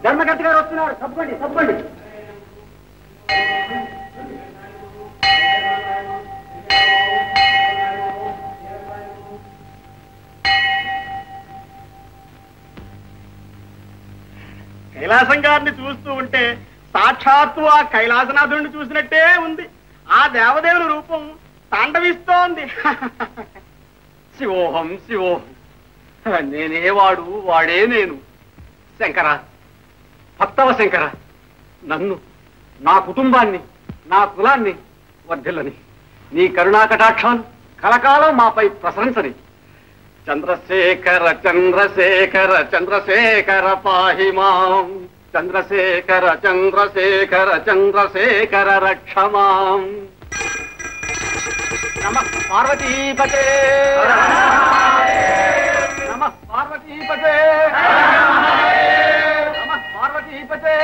ధర్మకర్త గారు వస్తున్నారు తప్పండి తప్పండి కైలాసం గారిని చూస్తూ ఉంటే సాక్షాత్తు ఆ కైలాసనాథుడిని చూసినట్టే ఉంది ఆ దేవదేవుని రూపం తాండవిస్తోంది శివోహం శివోహం నేనే వాడు వాడే నేను శంకర భక్తవ శంకర నన్ను నా కుటుంబాన్ని నా కులాన్ని వర్ధిల్లని నీ కరుణా కటాక్షాలు కలకాలం మాపై ప్రసరించని చంద్రశేఖర చంద్రశేఖర చంద్రశేఖర పాహి మాం చంద్రశేఖర చంద్రశేఖర చంద్రశేఖర రక్షమాం నమ పార్వతీపతే నమ పార్వతీపతే నమ పార్వతీపతే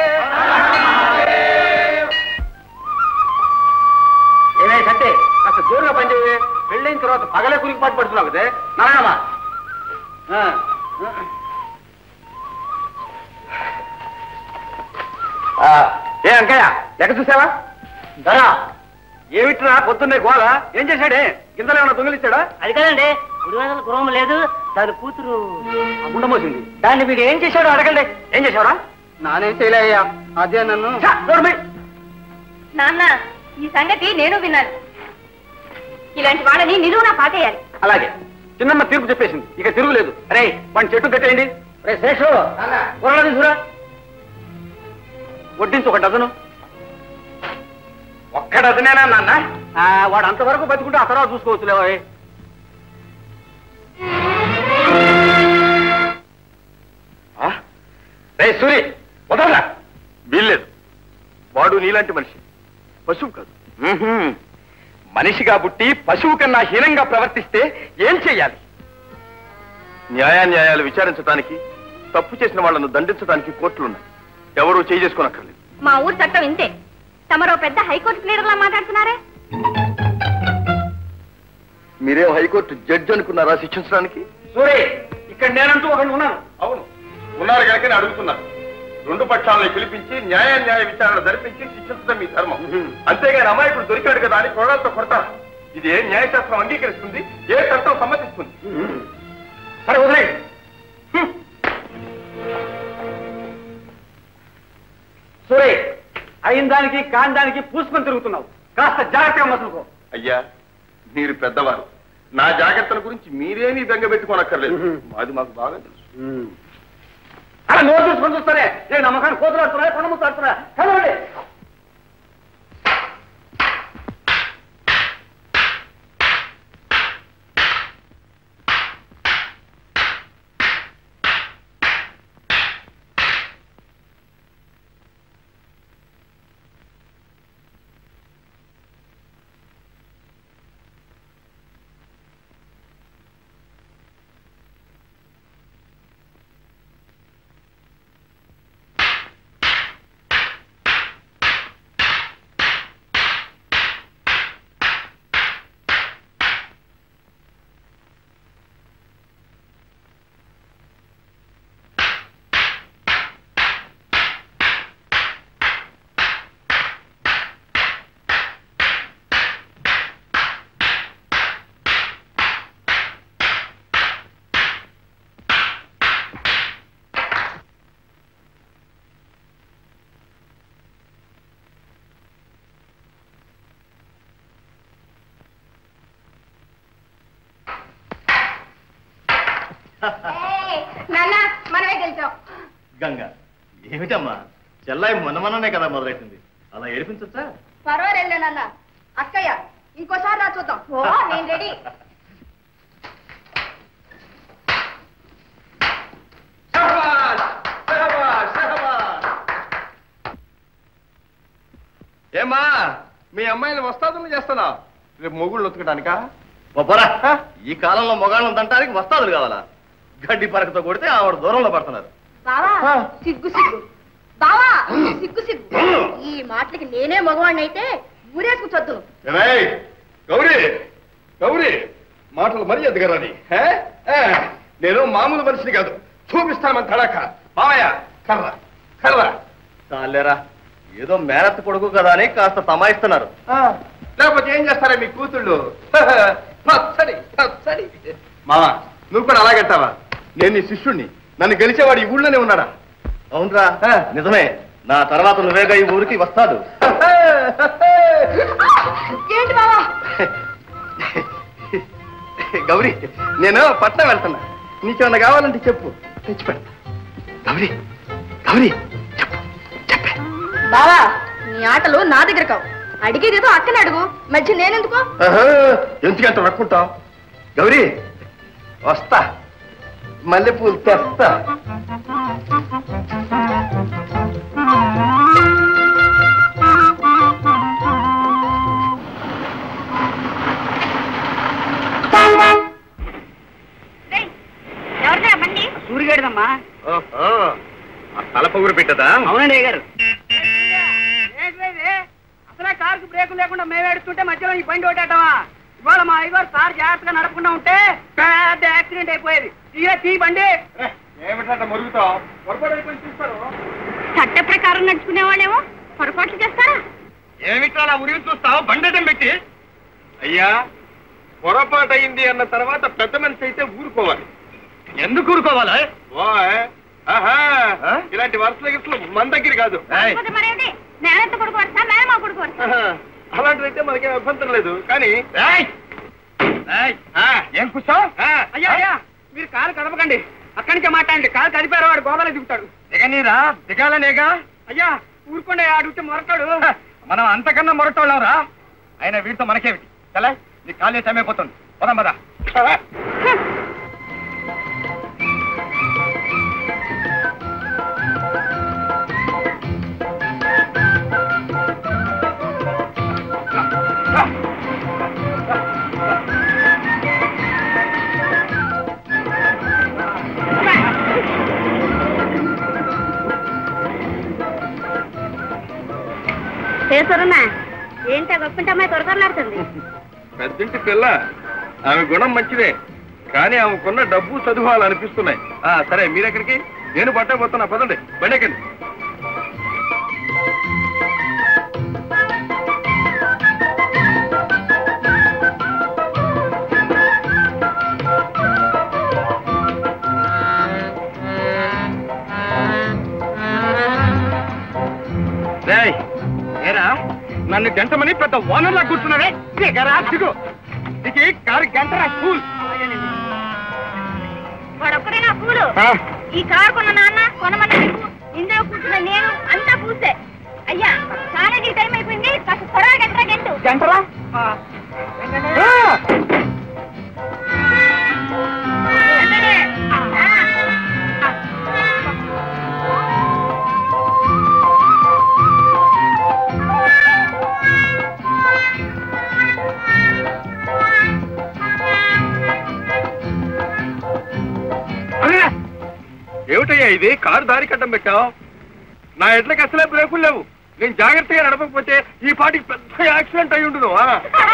ఏమే సత్తే కాస్త జోరుగా పనిచేయవే పెళ్ళైన తర్వాత పగలే కురికి పాటు పడుతున్నావు కదే నారాయణమా ఏ అంకయ్య ఎక్కడ చూసావా ధరా ఏమిట్రా పొద్దున్నే గోళ ఏం చేశాడే గింజలు ఏమైనా దొంగిలిచ్చాడా అది కదండి గురువారం గృహం లేదు దాని కూతురు గుండమోసింది దాన్ని వీడు ఏం చేశాడో అడగండి ఏం చేశావరా నానేం చేయలేయ్యా అదే నన్ను నాన్న ఈ సంగతి నేను విన్నాను ఇలాంటి వాళ్ళని నిలువునా పాటేయాలి అలాగే చిన్నమ్మ తీర్పు చెప్పేసింది ఇక తిరుగులేదు అరే వాడిని చెట్టు కట్టేయండి రే శేషు కూరలో తీసుకురా వడ్డించు ఒక డజను ఒక్క డజనేనా నాన్న ఆ, వాడు అంతవరకు బతుకుంటే ఆ తర్వాత చూసుకోవచ్చులేవా రే సూరి వదలరా వీల్లేదు వాడు నీలాంటి మనిషి పశువు కాదు మనిషిగా పుట్టి పశువు కన్నా హీనంగా ప్రవర్తిస్తే ఏం చెయ్యాలి న్యాయాన్యాయాలు విచారించడానికి తప్పు చేసిన వాళ్ళను దండించడానికి కోర్టులున్నాయి ఎవరూ చేయి చేసుకోనక్కర్లేదు మా ఊరు చట్టం ఇంతే తమరో పెద్ద హైకోర్టు ప్లేడర్లా మాట్లాడుతున్నారే మీరేం హైకోర్టు జడ్జి అనుకున్నారా శిక్షించడానికి సూరి ఇక్కడ నేనంటూ ఒకడు ఉన్నాను అవును ఉన్నారు కనుకనే అడుగుతున్నారు రెండు పక్షాలను పిలిపించి న్యాయ న్యాయ విచారణ జరిపించి శిక్షించడం మీ ధర్మం అంతేగాని అమాయకుడు దొరికాడు కదా అని కొడాలతో కొడతారు ఇది ఏ న్యాయశాస్త్రం అంగీకరిస్తుంది ఏ చట్టం సమ్మతిస్తుంది సరే వదిలే సూరి అయిన దానికి కాని దానికి పూసుకొని తిరుగుతున్నావు కాస్త జాగ్రత్తగా మసులుకో అయ్యా మీరు పెద్దవారు నా జాగ్రత్తల గురించి మీరేమీ బెంగ పెట్టుకోనక్కర్లేదు మాది మాకు బాగా తెలుసు అలా నోరు చూసుకొని చూస్తానే నేను నమ్మకాన్ని కోతులు ఆడుతున్నా కొండ ముత్తు ఆడుతున్నా చదవండి నాన్న మనమే గెలిచాం గంగ ఏమిటమ్మా చెల్లాయి మనమననే కదా మొదలెట్టింది అలా ఏడిపించచ్చా పర్వాలేదు నాన్న అక్కయ్య ఇంకోసారి రా చూద్దాం ఓ నేను రెడీ ఏమా మీ అమ్మాయిని వస్తాదులు చేస్తున్నావు రేపు మొగుళ్ళు ఉతకడానికా పోరా ఈ కాలంలో మొగాళ్ళం తంటానికి వస్తాదులు కావాలా గడ్డి పరకతో కొడితే ఆవిడ దూరంలో పడుతున్నారు బావా సిగ్గు సిగ్గు బావా సిగ్గు సిగ్గు ఈ మాటలకి నేనే మగవాడిని అయితే ఊరేసుకు చదును ఏమేయ్, గౌరీ గౌరీ మాటలు మరీ ఎదగరాని హే? ఏ, నేను మామూలు మనిషిని కాదు చూపిస్తామని తడాక మామయ్య కర్ర కలవరా చాలేరా ఏదో మేనత్ కొడుకు కదా అని కాస్త తమాయిస్తున్నారు లేకపోతే ఏం చేస్తారా మీ కూతుళ్ళు పచ్చడి పచ్చడి మావా నువ్వు కూడా అలాగంటావా నేను నీ శిష్యుణ్ణి నన్ను గెలిచేవాడు ఈ ఊళ్ళోనే ఉన్నాడా అవునరా ఆ. నిజమే నా తర్వాత నువ్వేగా ఈ ఊరికి వస్తాడు ఏంటి బావా గౌరీ నేను పట్నం వెళ్తున్నా నీకేమన్నా కావాలంటే చెప్పు తెచ్చి పెడతా గౌరీ గౌరీ చెప్పు చెప్పే బావా నీ ఆటలు నా దగ్గర కావు అడిగేదేదో అక్కని అడుగు మధ్య నేనెందుకో ఆహా, ఎందుకంత రక్కుంటావు గౌరీ వస్తా మల్లెపూలు తెస్తా ఎవరిదా బండి సూరిగేడదమ్మా ఓహో, ఆ తల పొగురు పెట్టదా అవునండి అయ్యగారు అసలే కారుకు బ్రేకు లేకుండా మేము ఏడుస్తుంటే మధ్యలో ఈ బండి ఒకటేటవా ఇవాళ మా అయ్యగారు కారు జాగ్రత్తగా నడపకుండా ఉంటే పెద్ద యాక్సిడెంట్ అయిపోయేది తీరా తీ బండి ఏమిటంట మరుగుతావు పొరపాటు కొంచెం చూస్తారు చట్ట ప్రకారం నడుచుకునే వాళ్ళేమో పొరపాట్లు చేస్తారా ఏమిట్రా అలా ఉరిగి చూస్తావు బండటం పెట్టి అయ్యా పొరపాటు అయింది అన్న తర్వాత పెద్ద మనిషి అయితే ఊరుకోవాలి ఎందుకు ఊరుకోవాలా ఓయ్, ఆహా, ఇలాంటి వరుసల గిరుసలు మన దగ్గర కాదు మరేంటి నేనంత కొడుకు వస్తా మేనమా కొడుకు వస్తా ఆహా, అలాంటిదైతే మనకేం అభ్యంతరం లేదు కానీ ఆ, ఏం కూర్చో అయ్యా అయ్యా మీరు కారు కదపకండి అక్కడి నుంచే మాట్లాడండి కారు కదిపారు వాడు గోదాలో దిగుతాడు దిగనీరా దిగాలనేగా అయ్యా ఊరుకోండి అడిగితే మొరటాడు మనం అంతకన్నా మొరటోళ్ళం రా అయినా వీటితో మనకేమిటి చలా నీ కాలే సమయపోతుంది పదం పద చేసరున్నా ఏంటి గొప్పంటే అమ్మాయి త్వరతలాడుతుంది పెద్దింటి పిల్ల ఆమె గుణం మంచిదే కానీ ఆమెకున్న డబ్బు చదువు అనిపిస్తున్నాయి ఆ సరే మీరెక్కడికి నేను పట్టబోతున్నా పదండి బండెక్కండి రేయ్, ఏరా నన్ను గంటమని పెద్ద ఓనర్లా కూర్చున్నావే దిగరా దిగు దిగి కారు గంటరా స్కూల్ వాడొక్కడేనా పూలు ఈ కారు కొన్న నాన్న కొనమన్న నీకు ఇందులో కూర్చున్న నేను అంతా పూసే అయ్యా కాలేజీ టైం అయిపోయింది కాస్త త్వరగా గంటరా గంటు గంటరా వెంటనే. ఆ. ఏమిటయ్యా ఇది కారు దారి కట్టం పెట్టావు నా ఎడ్లకి అసలే బ్రేకులు లేవు నేను జాగ్రత్తగా నడపకపోతే ఈ పాటికి పెద్ద యాక్సిడెంట్ అయి ఉండును ఆ?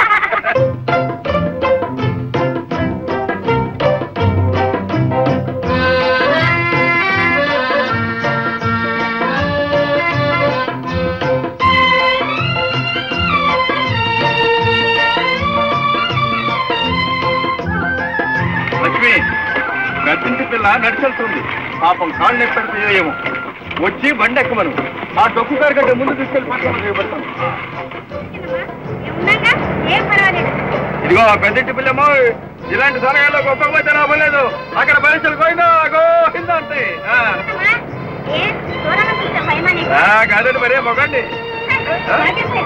లక్ష్మి గద్దింటి పిల్ల నడిచెళ్తుంది పాపం కాళ్ళు ఎక్కడిపోయో ఏమో వచ్చి బండి ఎక్కమను ఆ డొక్కు కారు కంటే ముందు తీసుకెళ్లి పక్కన చేయబడతాను ఏమున్నాగా? ఏం పర్వాలేదు ఇదిగో పెద్దింటి పిల్లమ్మో ఇలాంటి సమయాల్లో గొప్పపోతే లాభం లేదు అక్కడ పరీక్షలు పోయిందా గోయిందా అంటే ఆ. అమ్మా, ఏం దూరంగా చూసా భయమా నీకు ఆ, కాదండి మరే మొగండి నాకేసే.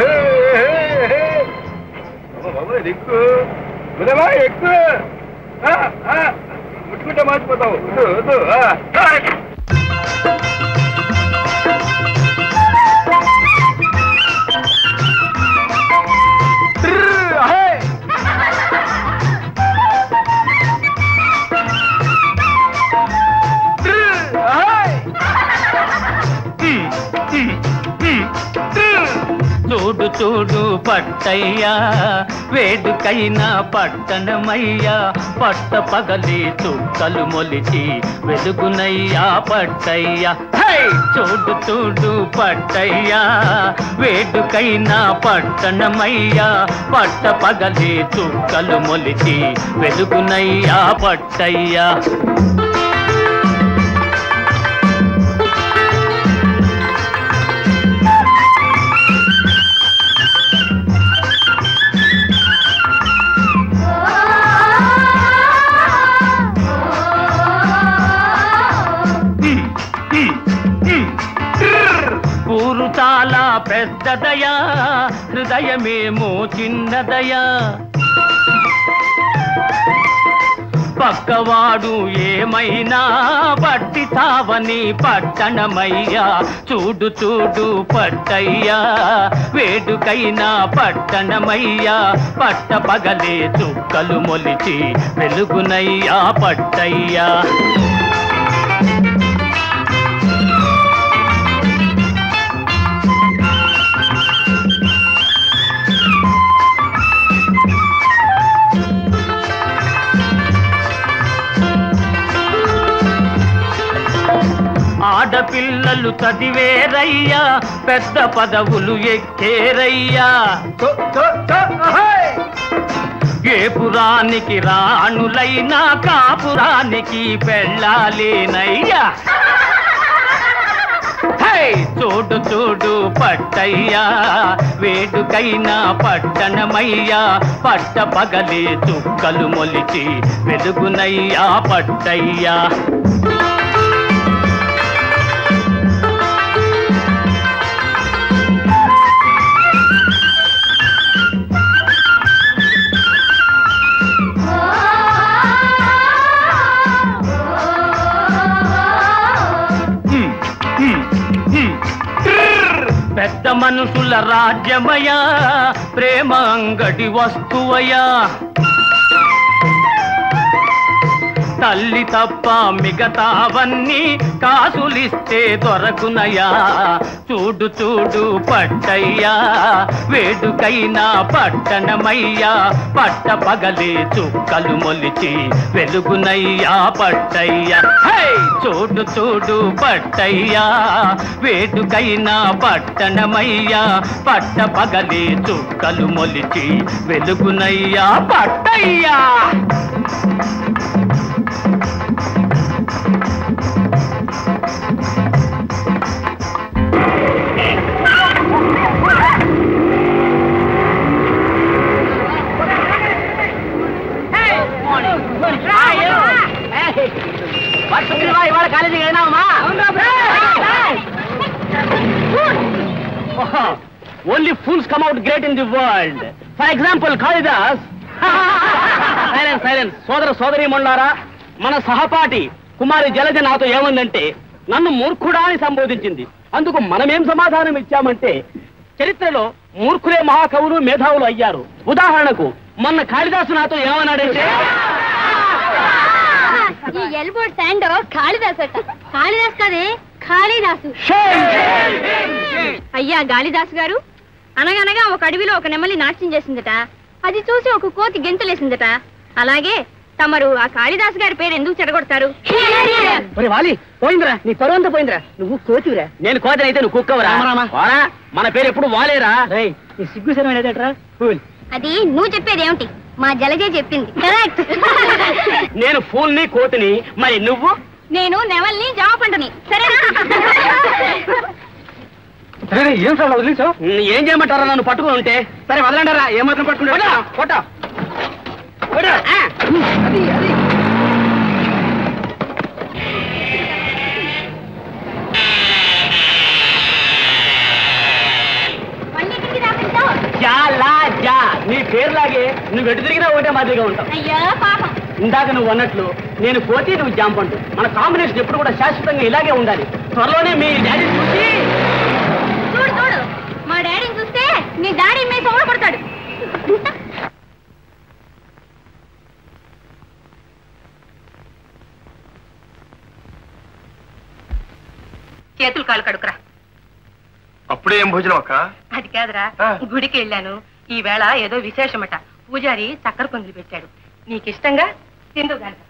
బాబు దిక్కు ఉదయమా ఎక్కువ ఆ, ఆ, ముట్టుకుంటే మార్చిపోతావు వద్దు, వద్దు, ఆ, ఆ. ట్రర్, అహే. ట్రర్, అహే. హ్మ్, హ్మ్, హ్మ్, ట్రర్. చూడు చూడు పట్టయ్యా వేడుకైన పట్టణమయ్యా పట్ట పగలి చుక్కలు మొలిచి వెలుగునయ్యా పట్టయ్యా హై! చూడు చూడు పట్టయ్యా వేడుకైన పట్టణమయ్యా పట్ట పగలి చుక్కలు మొలిచి వెలుగునయ్యా పట్టయ్యా ఊరు చాలా పెద్దదయా హృదయమేమో చిన్నదయా పక్కవాడు ఏమైనా పట్టి తావని పట్టణమయ్యా చూడు చూడు పట్టయ్యా వేడుకైనా పట్టణమయ్యా పట్ట పగలే చుక్కలు మొలిచి వెలుగునయ్యా పట్టయ్యా ఆడపిల్లలు చదివేరయ్యా పెద్ద పదవులు ఎక్కేరయ్యా ఏ పురానికి రాణులైనా కాపురానికి పెళ్ళాలేనయ్యా హై! చూడు చూడు పట్టయ్యా వేడుకైనా పట్టణమయ్యా పట్ట పగలే చుక్కలు మొలిచి వెలుగునయ్యా పట్టయ్యా హ్మ్, హ్మ్, హ్మ్. పెద్ద మనుషుల రాజ్యమయా ప్రేమ అంగడి వస్తువయా తల్లి తప్ప మిగతావన్నీ కాసులిస్తే దొరకునయా చూడు చూడు పట్టయ్యా వేడుకైనా పట్టణమయ్యా పట్ట పగలే చుక్కలు మొలిచి వెలుగునయ్యా పట్టయ్యా హై! చూడు చూడు పట్టయ్యా వేడుకైనా పట్టణమయ్యా పట్ట పగలే చుక్కలు మొలిచి వెలుగునయ్యా పట్టయ్యా ఇవాళ కాలేజీకి వెళ్ళినావమ్మా only fools come out great in the world for example Kalidas silence silence సోదర సోదరి మండారా మన సహపాఠి కుమారి జలజ నాతో ఏమందంటే నన్ను మూర్ఖుడా అని సంబోధించింది అందుకు మనమేం సమాధానం ఇచ్చామంటే చరిత్రలో మూర్ఖులే మహాకవులు మేధావులు అయ్యారు ఉదాహరణకు మొన్న కాళిదాసు నాతో ఏమన్నాడంటే ఈ ఎల్బోర్డ్ శాండ్ కాళిదాస్ అట కాళిదాస్ కదే కాళిదాసు అయ్యా గాలిదాసు గారు అనగనగా ఒక అడవిలో ఒక నెమలి నాట్యం చేసిందట అది చూసి ఒక కోతి గెంతులేసిందట అలాగే తమరు ఆ కాళిదాస్ గారి పేరు ఎందుకు చెడగొడతారు ఒరే వాలి పోయిందిరా నీ పరువంతా పోయిందిరా నువ్వు కోతివిరా నేను కోతనైతే నువ్వు కుక్కవరా రామరామా. వారా మన పేరు ఎప్పుడు వాలేరా రేయ్ నీ సిగ్గు శరం ఏదట్రా కూల్ అది నువ్వు చెప్పేది ఏమిటి మా జలజే చెప్పింది కరెక్ట్ నేను ఫూల్ని కోతిని మరి నువ్వు నేను నెమల్ని జామ పంటని సరేనా ఏం సార్ వదిలేసావు ఉమ్, ఏం చేయమంటారా నన్ను పట్టుకుని ఉంటే సరే వదలంటారా ఏమాత్రం పట్టుకుంటా కొట్ట అది అది మళ్ళీ ఎక్కడికి రాకుంటావు జా లా జా నీ పేరులాగే నువ్వు ఎటు తిరిగినా ఒకటే మాదిరిగా ఉంటావు అయ్యో పాపం ఇందాక నువ్వు అన్నట్లు నేను కోతి నువ్వు జాంపండు మన కాంబినేషన్ ఎప్పుడు కూడా శాశ్వతంగా ఇలాగే ఉండాలి త్వరలోనే మీ డాడీ చూసి చూడు చూడు మా డాడీని చూస్తే నీ డాడీ మీ సొమ్మ పడతాడు చేతులు కాలు కడుకురా అప్పుడే ఏం భోజనం అక్క అది కాదురా ఆ. గుడికి వెళ్ళాను ఈ వేళ ఏదో విశేషమట పూజారి చక్కెర పొంగిలి పెట్టాడు నీకిష్టంగా తిందు గాని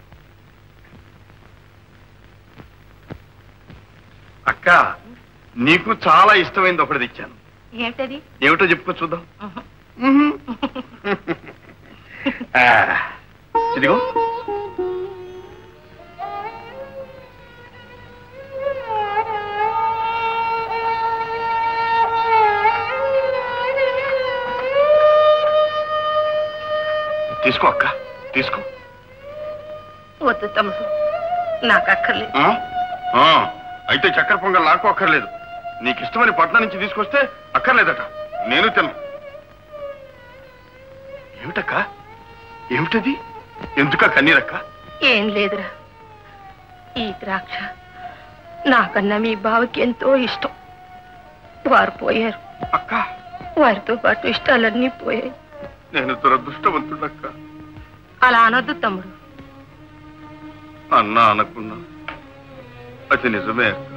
అక్క నీకు చాలా ఇష్టమైంది ఒకటి తెచ్చాను ఏమిటది ఏమిటో చెప్పుకో చూద్దాం ఉహు. ఆ, ఇదిగో తీసుకో అక్క తీసుకో వద్దు తమ్ముడు నాకు అక్కర్లేదు ఆ? ఆ, అయితే చక్కెర పొంగల్ నాకు అక్కర్లేదు నీకు ఇష్టమని పట్నం నుంచి తీసుకొస్తే అక్కర్లేదట నేను తిన్నా ఏమిటక్క ఏమిటది ఎందుక కన్నీరక్క ఏం లేదురా ఈ ద్రాక్ష నాకన్నా మీ బావకి ఎంతో ఇష్టం వారు పోయారు అక్క వారితో పాటు ఇష్టాలన్నీ పోయాయి నేను దురదృష్టవంతుడక్క అలా అనొద్దు తమ్ముడు అన్నా అనకున్నా అది నిజమే అక్క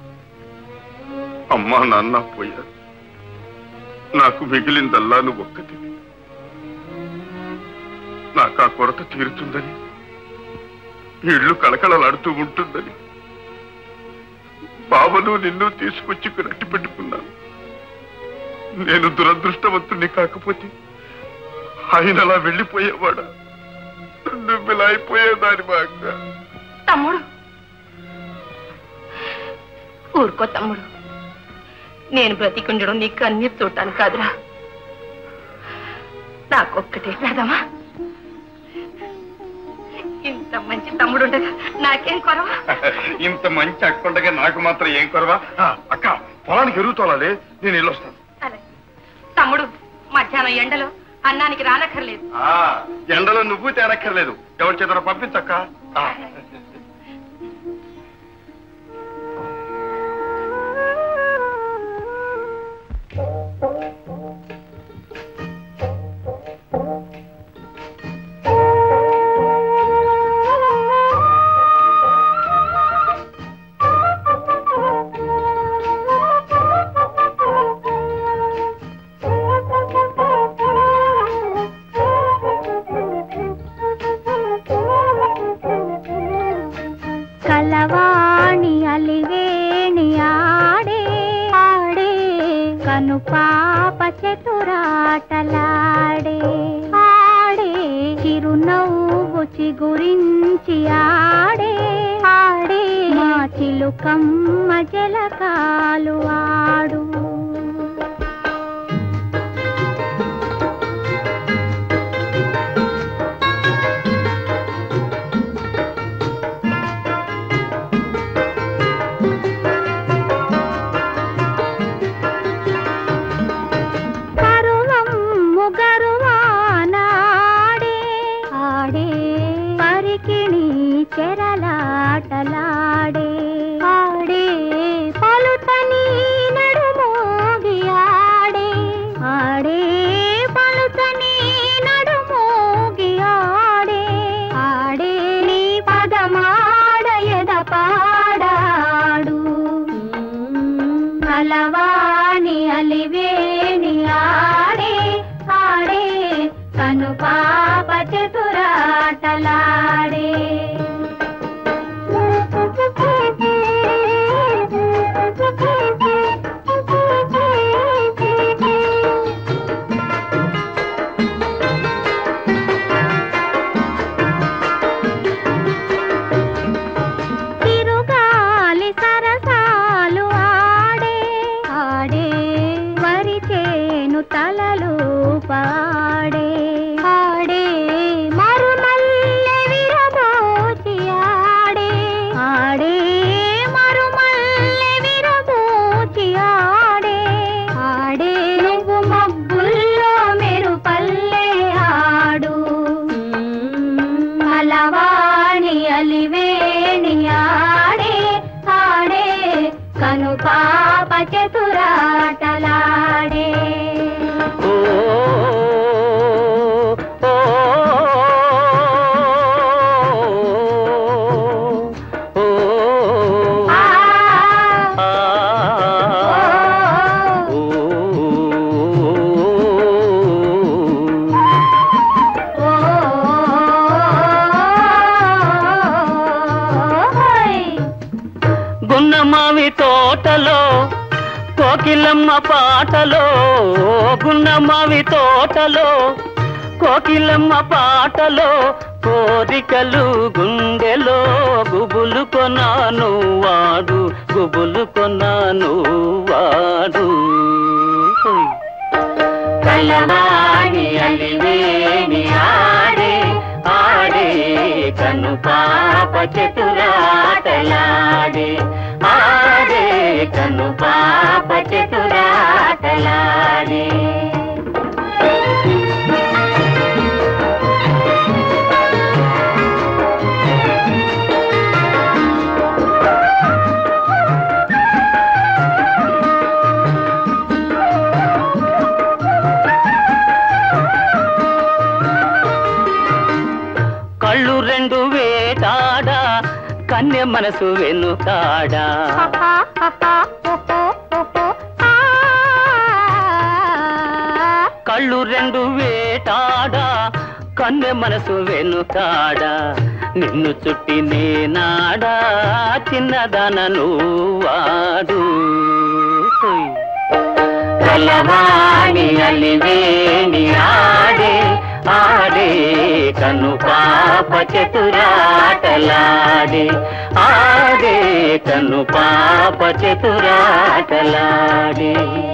అమ్మా నాన్న పోయారు నాకు మిగిలిందల్లా నువ్వు ఒక్కటి నాకు ఆ కొరత తీరుతుందని ఈ ఇల్లు కళకళలాడుతూ ఉంటుందని బావను నిన్ను తీసుకొచ్చి కట్టి పెట్టుకున్నాను నేను దురదృష్టవంతుణ్ణి కాకపోతే ఆయన అలా వెళ్ళిపోయేవాడా నువ్వు ఇలా అయిపోయేదాని మా అక్క తమ్ముడు ఊరుకో తమ్ముడు నేను బ్రతికుండడం నీకు అన్ని చూడటాను కాదురా నాకొక్కటే పెడదామా ఇంత మంచి తమ్ముడు ఉండగా నాకేం కొరవా ఇంత మంచి అక్కుండగా నాకు మాత్రం ఏం కొరవా ఆ, అక్క పొలానికి ఎరుగుతోలాలి నేను వెళ్ళొస్తాను అలాగే. తమ్ముడు మధ్యాహ్నం ఎండలో అన్నానికి రానక్కర్లేదు ఆ, ఎండలో నువ్వు తేనక్కర్లేదు ఎవరి చేత పంపించక్క ఆ. కలవాణి అలివేణి ఆడే ఆడే కను పాప చతురాటలాడే ఆడే చిరునవ్వు చిగురించి ఆడే ఆడే మా చిలుకమ్మ జలకాలు ఆడు పరువం ముగరువానాడే ఆడే పరికిణి చెరలాటలాడే ఆడే పలుతని నడుమోగి ఆడే ఆడే పలుతని నడుమోగి ఆడే ఆడే నీ పదమాడ ఎద పాడాడు కలవాణి అలివేణి ఆడే ఆడే కను పాప చతురాటలాడే తిరుగాలి సరసాలు ఆడే ఆడే వరిచేను తలలు పాడే ఆడే మరుమల్లె తోటలో కోకిలమ్మ పాటలో గున్నమావి తోటలో కోకిలమ్మ పాటలో కోరికలు గుండెలో గుబులు కొనాను వాడు గుబులు కొనాను వాడు కలవాణి అలివేణి ఆడే ఆడే కను పాప చతురాటలాడే ఆడే కను పాప చతురాటలాడే కళ్ళు రెండు వేటాడా కన్య మనసు వెనుకాడా కళ్ళు రెండు వేటాడా కన్నె మనసు వెనుకాడా నిన్ను చుట్టి నేనాడా చిన్నదనను వాడు కలవాణి అలివేణి ఆడే ఆడే కను పాప చతురాటలాడే ఆడే కను పాప చతురాటలాడే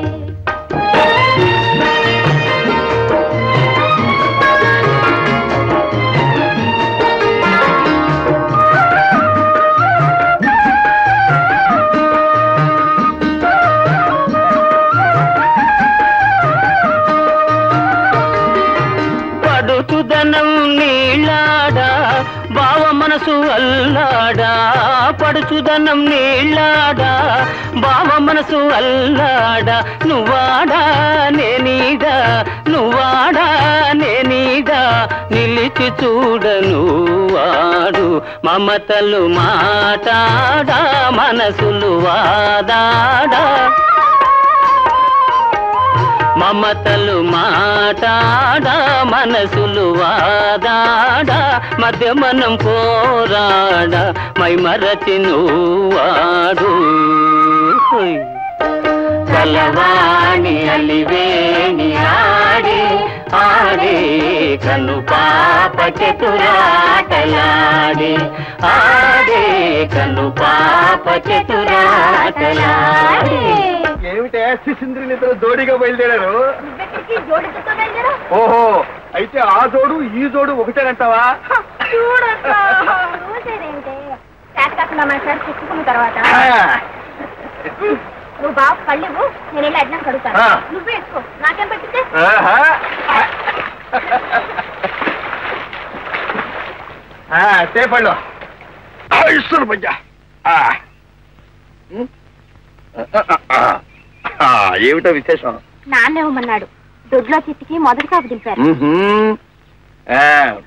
పడుచుదనం నీళ్ళాడా బావ మనసు అల్లాడా పడుచుదనం నీళ్ళాడా బావ మనసు అల్లాడా నువ్వాడా నేనీడా నువ్వాడా నేనీడా నిలిచి చూడను వాడు మమతలు మాటాడా మనసులు వాదాడా మమతలు మాటాడా మనసులు వాదాడా మధ్య మనం పోరాడా మై మరచి వాడు కలవాణి అలివేణి ఆడే ఆడే కను పాప చతురాటలాడే ఆడే కను పాప చతురాటలాడే ఏమిటే శిశింద్రులు ఇద్దరు జోడిగా బయలుదేరారు నువ్వెక్కడికి జోడించుతో బయలుదేరా ఓహో అయితే ఆ జోడు ఈ జోడు ఒకటేనంటావా చూడక్క చూసేదేంటే చేత కాకుండా మన సార్ చెప్పుకున్న తర్వాత నువ్వు బాగా కళ్ళివు నేను వెళ్ళి అడ్డం కడుగుతాను ఆ. నువ్వే వేసుకో నాకేం పెట్టితే ఆహా. ఆ, సేపళ్ళు ఇస్తారు బయ్యా ఆ. ఉం? ఆ, ఏమిటో విశేషం నాన్న ఇవ్వమన్నాడు దొడ్లో చిట్టికి మొదటి కాపు దింపారు మ్మ్హ్మ్. ఆ,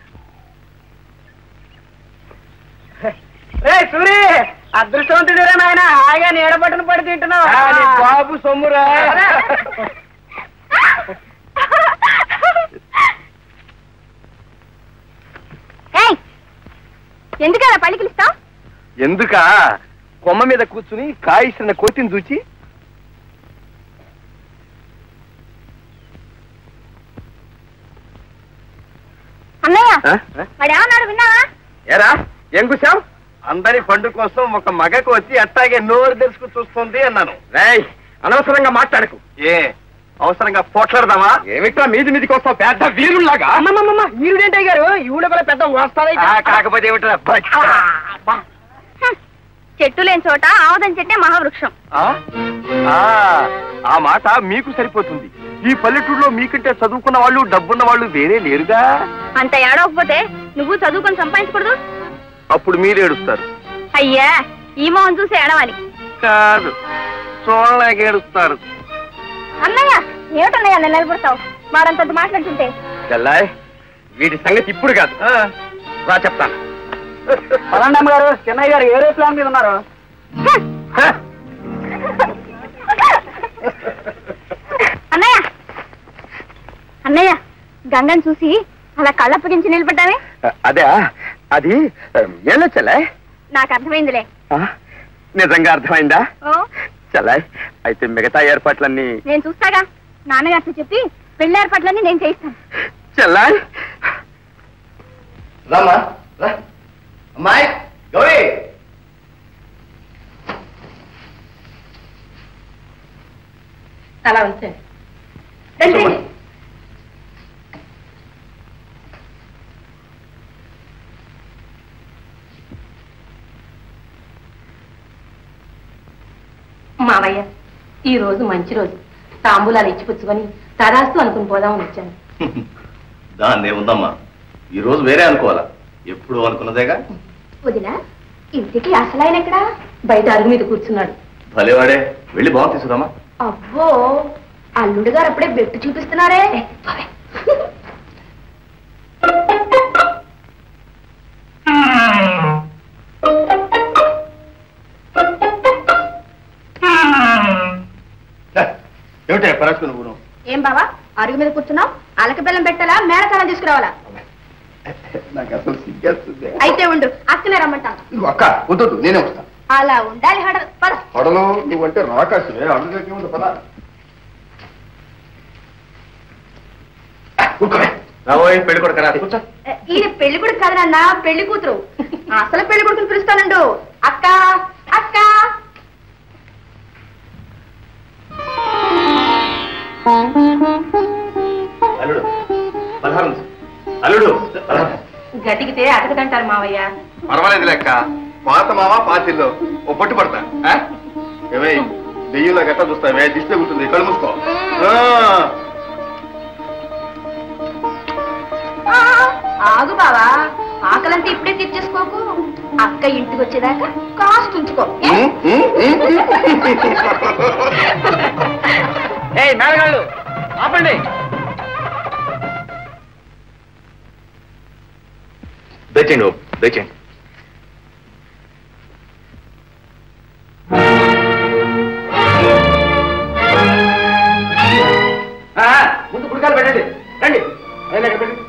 రే సూరి అదృష్టవంతుడిరా నాయన హాయిగా నీడబట్టును పడి తింటున్నావు ఆ, నీ బాబు సొమ్మురా ఏయ్, ఎందుకలా పలికిలిస్తావు ఎందుక కొమ్మ మీద కూర్చుని కాయిసిన కోతిని చూచి అన్నయ్య ఆ? వాడు ఏమన్నాడు విన్నావా ఏరా ఏం కూర్చావు అందరి పండు కోసం ఒక మగకు వచ్చి అట్టాగే నోరు తెరుచుకు చూస్తుంది అన్నాను రేయ్ అనవసరంగా మాట్లాడకు ఏ అవసరంగా పోట్లాడదామా ఏమిట్రా మీది మీదికి వస్తావు పెద్ద వీరుల్లాగా అమ్మమ్మమ్మ ఈరుడేంటే గారు ఈవిడ కూడా పెద్ద వస్తాదైతే ఆ, కాకపోతే ఏమిట్రా బచ్చ. హ్మ్. చెట్టు లేని చోట ఆవదం చెట్టే మహావృక్షం ఆ? ఆ, ఆ మాట మీకు సరిపోతుంది ఈ పల్లెటూరులో మీకంటే చదువుకున్న వాళ్ళు డబ్బున్న వాళ్ళు వేరే లేరుగా అంత ఏడవకపోతే నువ్వు చదువుకొని సంపాదించకూడదు అప్పుడు మీరు ఏడుస్తారు అయ్యా ఈ మొహం చూసి ఏడవాలి కాదు చూడలేక ఏడుస్తారు అన్నయ్య ఏమిటన్నయ్య నన్ను నిలబడతావు వాడంత మాట్లాడుతుంటే చెల్లాయ్ వీటి సంగతి ఇప్పుడు కాదు రా చెప్తాను పదండమ్మ గారు చిన్నయ్య గారు ఏ ప్లాన్ మీద ఉన్నారు హ్మ్. హ! అన్నయ్య అన్నయ్య గంగను చూసి అలా కళ్ళప్పగించి నిలబడ్డావే అదే అది ఏళ్ళ చెల్లాయ్ నాకు అర్థమైందిలే నిజంగా అర్థమైందా ఓ చలాయ్ అయితే మిగతా ఏర్పాట్లన్నీ నేను చూస్తాగా నాన్నగారితో చెప్పి పెళ్లి ఏర్పాట్లన్నీ నేను చేయిస్తాను చల్లాయ్ రామా రా అమ్మాయి గౌరీ అలా ఉంచండి రండి చూడమ్మా. మావయ్య ఈ రోజు మంచి రోజు తాంబూలాలు ఇచ్చిపుచ్చుకొని తదాస్తు అనుకుని పోదామని వచ్చాను దాన్ని ఉందమ్మా ఈ రోజు వేరే అనుకోవాలా ఎప్పుడు అనుకున్నదేగా వదినా ఇంటికి అసలు ఆయన ఎక్కడా బయట అరుగు మీద కూర్చున్నాడు భలేవాడే వెళ్ళి బాగు తీసుకురామా అబ్బో అల్లుడు గారు అప్పుడే బెట్టు చూపిస్తున్నారే ఏమిటా పరాచుకుని ఊరు ఏం బావా అరుగు మీద కూర్చున్నావు అలక బెల్లం పెట్టాలా మేళతాళం తీసుకురావాలా నాకు అసలు సిగ్గేస్తుంది అయితే ఉండు అక్కనే రమ్మంటాను ఇదిగో అక్క వద్దు నేనే వస్తా అలా ఉండాలి హడ పద పడలో నువ్వంటే రాకాశే అందులోకి ఉంది పద కూర్చోవే రాబోయే పెళ్లి కొడుకు రా కూర్చో ఏ, ఈయన పెళ్లి కొడుకు కాదు నాన్న పెళ్లి కూతురు అసలు పెళ్లి కొడుకుని పిలుస్తానండు అక్క అక్క అల్లుడు పదహారు అల్లుడు పదహారు గట్టికితే అటకదంటారు మావయ్య పర్వాలేదు లెక్క పాత మామ పాతిల్లో ఓ పట్టు పడతా ఆ? ఏమై దెయ్యంలో గట్ట చూస్తావే దిష్టి ఉంటుంది కళ్ళు మూసుకో ఆ. ఆ, ఆగు బావా ఆకలంతా ఇప్పుడే తెచ్చేసుకోకు అక్క ఇంటికి వచ్చేదాకా కాస్త ఉంచుకో ఏ? ఉమ్, ఉమ్, ఉమ్, ఉమ్. ఏయ్ మేడగాళ్ళు ఆపండి దయచేయండి బాబు దయచేయండి ఆ, ముందు గుడికాలు పెట్టండి రండి రండి, ఇక్కడ పెట్టండి.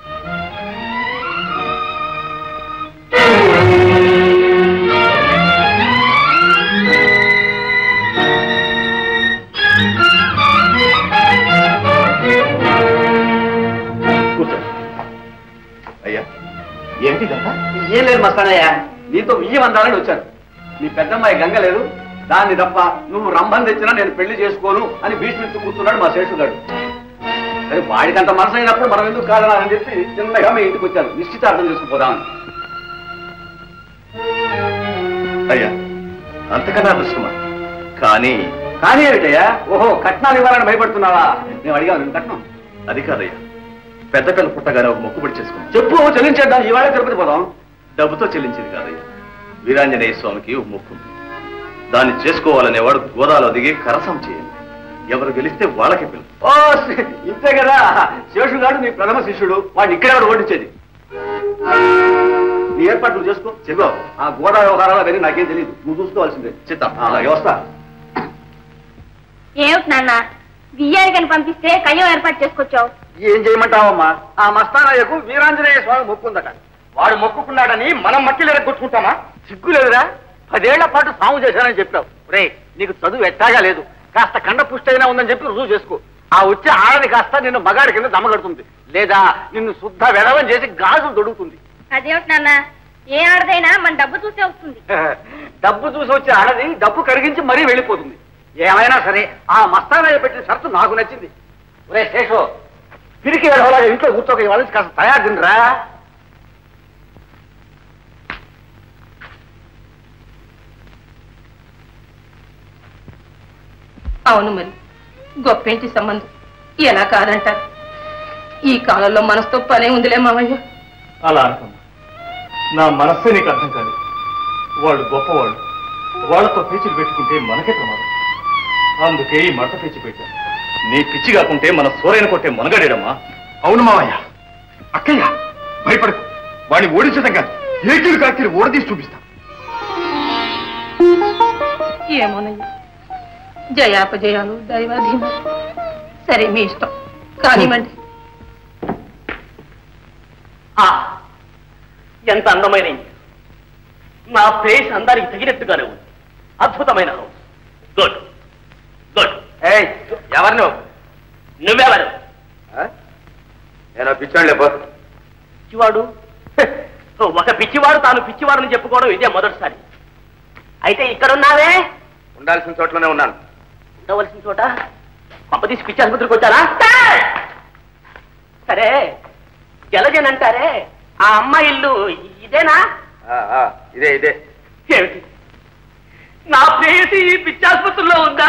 కూర్చో అయ్యా ఏమిటి ఇదంతా ఏం లేదు మస్తానయ్య నీతో వియ్యం అందాలని వచ్చాను నీ పెద్దమ్మాయి గంగ లేదు దాన్ని తప్ప నువ్వు రంభం తెచ్చినా నేను పెళ్లి చేసుకోను అని భీష్మిస్తూ కూర్చున్నాడు మా శేషుగాడు సరే వాడికి అంత మనసు అయినప్పుడు మనం ఎందుకు కాదనాలని చెప్పి చిన్నగా మీ ఇంటికి వచ్చాను నిశ్చితార్థం చేసుకుపోదామని అయ్యా అంతకన్నా అదృష్టమా కానీ కానీ ఏమిటయ్యా ఓహో కట్నాలు ఇవ్వాలని భయపడుతున్నావా నేను అడిగాను నేను కట్నం అది కాదయ్యా పెద్ద పిల్ల పుట్టగానే ఒక మొక్కుబడి చేసుకుని చెప్పు చెల్లించేద్దాం ఇవాళ తిరుపతి పోదాం డబ్బుతో చెల్లించింది కాదయ్యా వీరాంజనేయ స్వామికి ఒక మొక్కు ఉంది. దాన్ని చేసుకోవాలనేవాడు గోదాలో దిగి కరసం చేయండి ఎవరు గెలిస్తే వాళ్ళకి పిలుపు ఓ ఇంతే కదా శేషుగాడు నీ ప్రథమ శిష్యుడు వాడిని ఇక్కడే వాడు ఓడించేది నీ ఏర్పాట్లు చేసుకో చెప్పు ఆ గోదా వ్యవహారాలు అవన్నీ నాకేం తెలియదు నువ్వు చూసుకోవాల్సిందే చిత్తం ఆ, వ్యవస్థ ఏమిటి నాన్న బియ్యానికని పంపిస్తే కయ్యం ఏర్పాటు చేసుకొచ్చావు ఏం చేయమంటావమ్మా ఆ మస్తానయ్యకు వీరాంజనేయ స్వామి మొక్కుందట వాడు మొక్కుకున్నాడని మనం మట్టిలు ఎరగొట్టుకుంటామా సిగ్గు లేదురా పదేళ్ల పాటు సాము చేశానని చెప్పావు రే నీకు చదువు ఎట్టాగా లేదు కాస్త కండ పుష్టి అయినా ఉందని చెప్పి రుజువు చేసుకో ఆ వచ్చే ఆడది కాస్త నిన్ను మగాడి కింద దమ్మగడుతుంది లేదా నిన్ను శుద్ధ వెధవం చేసి గాజులు దొడుకుతుంది అదేమిటి నాన్న ఏ ఆడదైనా మన డబ్బు చూసే వస్తుంది డబ్బు చూసి వచ్చే ఆడది డబ్బు కరిగించి మరీ వెళ్ళిపోతుంది ఏమైనా సరే ఆ మస్తానయ్య పెట్టిన షరతు నాకు నచ్చింది ఒరే శేషో పిరికి వెళ్ళలాగా ఇంట్లో కూర్చోక ఇవాళ నుంచి కాస్త తయారు తినరా అవును మరి గొప్పింటి సంబంధం ఎలా కాదంటారు ఈ కాలంలో మనసుతో పనే ఉందిలే మావయ్య అలా అనుకమ్మా నా మనస్సే నీకు అర్థం కాదు వాళ్ళు గొప్పవాళ్ళు వాళ్ళతో పేచీలు పెట్టుకుంటే మనకే ప్రమాదం అందుకే ఈ మడత పేచి పెట్టాను నీ పిచ్చి కాకుంటే మన సూర్యను కొట్టే మనగడేడమ్మా అవును మావయ్య అక్కయ్య భయపడకు వాడిని ఓడించడం కాదు ఏకీలు కాకి ఓడదీసి చూపిస్తా ఏమోనయ్యా జయాపజయాలు దైవాధీనం సరే మీ ఇష్టం కానివ్వండి ఆ, ఎంత అందమైన ఇంటి. నా ప్లేస్ అందరికి తగినట్టుగానే ఉంది అద్భుతమైన హౌస్ గుడ్ గుడ్ ఏయ్ ఎవరు నువ్వు నువ్వెవరు నేను పిచ్చోళ్ళే పో పిచ్చివాడు ఒక పిచ్చివాడు తాను పిచ్చివాడని చెప్పుకోవడం ఇదే మొదటిసారి అయితే ఇక్కడున్నావే ఉండాల్సిన చోట్లోనే ఉన్నాను ఉండవలసిన చోట పంపతీసి పిచ్చి ఆసుపత్రికి వచ్చారా సరే జలజన్ అంటారే ఆ అమ్మాయి ఇల్లు ఇదేనా ఆ, ఆ, ఇదే ఇదే ఏమిటి నా ప్రేయసి ఈ పిచ్చి ఆసుపత్రిలో ఉందా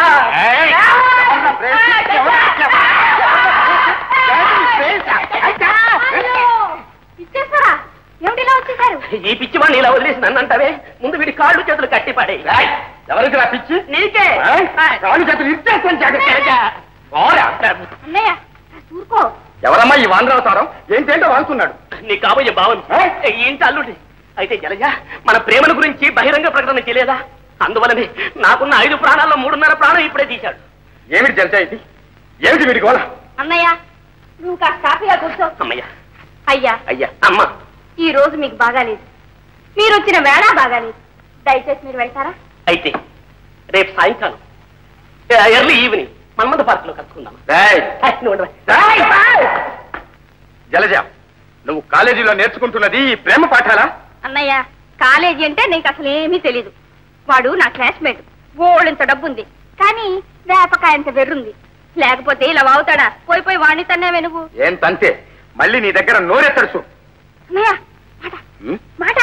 ఇచ్చేస్తారా ఏమిటి ఇలా వచ్చేసారు ఈ పిచ్చి వాడిని ఇలా వదిలేసి నన్ను అంటావే ముందు వీడి కాళ్ళు చేతులు కట్టి పడే ఎవరికి నా పిచ్చి నీకే కాళ్ళు చేతులు ఇచ్చేస్తాను జాగ్రత్త పోరా. అన్నయ్య ఊరుకో ఎవరమ్మా ఈ వానరావతారం ఏంటంటే వాడుతున్నాడు నీ కాబోయే భావం ఏంటి అల్లుడి అయితే జలజ మన ప్రేమల గురించి బహిరంగ ప్రకటన చేయలేదా అందువలనే నాకున్న ఐదు ప్రాణాల్లో మూడున్నర ప్రాణం ఇప్పుడే తీశాడు ఏమిటి తెలుసా ఇది ఏమిటి వీడి గోళ అన్నయ్య నువ్వు కాస్త కాఫీగా కూర్చో అమ్మయ్య అయ్యా అయ్యా అమ్మ ఈ రోజు మీకు బాగాలేదు మీరు వచ్చిన వేళ బాగాలేదు దయచేసి మీరు వెళ్తారా అయితే రేపు సాయంకాలం ఎర్లీ ఈవినింగ్ మన్మథ పార్క్ లో కలుసుకుందాం రేయ్, నువ్వు ఉండవా? జలజ నువ్వు కాలేజీలో నేర్చుకుంటున్నది ఈ ప్రేమ పాఠాలా అన్నయ్య కాలేజీ అంటే నీకు అసలు ఏమీ తెలీదు వాడు నా క్లాస్మేట్ గోళ్ళంత డబ్బుంది కానీ వేపకాయంత వెర్రుంది లేకపోతే ఇలా వాగుతాడా పోయి పోయి వాణ్ణి తన్నావే నువ్వు ఏం తంతే మళ్ళీ నీ దగ్గర నోరెత్తడు చూ అన్నయ్య మాట ఉం? మాట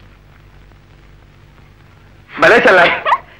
భలే చెల్లాయి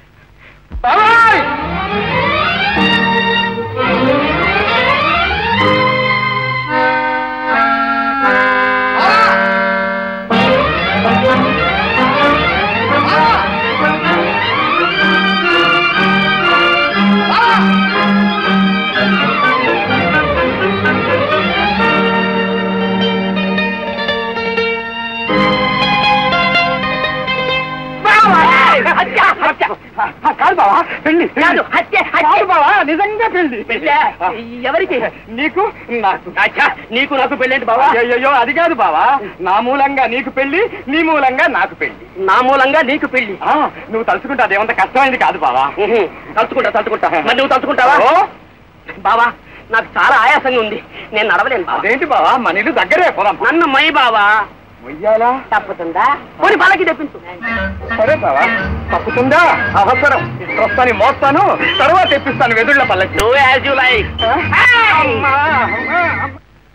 కాదు బావా పెళ్లి కాదు, హత్య, హత్య. కాదు బావా నిజంగా పెళ్లి పెళ్ళా? ఎవరికి నీకు నాకు అచ్చా, నీకు నాకు పెళ్ళేంటి బావా అయ్యో అది కాదు బావా నా మూలంగా నీకు పెళ్లి నీ మూలంగా నాకు పెళ్లి నా మూలంగా నీకు పెళ్లి ఆ, నువ్వు తలుచుకుంటే అదేమంత కష్టమైంది కాదు బావా ఉహు, తలుచుకుంటా తలుచుకుంటా మరి నువ్వు తలుచుకుంటావా ఓ, బావా నాకు చాలా ఆయాసంగా ఉంది నేను నడవలేను బావా అదేంటి బావా మన ఇల్లు దగ్గరే పోదాం నన్ను మై బావా మొయ్యాలా తప్పుతుందా పోని పలకి తెప్పించు సరే బావా తప్పుతుందా అవసరం ప్రస్తుతాన్ని మోస్తాను తర్వాత తెప్పిస్తాను వెదుళ్ళ పల్లకి నువ్వు యాజ్ యూ లైక్ అమ్మా, అమ్మా, అమ్మా.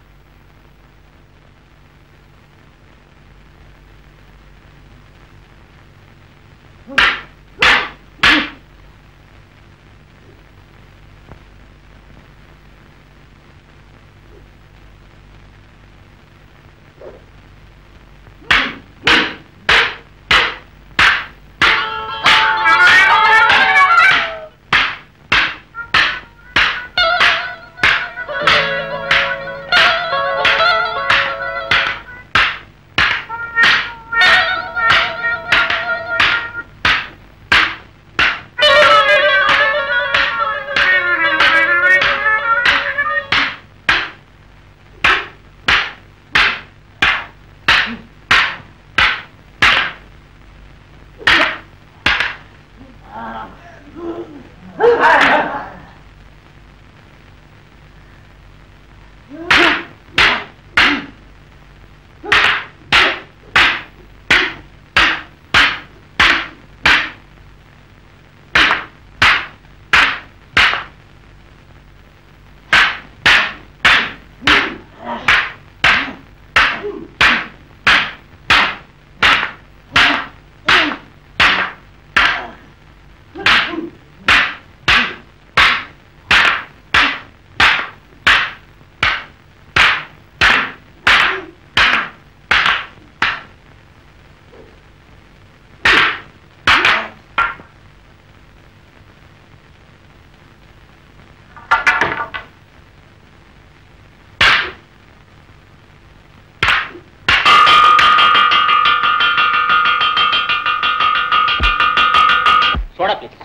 సోడా ప్లీజ్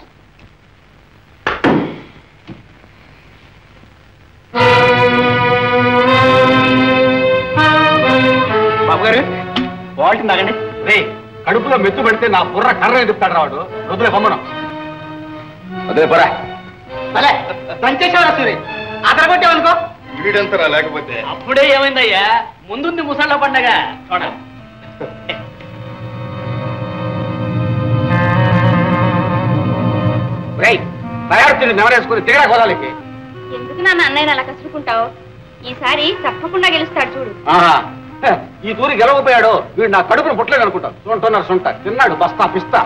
బాబు గారు బాగుంటుంది తాగండి రే కడుపులో మెత్తు పెడితే నా బుర్ర కర్ర ఎదుగుతాడు రావాడు వదిలే బొమ్మను అదే పరా భలే దంచేసేవాడు సూరి అతను కొట్టేవనుకో వీడంతరా లేకపోతే అప్పుడే ఏమైందయ్యా ముందుంది ముసళ్ళ పండగ చూడ రైట్ తయారు నెవరేసుకుని తిరగా గోదాలకి ఎందుకు నాన్న అన్నయ్య అలా కసురుకుంటావు ఈసారి తప్పకుండా గెలుస్తాడు చూడు ఆహా హ, ఈ తూరి గెలవకపోయాడు వీడు నా కడుపును పుట్టలేదు అనుకుంటా చూంటున్నారు సొంట తిన్నాడు బస్తా పిస్తా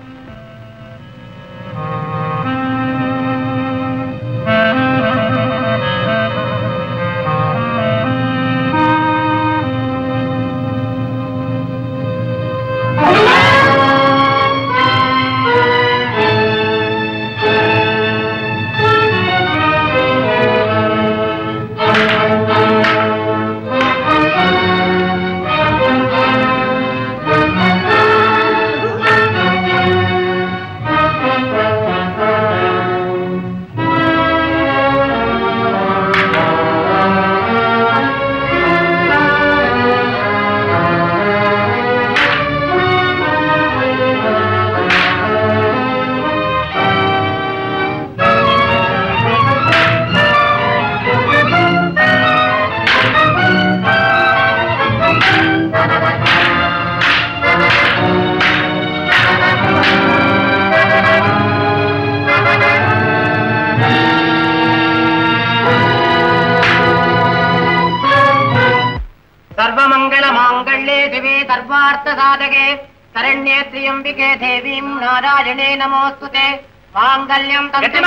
సర్వమంగళ మాంగళ్యే శివే సర్వార్థ సాధకే శరణ్యే త్రియంబికే దేవీం నారాయణే నమోస్తుతే మాంగళ్యం కంటే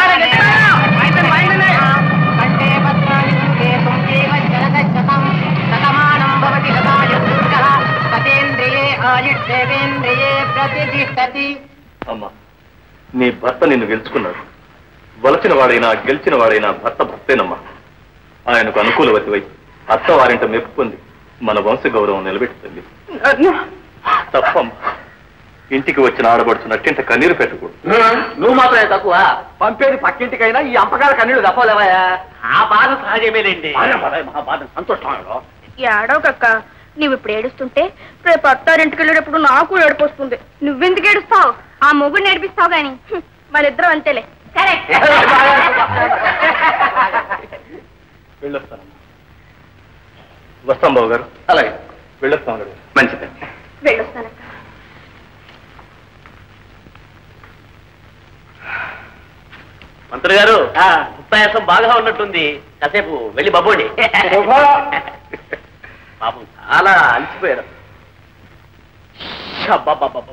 భద్రాణి శుభే తుంజీవ జలదశతం శతమానం భవతి సదాయుః సతేంద్రియే ఆయుష్ేవేంద్రియే ప్రతిష్టతి అమ్మా నీ భర్త నిన్ను గెలుచుకున్నాడు వలచిన వాడైనా గెలిచిన వాడైనా భర్త భర్తేనమ్మా ఆయనకు అనుకూలవతివై అత్త వారింట మెప్పు పొంది మన వంశ గౌరవం నిలబెట్టుతుంది తప్పమ్మా ఇంటికి వచ్చిన ఆడబడుచు నట్టింట కన్నీరు పెట్టకూడదు నువ్వు మాత్రమే తక్కువ పంపేది పక్కింటికైనా ఈ అంపకాల కన్నీళ్ళు తప్పలేవయా ఆ బాధ సహజమేలేండి సంతోషం ఏడవకక్క నువ్వు ఇప్పుడు ఏడుస్తుంటే రేపు అత్తారింటికి వెళ్ళేటప్పుడు నాకు ఏడుపు వస్తుంది నువ్వెందుకు ఏడుస్తావు ఆ మొగుడు నేర్పిస్తావు గాని హ్మ్, మనిద్దరం అంతేలే కరెక్ట్ వెళ్ళొస్తానమ్మా వస్తాం బాబు గారు అలాగే వెళ్ళొస్తాం గారు మంచిది వెళ్ళొస్తానక్క మంత్రి గారు ఉపాయాసం బాగా ఉన్నట్టుంది కాసేపు వెళ్ళి బాబోండి పాపం చాలా అలసిపోయారు అబ్బబ్బబ్బబ్బ.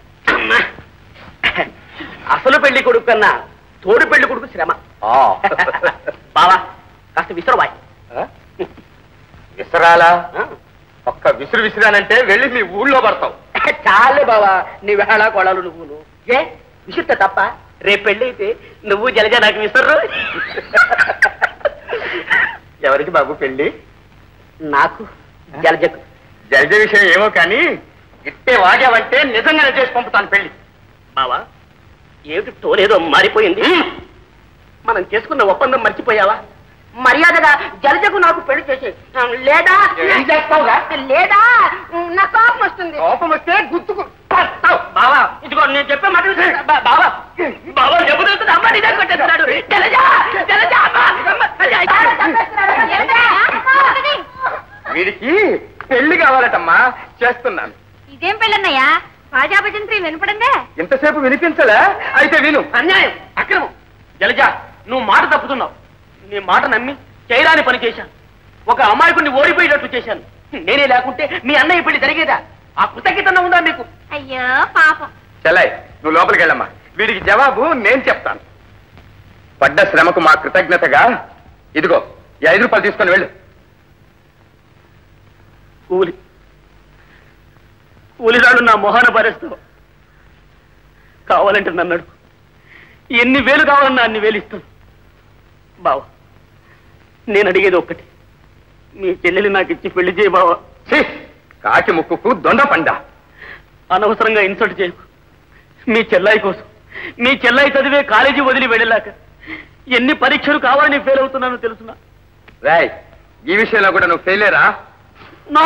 అసలు పెళ్లి కొడుకు కన్నా తోడు పెళ్లి కొడుకు శ్రమ బావా కాస్త విసరవాయి విసరాలా ఒక్క విసురు విసిరానంటే వెళ్ళి మీ ఊళ్ళో పడతావు చాలే బావా నీ వేళ కొడాలు నువ్వును ఏ విసురుతా తప్ప రేపు పెళ్లి అయితే నువ్వు జలజ నాకు విసర్రు ఎవరికి బాబు పెళ్లి నాకు జలజకు జరిగే విషయం ఏమో కానీ ఇట్టే వాగావంటే నిజంగానే చేసి పంపుతాను పెళ్లి బావా ఏమిటి తోలేదో మారిపోయింది మనం చేసుకున్న ఒప్పందం మర్చిపోయావా మర్యాదగా జలజకు నాకు పెళ్లి చేసి లేదా ఏం చేస్తావురా? లేదా నా కోపం వస్తుంది కోపం వస్తే గుర్తుకు బావా ఇదిగో నేను చెప్పే మాట విను. బా- బావా బావా జబర్దస్త్ అమ్మ నిజం కొట్టేస్తున్నాడు జలజ జలజ అమ్మ, అమ్మ, ఏమిటా? ఆగది. వీడికి పెళ్లి కావాలటమ్మా చేస్తున్నాను ఇదేం పెళ్ళన్నయ్యా బాజా భజంత్రి వినపడిందే ఇంతసేపు వినిపించలే అయితే విను అన్యాయం అక్రమం జలజ నువ్వు మాట తప్పుతున్నావు నీ మాట నమ్మి చేయరాని పని చేశాను ఒక అమాయకుడిని ఓడిపోయేటట్టు చేశాను నేనే లేకుంటే మీ అన్నయ్య పెళ్లి జరిగేదా ఆ కృతజ్ఞత ఉందా మీకు అయ్యో పాపం చెల్లాయి నువ్వు లోపలికి వెళ్ళమ్మా వీడికి జవాబు నేను చెప్తాను పడ్డ శ్రమకు మా కృతజ్ఞతగా ఇదిగో ఈ ఐదు రూపాయలు తీసుకొని వెళ్ళు కూలి కూలిరాడు నా మొహాన భరేస్తావు కావాలంటే నన్ను అడుగు ఎన్ని వేలు కావాలన్నా అన్ని వేలు ఇస్తాను బావా నేను అడిగేది ఒక్కటి మీ చెల్లెలు నాకు ఇచ్చి పెళ్లి చేయ బావా ఛీ! కాకి ముక్కుకు దొండ పండ అనవసరంగా ఇన్సల్ట్ చేయకు మీ చెల్లాయి కోసం మీ చెల్లాయి చదివే కాలేజీ వదిలి వెళ్ళలేక ఎన్ని పరీక్షలు కావాలని ఫెయిల్ అవుతున్నానో తెలుసునా రాయ్ ఈ విషయంలో కూడా నువ్వు ఫెయిలేరా నో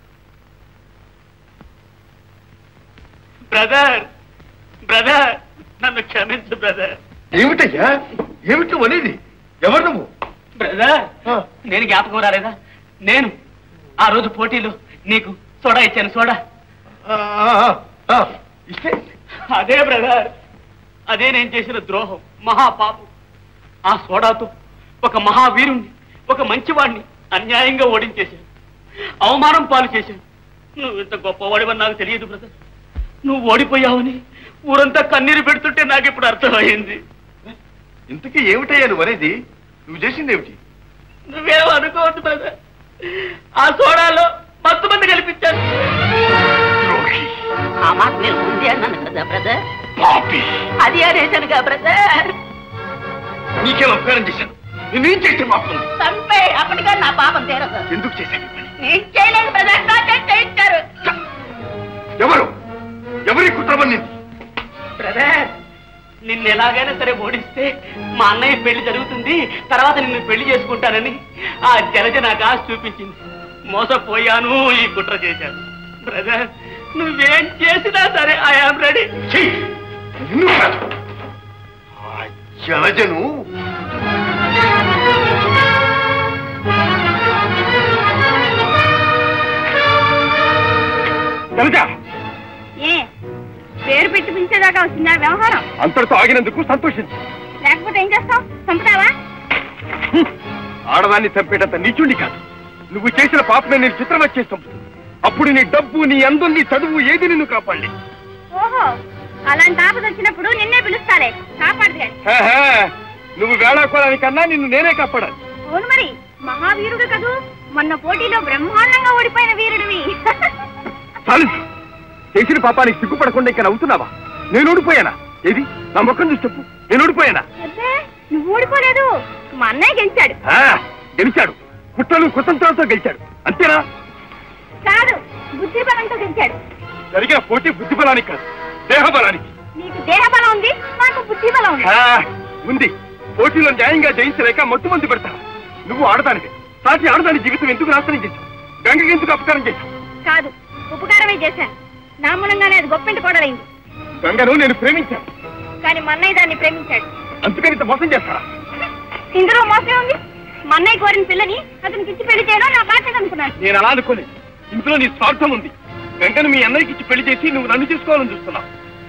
బ్రదర్ బ్రదర్ నన్ను క్షమించు బ్రదర్ ఏమిటయ్యా ఏమిటి అనేది ఎవరు నువ్వు బ్రదర్ ఆ. నేను జ్ఞాపకం రాలేదా నేను ఆ రోజు పోటీలో నీకు సోడా ఇచ్చాను సోడా ఆ, ఆ, ఆ, ఆ, ఇస్తే అదే బ్రదర్ అదే నేను చేసిన ద్రోహం మహాపాపం ఆ సోడాతో ఒక మహావీరుణ్ణి ఒక మంచివాణ్ణి అన్యాయంగా ఓడించేశాను అవమానం పాలు చేశాను నువ్వు ఇంత గొప్పవాడివని నాకు తెలియదు బ్రదర్ నువ్వు ఓడిపోయావని ఊరంతా కన్నీరు పెడుతుంటే నాకు ఇప్పుడు అర్థమైంది ఇంతకీ ఏమిటయ్యా నువ్వు అనేది నువ్వు చేసింది ఏమిటి నువ్వేం అనుకోవద్దు బ్రదర్ ఆ సోడాలో మత్తు మంది కల్పించాను ద్రోహి ఆ మాట నేను ముందే అన్నాను కదా బ్రదర్ పాపి అది అనేసానుగా బ్రదర్ నీకేం అపకారం చేశాను నేనేం చేస్తే పాపం చంపే అప్పటిగా నా పాపం తీరదు ఎందుకు చేశాను ఈ పని? నేను చేయలేదు బ్రదర్ నా చేత చేయించారు ఎవరు ఎవరి కుట్రమన్నింది బ్రదర్ నిన్ను ఎలాగైనా సరే ఓడిస్తే మా అన్నయ్య పెళ్లి జరుగుతుంది తర్వాత నిన్ను పెళ్లి చేసుకుంటానని ఆ జలజ నాకు ఆశ చూపించింది మోసపోయాను ఈ కుట్ర చేశాను బ్రదర్ నువ్వేం చేసినా సరే ఐఆమ్ రెడీ ఛీ! నిన్ను కాదు ఆ జలజను జలజ ఏ పేరు పెట్టి పిలిచేదాకా వచ్చిందా వ్యవహారం అంతటితో ఆగినందుకు సంతోషించు లేకపోతే ఏం చేస్తావు చంపుతావా హ్మ్. ఆడదాన్ని చంపేటంత నీచుండి కాదు నువ్వు చేసిన పాపమే నేను చిత్రవత్ చేసి చంపుతాను అప్పుడు నీ డబ్బు నీ అందం నీ చదువు ఏది నిన్ను కాపాడలే ఓహో అలాంటి ఆపద వచ్చినప్పుడు నిన్నే పిలుస్తాలే కాపాడు కానీ హే, హే. నువ్వు వేళాకోళానికన్నా నిన్ను నేనే కాపాడాలి అవును మరి మహావీరుడు కదూ మొన్న పోటీలో బ్రహ్మాండంగా ఓడిపోయిన వీరుడివి చాలించు చేసిన పాపానికి సిగ్గుపడకుండా ఇంకా నవ్వుతున్నావా నేను ఓడిపోయానా ఏది నా ముఖం చూసి చెప్పు నేను ఓడిపోయానా అబ్బే, నువ్వు ఓడిపోలేదు మా అన్నయ్య గెలిచాడు ఆ, గెలిచాడు కుట్రలు కుతంత్రాలతో గెలిచాడు అంతేనా కాదు బుద్ధి బలంతో గెలిచాడు జరిగిన పోటీ బుద్ధి బలానికి కాదు దేహ బలానికి నీకు దేహ బలం ఉంది నాకు బుద్ధి బలం ఉంది ఆ, ఉంది పోటీలో న్యాయంగా జయించలేక మత్తు మంది పెడతా నువ్వు ఆడదానివి సాటి ఆడదాని జీవితం ఎందుకు నాశనం చేశావు గంగకి ఎందుకు అపకారం చేశావు కాదు ఉపకారమే చేశాను నా మూలంగానే అది గొప్పింటి కోడలైంది గంగను నేను ప్రేమించాను కానీ మా అన్నయ్య దాన్ని ప్రేమించాడు అందుకని ఇంత మోసం చేస్తారా ఇందులో మోసమే ఉంది మా అన్నయ్య కోరిన పిల్లని అతనికి ఇచ్చి పెళ్లి చేయడం నా బాధ్యత అనుకున్నాను నేను అలా అనుకోలేదు ఇందులో నీ స్వార్థం ఉంది గంగను మీ అన్నయ్యకి ఇచ్చి పెళ్లి చేసి నువ్వు నన్ను చేసుకోవాలని చూస్తున్నావు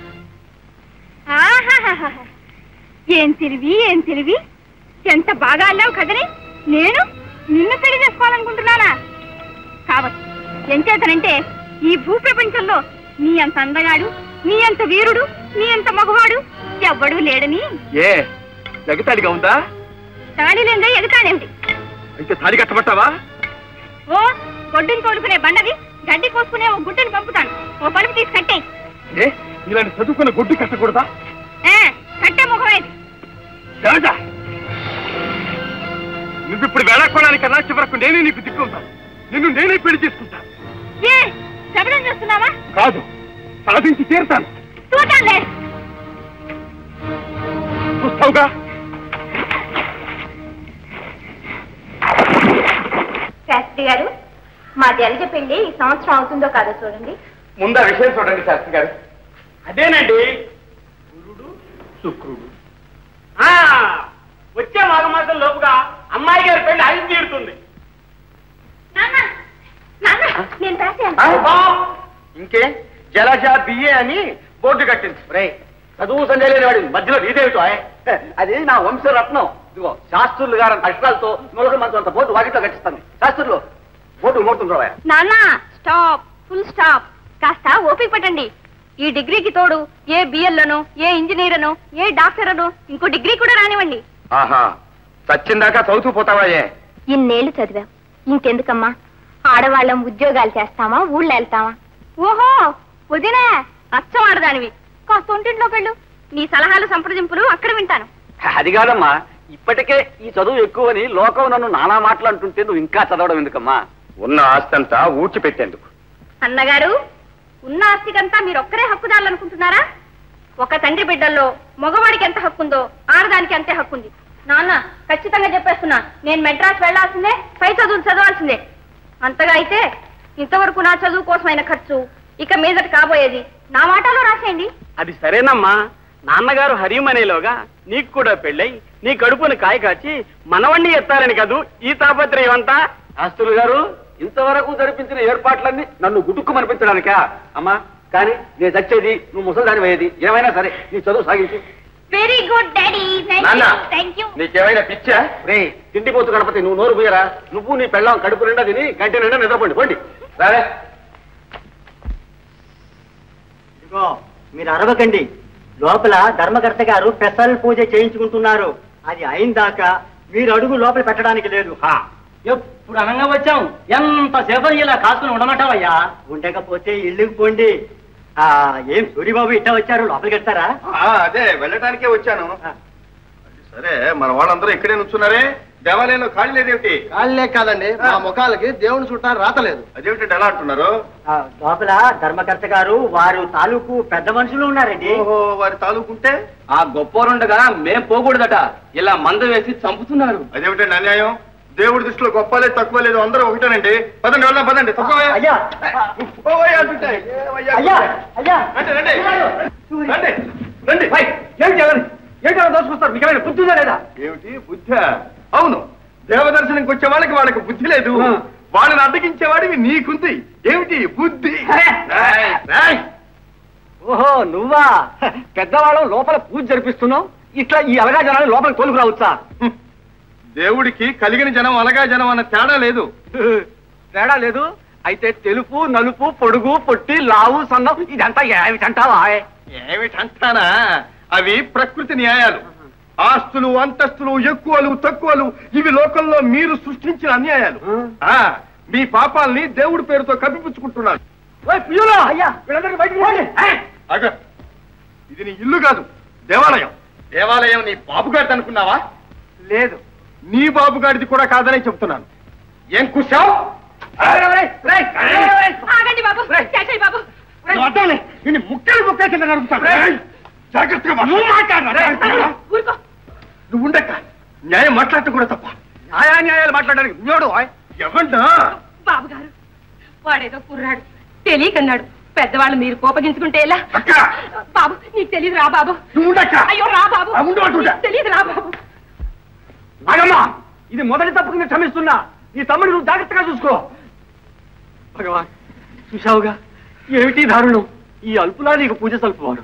ఆహాహాహా. ఏం తెలివి ఏం తెలివి ఎంత బాగా అల్లావు కదనే నేను నిన్ను పెళ్లి చేసుకోవాలనుకుంటున్నానా కావచ్చు ఎంచేతనంటే ఈ భూప్రపంచంలో నీ అంత అందగాడు నీ అంత వీరుడు నీ అంత మగవాడు ఎవ్వడూ లేడని ఏ జగతాడిగా ఉందా తాళి లేదా ఎగతాడేమిటి అయితే తాడి కట్టబట్టావా ఓ గొడ్డుని తోలుకునే బండవి గడ్డి కోసుకునే ఓ గుడ్డని పంపుతాను ఓ పలుపు తీసి కట్టేయి ఏ ఇలాంటి చదువుకున్న గుడ్డు కట్టకూడదా ఆ, కట్టే ముఖమేది రాజా నువ్విప్పుడు వేళాకోవడానికన్నా చివరకు నేనే నీకు దిక్కు ఉంటాను నిన్ను నేనే పెళ్లి చేసుకుంటాను ఏ శబదం చేస్తున్నావా కాదు సాధించి తీరుతాను చూడాలే చూస్తావుగా శాస్త్రి గారు మా జలజ పెళ్లి ఈ సంవత్సరం అవుతుందో కాదో చూడండి ముందు ఆ విషయం చూడండి శాస్త్రి గారు అదేనండి గురుడు శుక్రుడు ఆ, వచ్చే మాఘమాసం లోపుగా అమ్మాయి గారి పెళ్లి ఐదు తీరుతుంది నాన్న నాన్న నేను రాశాను అబ్బా! ఇంకే జలజ బిఏ అని బోర్డు కట్టింది రే చదువు సంజయ్ లేని వాడి మధ్యలో నీదేమిటో ఆయ్? అది నా వంశరత్నం ఇదిగో శాస్త్రులు గారి అక్షరాలతో నూలక మంత్రం అంత బోర్డు వాకిట్లో కట్టిస్తాను శాస్త్రులు బోర్డు మూడుతుంది రాయ నాన్న స్టాప్ ఫుల్ స్టాప్ కాస్త ఓపిక పట్టండి ఈ డిగ్రీకి తోడు ఏ బిఎల్లోనో ఏ ఇంజనీర్ అనో ఏ డాక్టర్ అనో ఇంకో డిగ్రీ కూడా రానివ్వండి ఆహా చచ్చిందాకా చదువుతూ పోతావాయే ఇన్నేళ్లు చదివాం ఇంకెందుకమ్మా ఆడవాళ్ళం ఉద్యోగాలు చేస్తామా ఊళ్ళో వెళ్తామా ఓహో వదినా అచ్చం ఆడదానివి కాస్త ఒంటింట్లోకి వెళ్ళు నీ సలహాలు సంప్రదింపులు అక్కడ వింటాను అది కాదమ్మా ఇప్పటికే ఈ చదువు ఎక్కువని లోకం నన్ను నానా మాటలు అంటుంటే నువ్వు ఇంకా చదవడం ఎందుకమ్మా ఉన్న ఆస్తంతా ఊడ్చిపెట్టేందుకు అన్నగారు ఉన్న ఆస్తికంతా మీరు ఒక్కరే హక్కుదారులు అనుకుంటున్నారా ఒక తండ్రి బిడ్డల్లో మగవాడికి ఎంత హక్కుందో ఆడదానికి అంతే హక్కుంది నాన్న ఖచ్చితంగా చెప్పేస్తున్నా నేను మెడ్రాస్ వెళ్లాల్సిందే పై చదువులు చదవాల్సిందే అంతగా అయితే ఇంతవరకు నా చదువు కోసమైన ఖర్చు ఇక మీదట కాబోయేది నా వాటాలో రాసేయండి అది సరేనమ్మా నాన్నగారు హరిమనేలోగా నీకు కూడా పెళ్ళై నీ కడుపును కాయ కాచి మనవణ్ణి ఎత్తారని కదూ ఈ తాపత్రయం అంతా శాస్త్రులు గారు ఇంతవరకు జరిపించిన ఏర్పాట్లన్నీ నన్ను గుటుక్కు మనిపించడానికా అమ్మా కానీ నేను చచ్చేది నువ్వు ముసలిదాని అయ్యేది ఏమైనా సరే నీ చదువు సాగించు వెరీ గుడ్ డాడీ నాన్న. థ్యాంక్ యూ నీకేమైనా పిచ్చా రే తిండిపోతు గణపతి నువ్వు నోరు పోయరా నువ్వు నీ పెళ్ళాం కడుపు నిండా తిని గంట నిండా నిద్రపోండి పోండి సరే ఇదిగో మీరు అరవకండి లోపల ధర్మకర్త గారు పెసల్ పూజ చేయించుకుంటున్నారు అది అయిన దాకా మీరు అడుగు లోపల పెట్టడానికి లేదు హా ఎప్పుడు అనంగా వచ్చాం ఎంత సేపటి ఇలా కాసుకుని ఉండమంటావయ్యా ఉండకపోతే ఇల్లుకు పోండి ఆ ఏం సూరిబాబు ఇట్లా వచ్చారు లోపలికి వెళ్తారా అదే వెళ్ళటానికే వచ్చాను సరే మన వాళ్ళందరూ ఇక్కడే నుంచున్నారే దేవాలయంలో ఖాళీ లేదేమిటి కాళ్ళే కాదండి మా ముఖాలకి దేవుని చుట్టాలు రాతలేదు అదేమిటి ఎలా అంటున్నారు ఆ, లోపల ధర్మకర్త గారు వారు తాలూకు పెద్ద మనుషులు ఉన్నారండి ఓహో వారి తాలూకుంటే ఆ గొప్పవారుండగా మేం పోకూడదట ఇలా మంద వేసి చంపుతున్నారు అదేమిటండి అన్యాయం దేవుడి దృష్టిలో గొప్ప లేదు తక్కువ లేదు అందరూ ఒకటేనండి పదండి వెళ్దాం పదండి తక్కువ అయ్యా అయ్యా అయ్యా రండి రండి రండి రండి పై, ఏం చేయాలి ఏం చేయాలి దోచుకొస్తారు మీకు ఏమైనా బుద్ధి ఉందా లేదా ఏమిటి బుద్ధి అవును దేవదర్శనంకి వచ్చే వాళ్ళకి వాళ్ళకి బుద్ధి లేదు వాళ్ళని అడ్డగించేవాడివి నీకుంది ఏమిటి బుద్ధి రాయ్, రాయ్. ఓహో నువ్వా పెద్దవాళ్ళం లోపల పూజ జరిపిస్తున్నావు ఇట్లా ఈ అలగా జనాన్ని లోపలికి తోలుకు రావచ్చా హ్మ్. దేవుడికి కలిగిన జనం అలగా జనం అన్న తేడా లేదు తేడా లేదు అయితే తెలుపు నలుపు పొడుగు పొట్టి లావు సన్నం ఇదంతా ఏమిటంటావా ఏమిటంటానా అవి ప్రకృతి న్యాయాలు ఆస్తులు అంతస్తులు ఎక్కువలు తక్కువలు ఇవి లోకంలో మీరు సృష్టించిన అన్యాయాలు ఆ మీ పాపాల్ని దేవుడి పేరుతో కప్పిపుచ్చుకుంటున్నారు అయ్యా వీళ్ళందరికీ బయటికి పోండి. అగ ఇది నీ ఇల్లు కాదు దేవాలయం దేవాలయం నీ బాబుగాడిది అనుకున్నావా లేదు నీ బాబుగాడిది కూడా కాదనే చెప్తున్నాను ఏం కుశావు ఆగండి బాబు శేషయ్య బాబు నిన్ను ముక్కలు ముక్కల కింద నడుపుతాను జాగ్రత్తగా మాట్లాడు ఊరుకో నువ్వు ఉండక న్యాయం మాట్లాడటం కూడా తప్ప న్యాయా న్యాయాలు మాట్లాడడానికి నువ్వు ఎవంటా బాబు గారు వాడేదో కుర్రాడు తెలియకన్నాడు పెద్దవాళ్ళు మీరు కోపగించుకుంటే ఎలా అక్క బాబు నీకు తెలియదు రా బాబు నువ్వు ఉండక్క అయ్యో రా బాబు ఆ, ఉండు అంటుంటా. నీకు తెలియదు రా బాబు నాగమ్మా ఇది మొదటి తప్పు కింద క్షమిస్తున్నా నీ తమ్ముడు నువ్వు జాగ్రత్తగా చూసుకో భగవాన్ చూశావుగా ఏమిటి దారుణం ఈ అల్పులా నీకు పూజ సల్పువాడు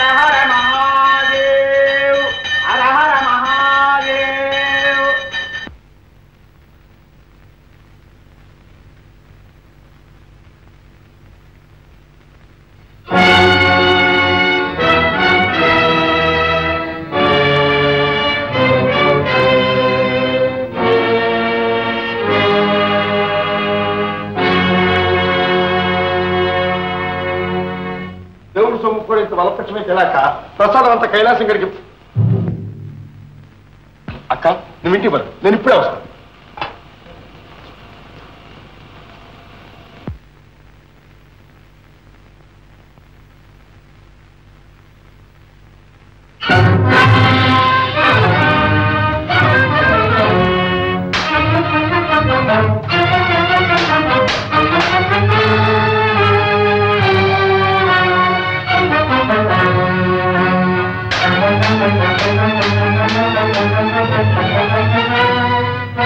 దేవుడు సొమ్ము కూడా ఇంత బలపక్షమే తెలియక ప్రసాదం అంత కైలాసం గడికి అక్క నువ్వు ఇంటికి పడు నేను ఇప్పుడే వస్తాను Thank you.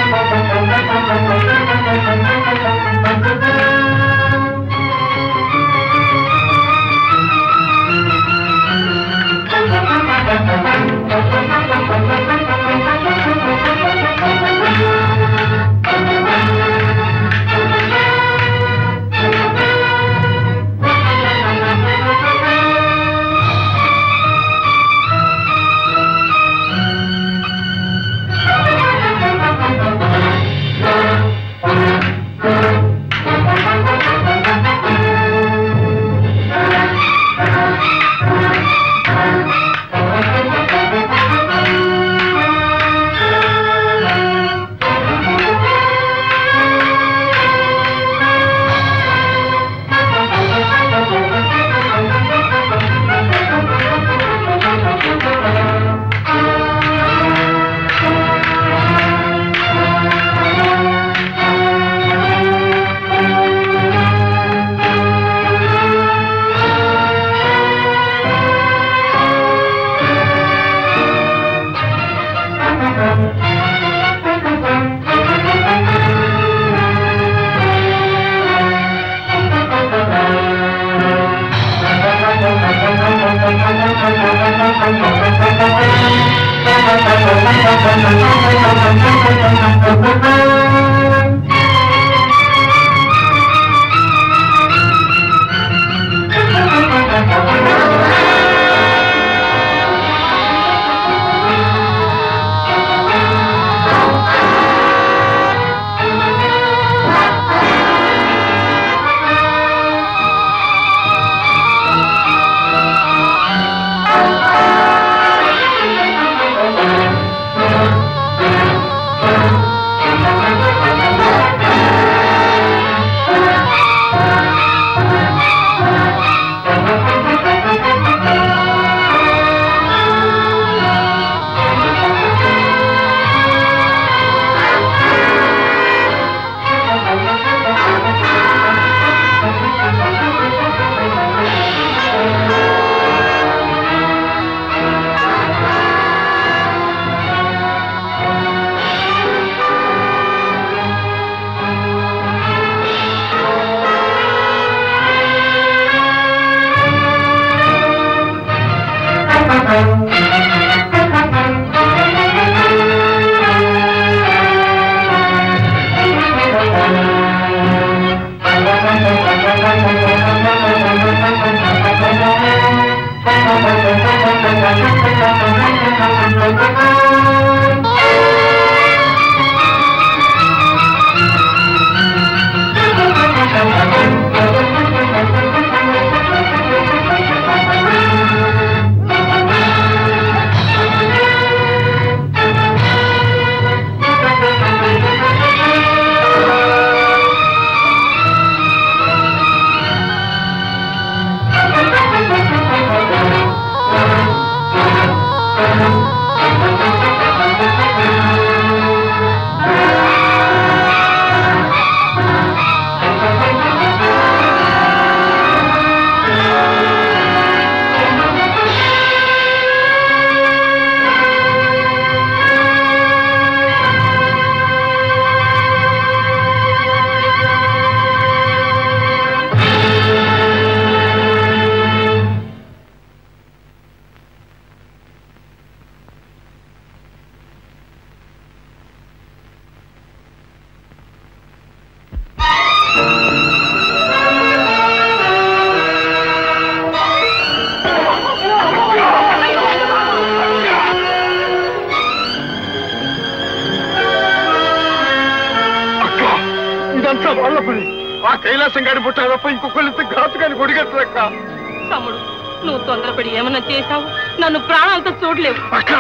ఇదంతా వాళ్ళ పని ఆ కైలాసం గారి పుట్ట తప్ప ఇంకొకళ్ళిస్తే ఘాతుగాని కొడిగట్టరక్క తమ్ముడు నువ్వు తొందరపడి ఏమన్నా చేశావు నన్ను ప్రాణాలతో చూడలేవు అక్క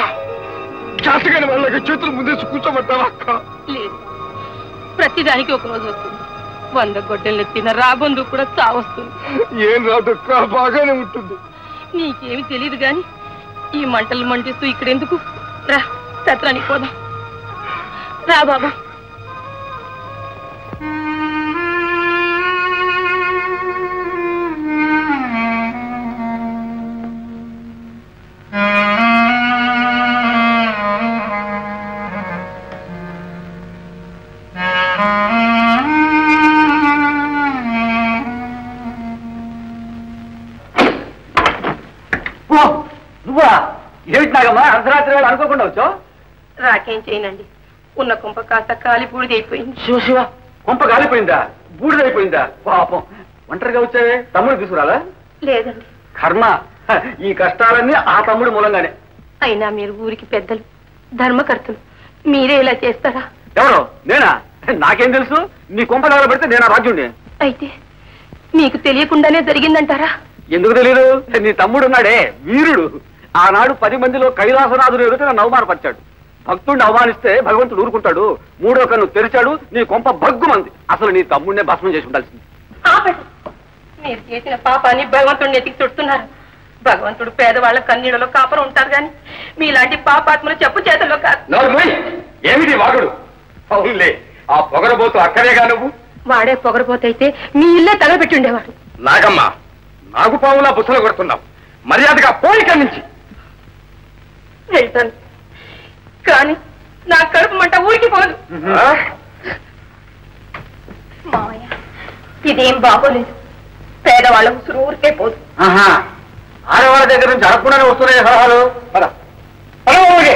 ఘాతుగాని వాళ్ళకి చేతులు ముందేసి కూర్చోబట్టావా అక్క లేదు ప్రతిదానికి ఒక రోజు వస్తుంది వంద గొడ్డలు ఎత్తిన రాబందు కూడా చావస్తుంది ఏం రాదక్క బాగానే ఉంటుంది నీకేమి తెలియదు గాని ఈ మంటలు మంటిస్తూ ఇక్కడెందుకు రా సత్రానికి పోదాం రా బాబా ఓ నువ్వా ఏమిటి నాగమ్మా అర్ధరాత్రి వేళ అనుకోకుండా వచ్చావు రాకేం చేయనండి ఉన్న కుంప కాస్త కాలి బూడిదైపోయింది శివ శివ కొంప గాలిపోయిందా బూడిదైపోయిందా పాపం ఒంటరిగా వచ్చావే తమ్ముడు తీసుకురాలా లేదండి కర్మ హ, ఈ కష్టాలన్నీ ఆ తమ్ముడు మూలంగానే అయినా మీరు ఊరికి పెద్దలు ధర్మకర్తలు మీరే ఇలా చేస్తారా ఎవరు నేనా నాకేం తెలుసు నీ కొంప దగ్గర పెడితే నేను ఆ రాజ్యుడిని అయితే మీకు తెలియకుండానే జరిగిందంటారా ఎందుకు తెలియదు నీ తమ్ముడు ఉన్నాడే వీరుడు ఆనాడు పది మందిలో కైలాసనాథుడు ఎదుట నన్ను అవమానపరిచాడు భక్తుడిని అవమానిస్తే భగవంతుడు ఊరుకుంటాడు మూడో కన్ను తెరిచాడు నీ కొంప భగ్గుమంది అసలు నీ తమ్ముడినే భస్మం చేసి ఉండాల్సింది ఆపండి మీరు చేసిన పాపాన్ని భగవంతుడిని ఎతికి చుడుతున్నారు భగవంతుడు పేదవాళ్ళ కన్నీళ్ళలో కాపురం ఉంటారు గాని మీలాంటి పాపాత్మలు చెప్పు చేతుల్లో కాదు నోర్మయ్ ఏమిటి వాగుడు అవునులే ఆ పొగరబోతు అక్కడేగా నువ్వు వాడే పొగరపోతైతే మీ ఇల్లే తగలబెట్టి ఉండేవాడు నాగమ్మ నాగుపావులా బుసలు కొడుతున్నావు మర్యాదగా పోయిక నుంచి వెళ్తాను కానీ నా కడుపు మంట ఊరికి పోదు ఆ? మామయ్య ఇదేం బాగోలేదు పేదవాళ్ళ ఉసురు ఊరికే పోదు ఆహా ఆడవాళ్ళ దగ్గర నుంచి అడగకుండానే వస్తున్నాయి సలహాలు పద పద ఊరికి.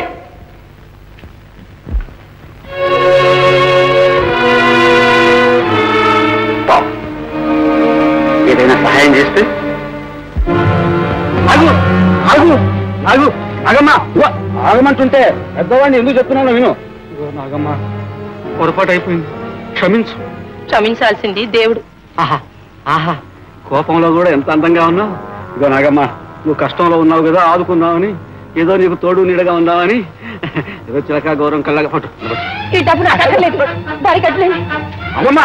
పాపం. ఏదైనా సహాయం చేస్తే ఆగు ఆగు ఆగు నాగమ్మ ఉవ్వ, ఆగమంటుంటే పెద్దవాడిని ఎందుకు చెప్తున్నాను విను ఇదిగో నాగమ్మ పొరపాటు అయిపోయింది క్షమించు క్షమించాల్సింది దేవుడు ఆహా ఆహా కోపంలో కూడా ఎంత అందంగా ఉన్నావు ఇదిగో నాగమ్మ నువ్వు కష్టంలో ఉన్నావు కదా ఆదుకుందామని ఏదో నీకు తోడు నీడగా ఉందామని ఏదో చిలక గౌరవం కళ్ళగా పట్టు ఈ డబ్బు నాకు అక్కర్లేదు దారి కట్టలేదు నాగమ్మ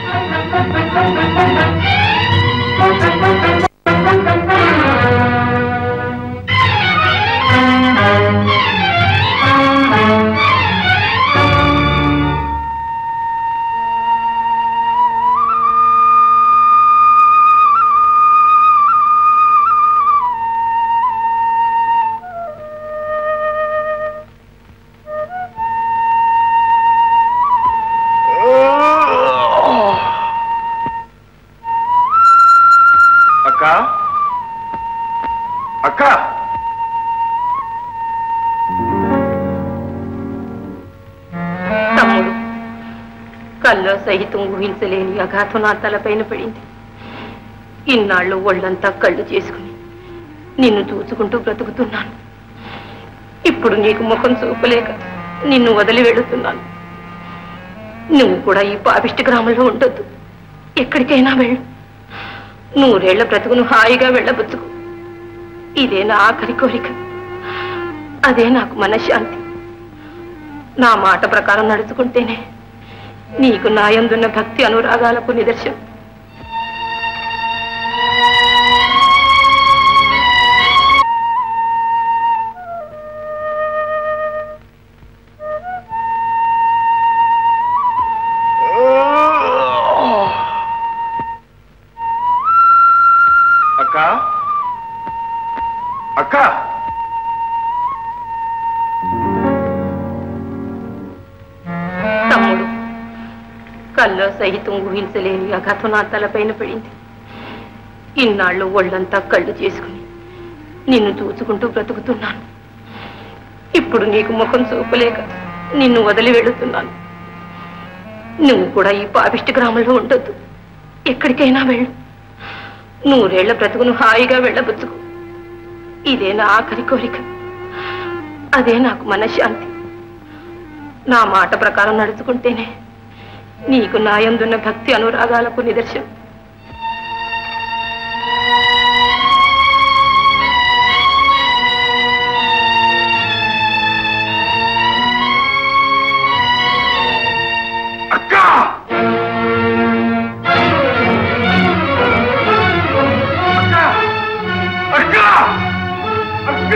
అక్క అక్క తమ్ముడు కల్లో సహితం ఊహించలేని అఘాతం నా తలపైన పడింది ఇన్నాళ్ళు ఒళ్ళంతా కళ్ళు చేసుకుని నిన్ను చూసుకుంటూ బ్రతుకుతున్నాను ఇప్పుడు నీకు ముఖం చూపలేక నిన్ను వదిలి వెళుతున్నాను నువ్వు కూడా ఈ పాపిష్టి గ్రామంలో ఉండొద్దు ఎక్కడికైనా వెళ్ళు నూరేళ్ల బ్రతుకును హాయిగా వెళ్ళబుచ్చుకు ఇదే నా ఆఖరి కోరిక అదే నాకు మనశ్శాంతి నా మాట ప్రకారం నడుచుకుంటేనే నీకు నాయందున్న భక్తి అనురాగాలకు నిదర్శనం అక్క అక్క తమ్ముడు కల్లో సహితం ఊహించలేని అఘాతం నా తలపైన పడింది ఇన్నాళ్ళు ఒళ్ళంతా కళ్ళు చేసుకుని నిన్ను చూసుకుంటూ బ్రతుకుతున్నాను ఇప్పుడు నీకు ముఖం చూపలేక నిన్ను వదిలి వెళుతున్నాను నువ్వు కూడా ఈ పాపిష్టి గ్రామంలో ఉండొద్దు ఎక్కడికైనా వెళ్ళు నూరేళ్ల బ్రతుకును హాయిగా వెళ్ళబుచ్చుకు ఇదే నా ఆఖరి కోరిక అదే నాకు మనశ్శాంతి నా మాట ప్రకారం నడుచుకుంటేనే నీకు నాయందున్న భక్తి అనురాగాలకు నిదర్శనం అక్క అక్క అక్క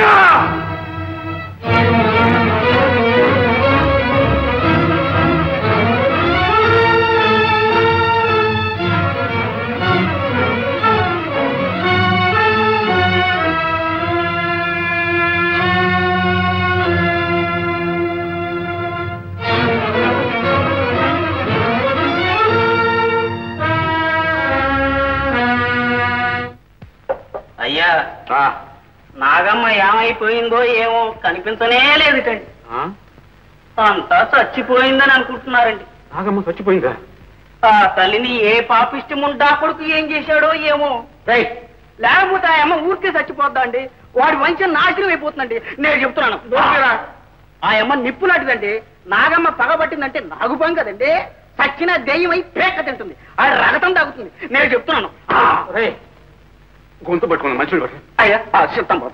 అయ్యా నాగమ్మ ఏమైపోయిందో ఏమో కనిపించనే లేదుటండి అంతా చచ్చిపోయిందని అనుకుంటున్నారండి నాగమ్మ చచ్చిపోయిందా ఆ తల్లిని ఏ పాపిష్టి ముండా కొడుకు ఏం చేశాడో ఏమో రైట్ లేకపోతే ఆ అమ్మ ఊరికే చచ్చిపోద్దా అండి వాడి వంశం నాశనం అయిపోతుందండి నేను చెప్తున్నాను దూరంగా. ఆ అమ్మ నిప్పు లాంటిదండి నాగమ్మ పగబట్టిందంటే నాగుపం కదండి చచ్చిన దెయ్యం అయి పేక తింటుంది ఆ రగతం తాగుతుంది నేను చెప్తున్నాను రే గొంతు పట్టుకున్నాను మంచి పట్టు అయ్యా ఆ చిత్తం బాబు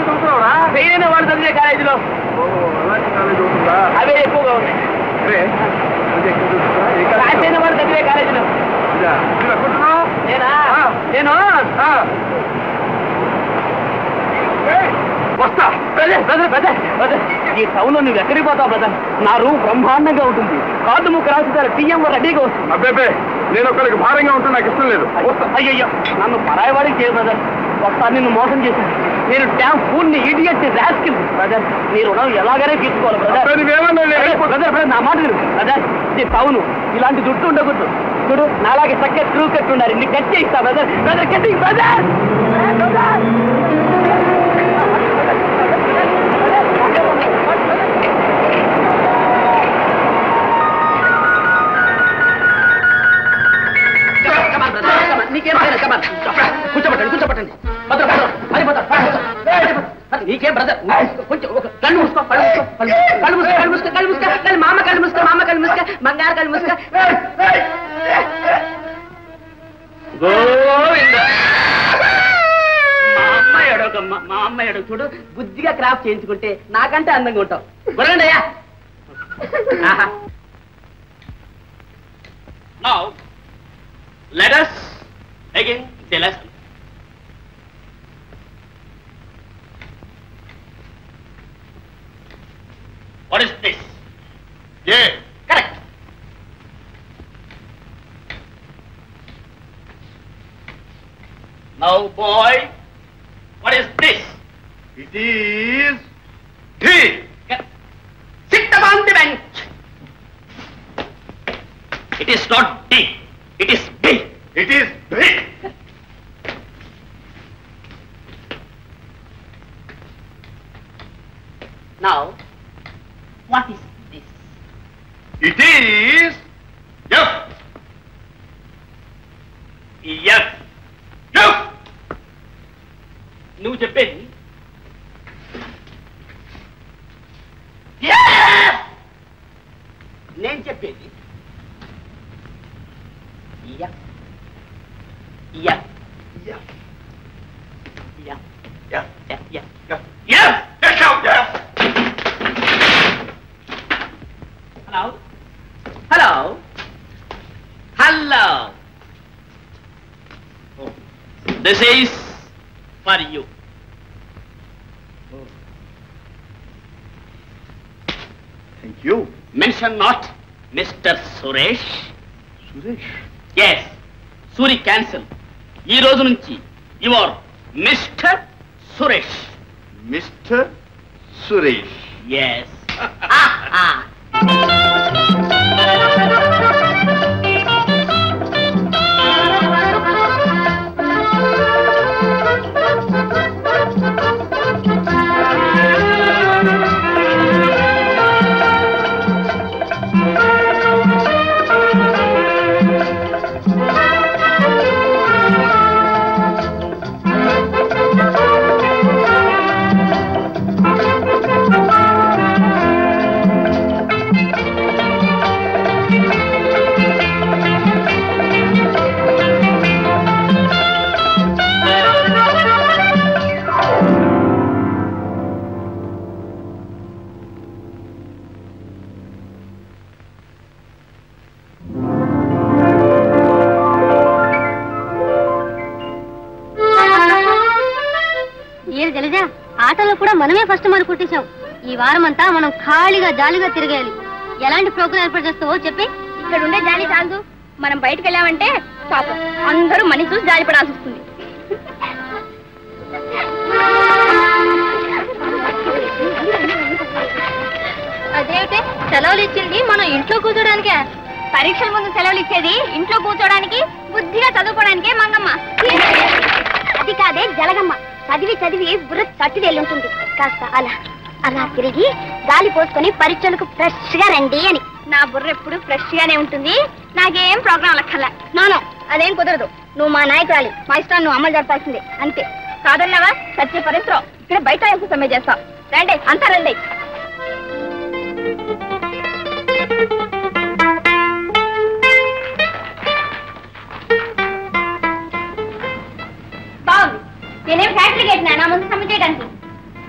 చదువుతున్నావురా ఫెయిల్ అయిన వాడు చదివే కాలేజీలో అలాంటి కాలేజ్ అవుతుందా అవే ఎక్కువగా ఉన్నాయి అరే అదే ఎక్కడ చదువుతున్నా? ఏ కాలేజ్ పాస్ అయిన వాడు చదివే కాలేజీలో ఇదా? నువ్వు ఎక్కడున్నావు? నేనా ఆ. నేను ఆ. ఏయ్, వస్తా బ్రదర్ బ్రదర్ బ్రదర్ బ్రదర్ ఈ టౌన్ లో నువ్వు ఎక్కడికి పోతావు బ్రదర్ నా రూమ్ బ్రహ్మాండంగా ఉంటుంది కార్డు ముక్క రాసిస్తారు టీఎం రెడీగా వస్తుంది అబ్బేబే నేను ఒకరికి భారంగా ఉంటే నాకు ఇష్టం లేదు వస్తా అయ్యయ్యో నన్ను పరాయి వాడికి చేయదు బ్రదర్ ఒకసారి నిన్ను మోసం చేశాను నేను డ్యామ్ ఫూల్ ని ఇడియట్ రాస్కిల్ బ్రదర్ నీ రుణం ఎలాగనే తీసుకోవాలి అబ్బే, బ్రదర్ నువ్వేమన్నా నేను వెళ్ళిపోతా. బ్రదర్ బ్రదర్ నా మాట విను బ్రదర్ ఇది టౌన్ ఇలాంటి దుట్టు ఉండకూడదు చూడు నాలాగే చక్కగా స్క్రూ కట్టి ఉండాలి నీ కట్ చేయిస్తా బ్రదర్ బ్రదర్ కట్టి బ్రదర్ నీకేం కూర్చోబట్టండి కూర్చోబట్టండి భద్ర భద్ర మరి నీకేం బ్రదర్ కొంచెం ఒక కళ్ళు మూసుకో కళ్ళు మూసుకో కళ్ళు మూసుకో కళ్ళు మూసుకో కళ్ళు మూసుకో కళ్ళు మామ కళ్ళు మూసుకో మామ కళ్ళు మూసుకో బంగారు కళ్ళు మూసుకో గోవింద మా అమ్మ ఎడోకమ్మ మా అమ్మ ఎడో చూడు బుద్ధిగా క్రాఫ్ట్ చేయించుకుంటే నాకంటే అందంగా ఉంటావు కొనండి అయ్యా Now, let us begin the lesson. What is this? A Correct. Now, boy, what is this? It is T Sit upon the bench. It is not D. It is B. It is brick Now, what is this? It is F F F నువ్వు చెప్పేది F! నేను చెప్పేది F F F F F hello hello hello this is for you thank you mention not mister Suresh Suresh S Suri cancel ఈ రోజు నుంచి you are mister Suresh mister Suresh yes ఏం జలజ ఆటలో కూడా మనమే ఫస్ట్ మార్క్ కొట్టేశాం ఈ వారం అంతా మనం ఖాళీగా జాలీగా తిరగేయాలి ఎలాంటి ప్రోగ్రాం ఏర్పాటు చేస్తావో చెప్పి ఇక్కడ ఉండే జాలి చాలు మనం బయటకు వెళ్ళామంటే పాపం అందరూ మని చూసి జాలి పడాల్సి వస్తుంది అదేమిటి సెలవులు ఇచ్చింది మనం ఇంట్లో కూర్చోడానికే పరీక్షల ముందు సెలవులు ఇచ్చేది ఇంట్లో కూర్చోడానికి బుద్ధిగా చదువుకోవడానికే మంగమ్మ అది కాదే జలగమ్మ చదివి చదివి బుర్ర తట్టిదేళ్ళు ఉంటుంది కాస్త అలా అలా తిరిగి గాలి పోసుకొని పరీక్షలకు ఫ్రెష్ గా రండి అని నా బుర్ర ఎప్పుడు ఫ్రెష్ గానే ఉంటుంది నాకేం ప్రోగ్రాం లక్కల నోనో అదేం కుదరదు నువ్వు మా నాయకురాలి మా ఇష్టాన్ని నువ్వు అమలు జరపాల్సిందే అంతే కాదన్నావా సత్య పరిశ్రమ ఇక్కడ బయట ఎంత సమ్మె చేస్తావు రండి అంతా రండి బాగుంది నేనేం ఫ్యాక్టరీ కట్టినా నా ముందు సమ్మె చేయడానికి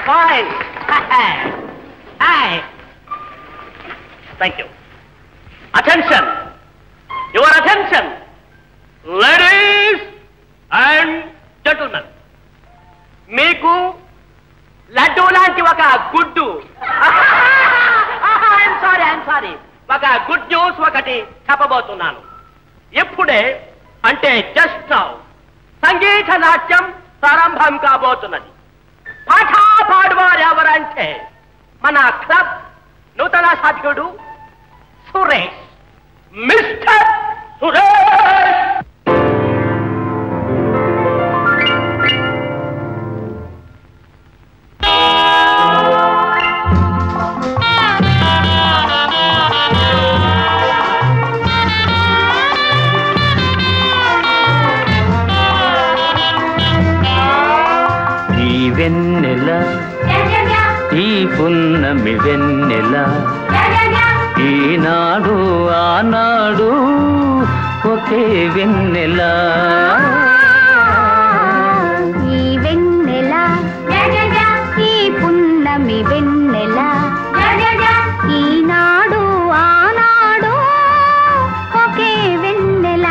fine hi thank you attention your attention ladies and gentlemen మీకు లడ్డు లాంటి ఒక గుడ్డు ఐఎమ్ సారీ ఐఎమ్ సారీ ఒక గుడ్ న్యూస్ ఒకటి చెప్పబోతున్నాను ఎప్పుడే అంటే జస్ట్ నౌ సంగీత నాట్యం ప్రారంభం కాబోతున్నది పాఠా పాడువారు ఎవరంటే మన క్లబ్ నూతన సభ్యుడు సురేష్ మిస్టర్ సురేష్ ఈ వెన్నెల ఈ పున్నమి వెన్నెల ఈనాడు ఆనాడు ఒకే వెన్నెల ఈ వెన్నెల ఈ పున్నమి వెన్నెల ఈనాడు ఆనాడు ఒకే వెన్నెల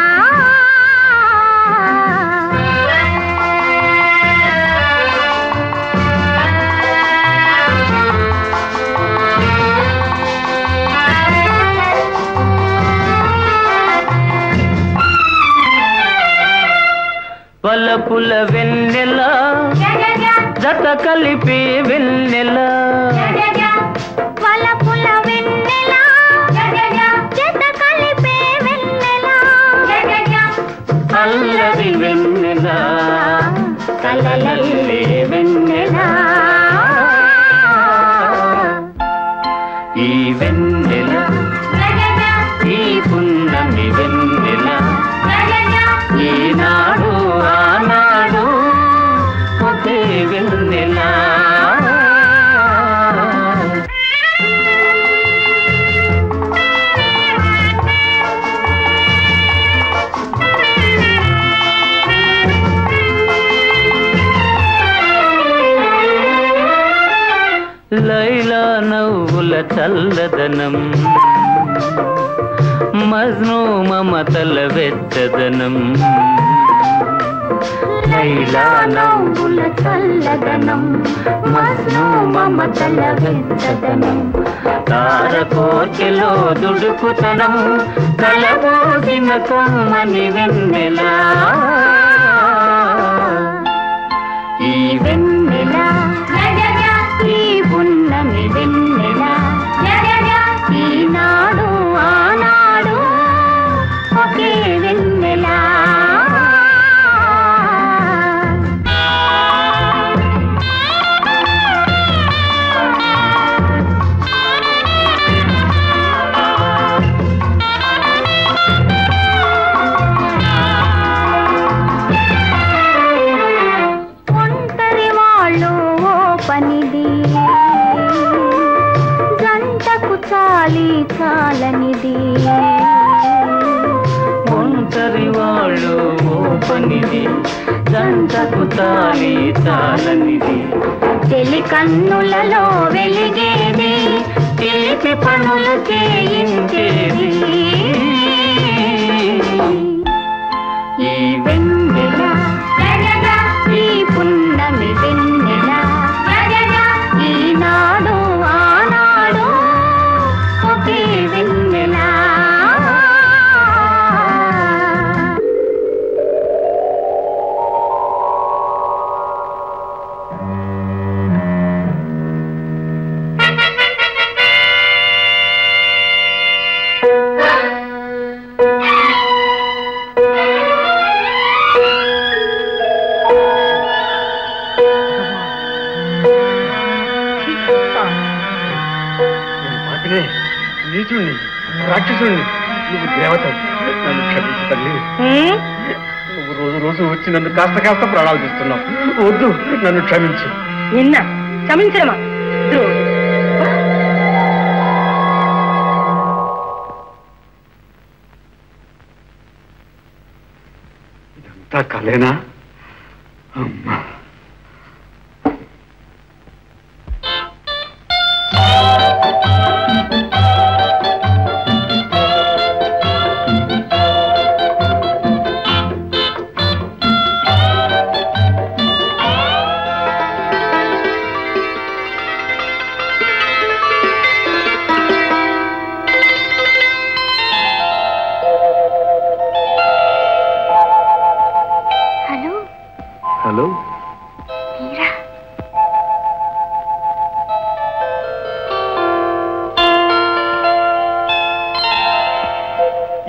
పలపుల వెన్నెల జత కలిపే వెన్నెల వలపుల వెన్నెల జత కలిపే వెన్నెల అల్లరి వెన్నెల కలలల్లే వెన్నెల ఈ వెన్నెల ఈ పున్నమి వెన్నెల ఈనాడు ఆనాడు ఒకే వెన్నెల లైలా నవ్వుల చల్లదనం మజ్ను మమతల వెచ్చదనం లైలా నవ్వుల చల్లదనం మజ్ను మమతల వెచ్చదనం తార కోర్కెలో దుడుకుతనం కలబోసిన కమ్మని వెన్నెలా ఈ వెన్నెల ఈ పున్నమి వెన్నెల ఈనాడు ఆనాడు ఒకే వెన్నెల ఒంటరి వాళ్ళు ఓ పనిది గంటకు చాలి చాలనిది ఒంటరి వాళ్ళు ఓ పనిది గంటకు చాలి చాలనిది తెలి కన్నులలో వెలిగేది తెలిపి పనులు చేయించేది ఈ వెన్నెల ఈ పున్నమి వెన్నెల ఈనాడు ఆనాడు ఒకే వెన్నెల పాపినే నీచుణ్ణి రాక్షసుణ్ణి నువ్వు దేవత నన్ను క్షమించు తల్లి నువ్వు రోజు రోజు వచ్చి నన్ను కాస్త కాస్త ప్రాణాలు తీస్తున్నావు వద్దు నన్ను క్షమించు నిన్న క్షమించడమా ద్రోహి. ఇదంతా కలేనా అమ్మా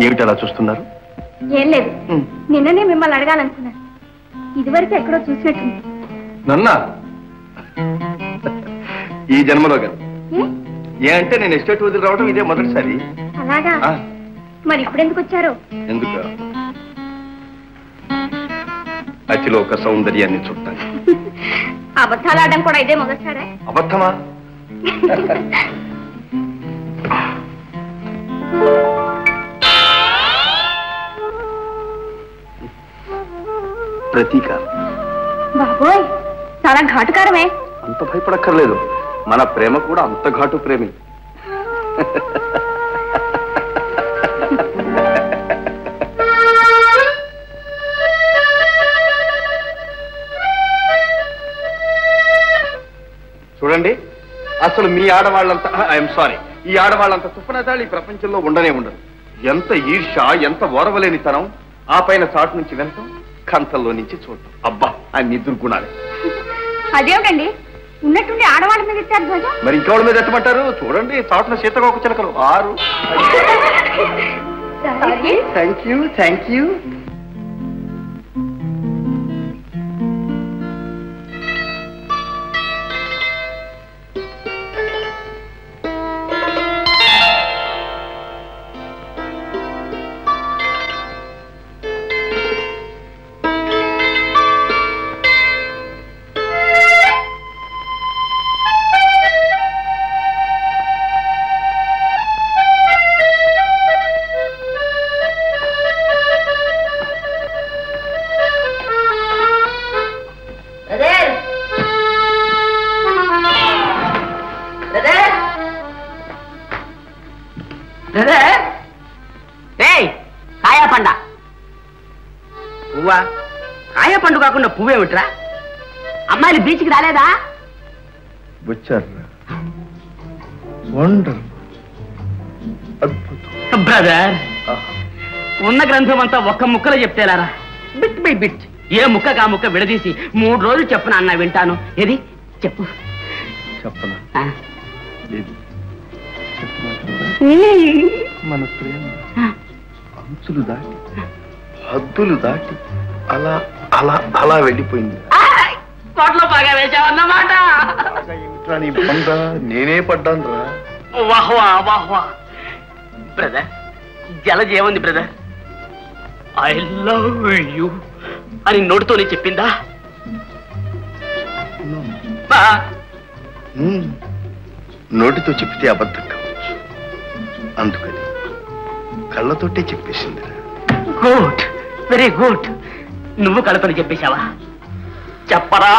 ఏమిటి అలా చూస్తున్నారు ఏం లేదు నిన్ననే మిమ్మల్ని అడగాలనుకున్నాను ఇదివరకు ఎక్కడో చూసినట్టుంది నన్నా ఈ జన్మలో కాదు ఏ? ఏ అంటే నేను ఎస్టేట్ వదిలి రావడం ఇదే మొదటిసారి అలాగా ఆ, మరి ఇప్పుడు ఎందుకు వచ్చారో ఎందుకు అతిలో ఒక సౌందర్యాన్ని చూడటానికి అబద్ధాలు ఆడడం కూడా ఇదే మొదటిసారా అబద్ధమా ప్రతీకారం బాబోయ్ చాలా ఘాటుకారమే అంత భయపడక్కర్లేదు మన ప్రేమ కూడా అంత ఘాటు ప్రేమి చూడండి అసలు మీ ఆడవాళ్ళంతా ఐఎమ్ సారీ ఈ ఆడవాళ్ళంత తుప్పనదాళ్ళు ఈ ప్రపంచంలో ఉండనే ఉండదు ఎంత ఈర్ష ఎంత ఓరవలేనితనం ఆ పైన చాటు నుంచి వెళ్తాం కంతల్లో నుంచి చూడటం అబ్బా అన్ని దుర్గుణాలే అదేమిటండి ఉన్నట్టుండి ఆడవాళ్ళ మీద ఇచ్చారు ధ్వజం మరి ఇంకోళ్ళ మీద ఎత్తమంటారు చూడండి చాటున సీతకోక చిలకలు ఆరు thank you thank you brother brother brother ఏయ్ కాయా పండ పువ్వా కాయా పండు కాకుండా పువ్వేమిట్రా అమ్మాయిలు బీచ్కి రాలేదా వచ్చారు వండర్ అద్భుతం బ్రదర్ ఉన్న గ్రంథం అంతా ఒక్క ముక్కలో చెప్తేలారా బిట్ బై బిట్ ఏ ముక్క కా ముక్క విడదీసి మూడు రోజులు చెప్పను అన్న వింటాను ఏది చెప్పు చెప్పనా ఆ. లేదు మన ప్రేమ అంచులు దాటి హద్దులు దాటి అలా అలా అలా వెళ్ళిపోయింది ఆయ్! కోట్లో బాగా వేసావన్నమాట బాగా ఏమిట్రా నీ బంద నేనే పడ్డాను రా వాహ్వా వాహ్వా బ్రదర్ జలజ ఏముంది బ్రదర్ ఐ లవ్ యూ అని నోటితోనే చెప్పిందా బా నోటితో చెప్తే అబద్ధం కావచ్చు అందుకని కళ్ళతోటే చెప్పేసింది గుడ్ వెరీ గుడ్ నువ్వు కడపని చెప్పేశావా చెప్పరా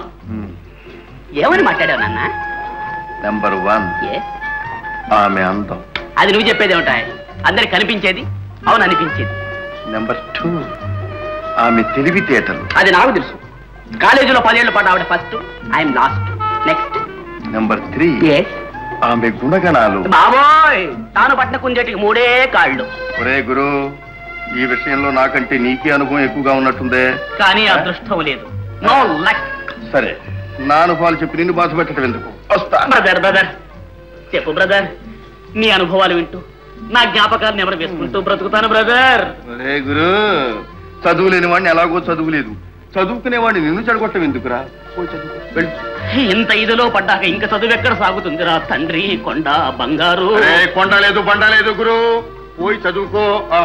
ఏమని మాట్లాడావు నాన్న నెంబర్ వన్ ఏ ఆమె అందం అది నువ్వు చెప్పేది ఉంటాయి అందరికి కనిపించేది అవును అనిపించేది నెంబర్ టూ ఆమె తెలివితేటలు అది నాకు తెలుసు కాలేజీలో పదేళ్ల పాటు ఆవిడ first I'm last next number three ఆమె గుణగణాలు బాబోయ్ తాను పట్టిన కుంజటికి మూడే కాళ్ళు ఒరే గురు ఈ విషయంలో నాకంటే నీకే అనుభవం ఎక్కువగా ఉన్నట్టుందే కానీ అదృష్టం లేదు నో లక్ సరే నా అనుభవాలు చెప్పి నిన్ను బాధ పెట్టడం ఎందుకు వస్తా బ్రదర్ బ్రదర్ చెప్పు బ్రదర్ నీ అనుభవాలు వింటూ నా జ్ఞాపకాలను ఎవరు వేసుకుంటూ బ్రతుకుతాను బ్రదర్ ఒరే గురు చదువు లేని వాడిని ఎలాగో చదువులేదు చదువుకునే వాడిని నిన్ను చెడగొట్టం ఎందుకురా పోయి చదువుకో. వెళ్ళు. ఇంత ఇదిలో పడ్డాక ఇంకా చదువు ఎక్కడ సాగుతుందిరా తండ్రి కొండ బంగారు అరే కొండ లేదు బండ లేదు గురు పోయి చదువుకో ఆ.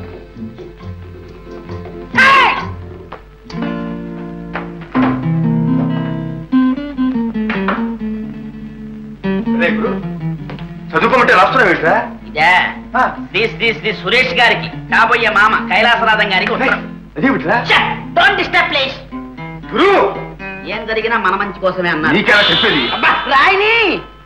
అరే గురు చదువుకోమంటే రాస్తున్నావు ఏంట్రా ఇదే దిస్ దిస్ దిస్ సురేష్ గారికి కాబోయే మామ కైలాసనాథం గారికి ఉత్తరం అదేమిట్రా డోంట్ డిస్టర్బ్ ప్లీజ్ గురు ఏం జరిగినా మన మంచి కోసమే అన్నారు నీకెలా చెప్పేది అబ్బా, రాయని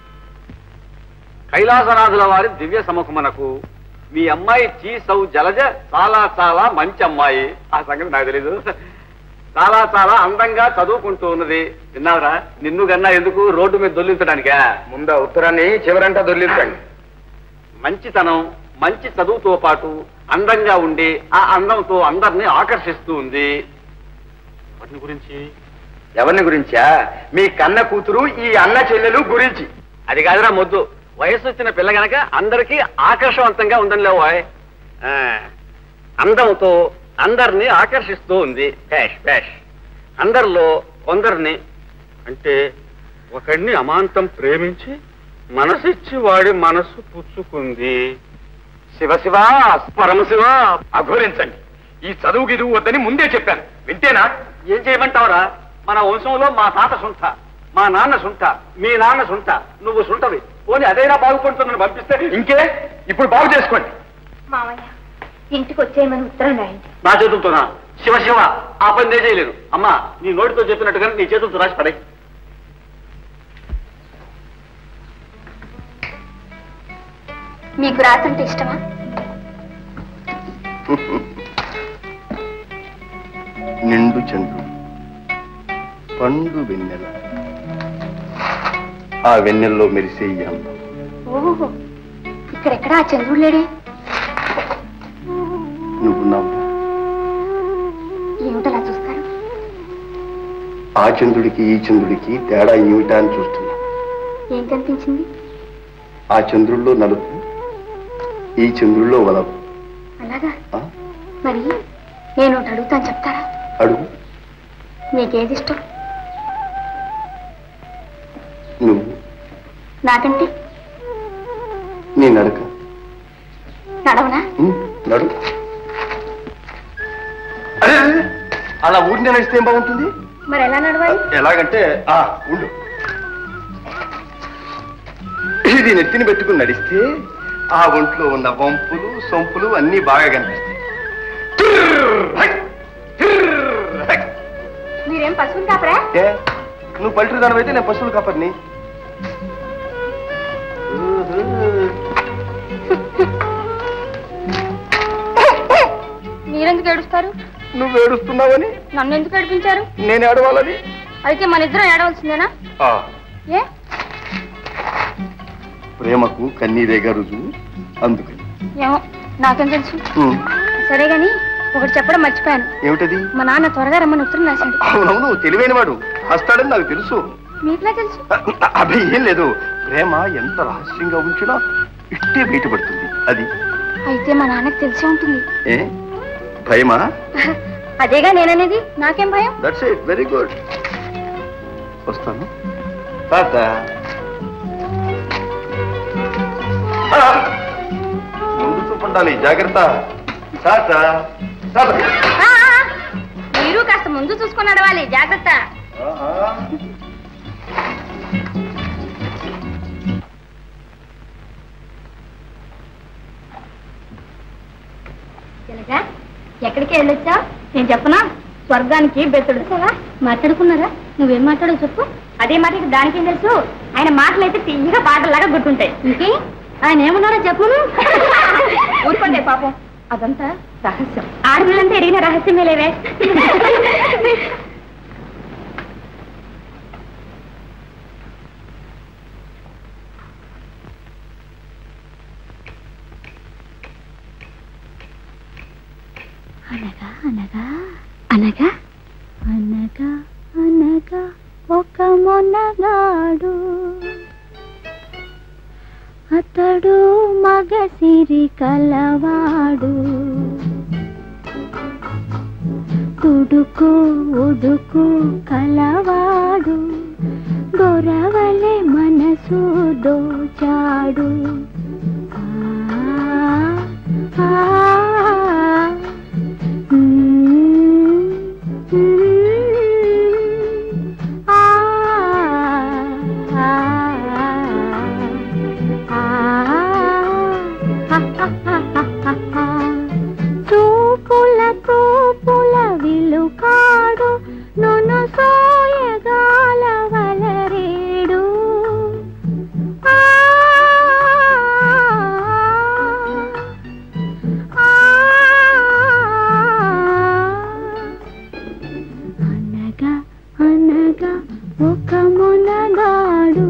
కైలాసనాథుల వారి దివ్య సముఖమునకు మీ అమ్మాయి చీసౌ జలజ చాలా చాలా మంచి అమ్మాయి ఆ సంగతి నాకు తెలీదు చాలా చాలా అందంగా చదువుకుంటూ ఉన్నది విన్నావురా నిన్ను కన్నా ఎందుకు రోడ్డు మీద దొల్లించడానికా ముందు ఆ ఉత్తరాన్ని చివరంతా దొర్లించండి మంచితనం మంచి చదువుతో పాటు అందంగా ఉండి ఆ అందంతో అందరినీ ఆకర్షిస్తూ ఉంది వాటిని గురించి ఎవరిని గురించా మీ కన్న కూతురు ఈ అన్న చెల్లెలు గురించి అది కాదురా మొద్దు వయసు వచ్చిన పిల్ల గనక అందరికీ ఆకర్షవంతంగా ఉందని లేవాయ్ ఆ, అందంతో అందరినీ ఆకర్షిస్తూ ఉంది పేష్ పేష్ అందరిలో కొందరిని అంటే ఒకడిని అమాంతం ప్రేమించి మనసిచ్చి వాడి మనసు పుచ్చుకుంది శివ శివ పరమశివ అఘోరించండి ఈ చదువు గిదువు వద్దని ముందే చెప్పాను వింటేనా ఏం చేయమంటావరా మన వంశంలో మా తాత సుంఠ మా నాన్న సుంఠ మీ నాన్న సుంఠ నువ్వు సుంటవి పోనీ అదైనా బాగుపడుతుందని పంపిస్తే ఇంకే ఇప్పుడు బాగు చేసుకోండి మామయ్య ఇంటికి వచ్చేయమని ఉత్తరం రాయండి నా చేతులతోనా శివ శివ ఆ పని నేను చేయలేను అమ్మా నీ నోటితో చెప్పినట్టుగా నీ చేతులతో రాసి పడే మీకు రాతంటే ఇష్టమా నిండు చంద్రుడు పండు వెన్నెల ఆ వెన్నెల్లో మెరిసే ఈ అందం ఓహో ఇక్కడెక్కడ ఆ చంద్రుడు లేడే నువ్వు నవ్వు ఏమిటలా చూస్తారు ఆ చంద్రుడికి ఈ చంద్రుడికి తేడా ఏమిటా అని చూస్తున్నా ఏం కనిపించింది ఆ చంద్రుల్లో నలుపు ఈ చంద్రుల్లో వలపు అలాగా ఆ? మరి నేను ఒకటి అడుగుతాను చెప్తారా అడుగు మీకేది ఇష్టం నువ్వు నాకంటే నీ నడక నడవనా ఉం, నడు అరే అరే, అలా ఊరిని నడిస్తే ఏం బాగుంటుంది మరి ఎలా నడవాలి ఎలాగంటే ఆ ఉండు ఇది నెత్తిని పెట్టుకుని నడిస్తే ఆ ఒంట్లో ఉన్న వంపులు సొంపులు అన్నీ బాగా కనిపిస్తాయి టిర్ర్, హై, టిర్ర్, హై. మీరేం పశువులు కాపరా ఏ నువ్వు పల్టరీ దానివైతే నేను పశువులు కాపర్ని మీరెందుకు ఏడుస్తారు నువ్వు ఏడుస్తున్నావని నన్ను ఎందుకు ఏడిపించారు నేను ఏడవాలని అయితే మన ఇద్దరం ఏడవలసిందేనా ఆ, ఏ ప్రేమకు కన్నీరేగా రుజువు అందుకని ఏమో నాకేం తెలుసు ఉం, సరే గాని ఒకటి చెప్పడం మర్చిపోయాను ఏమిటది మా నాన్న త్వరగా రమ్మని ఉత్తరం రాశాడు అవునవును తెలివైన వాడు వస్తాడని నాకు తెలుసు మీకులా తెలుసు అభి ఏం లేదు ప్రేమ ఎంత రహస్యంగా ఉంచినా ఇట్టే బయటపడుతుంది అది అయితే మా నాన్నకు తెలిసే ఉంటుంది ఏ భయమా అదేగా నేననేది నాకేం భయం దట్స్ ఇట్ వెరీ గుడ్ వస్తాను తాత ఆ, ముందు చూపుండాలి జాగ్రత్త తాత తాత ఆ, ఆ, మీరు కాస్త ముందు చూసుకొని నడవాలి జాగ్రత్త ఆహా. జలజా ఎక్కడికి వెళ్ళొచ్చావు నేను చెప్పనా స్వర్గానికి బెత్తడు సవా మాట్లాడుకున్నారా నువ్వేం మాట్లాడవు చెప్పు అదే మాట ఇక దానికేం తెలుసు ఆయన మాటలు అయితే తీయగా పాటలాగా గుర్తుంటాయి ఇంకే ఆయన ఏమన్నారో చెప్పను ఊరుకోండి పాపం అదంతా రహస్యం ఆడపిల్లంతా ఎరిగిన రహస్యమే లేవే అనగా అనగా అనగా అనగా అనగా ఒక మొనగాడు అతడు మగసిరి కలవాడు తుడుకు ఉడుకు కలవాడు గొరవలే మనసు దోచాడు ఆ, ఆ, మ్మ్, మ్మ్, ఆ, ఆ, ఆ, చూపుల కూపుల విలుకాడు నొను సోయగాల వలరేడు ఆ, ఆ, అనగా అనగా ఒక మునగాడు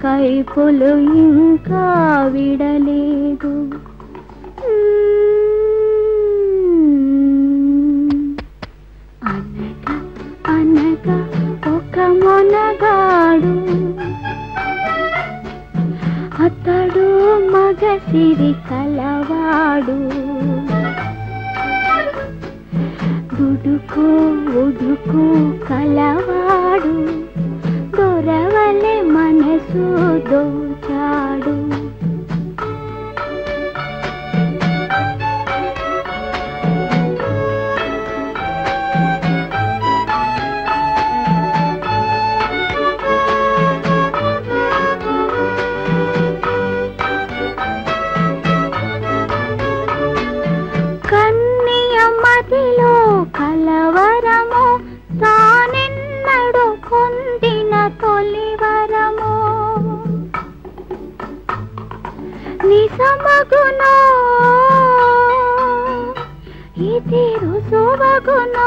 కైపులు ఇంకా విడలేదు అనగా అనగా ఒక మొనగాడు అతడు మగసిరి కలవాడు దుడుకు ఉడుకు కలవాడు దొరవలె మనసు దోచాడు కన్నియ మదిలో కలవరము తానెన్నడు పొందిన తొలివరము నిజమగునో ఇది రుజువగునో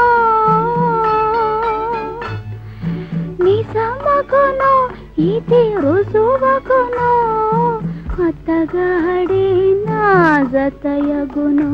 నిజమగునో ఇది రుజువగునో అత్తగాడే నా జతయగునో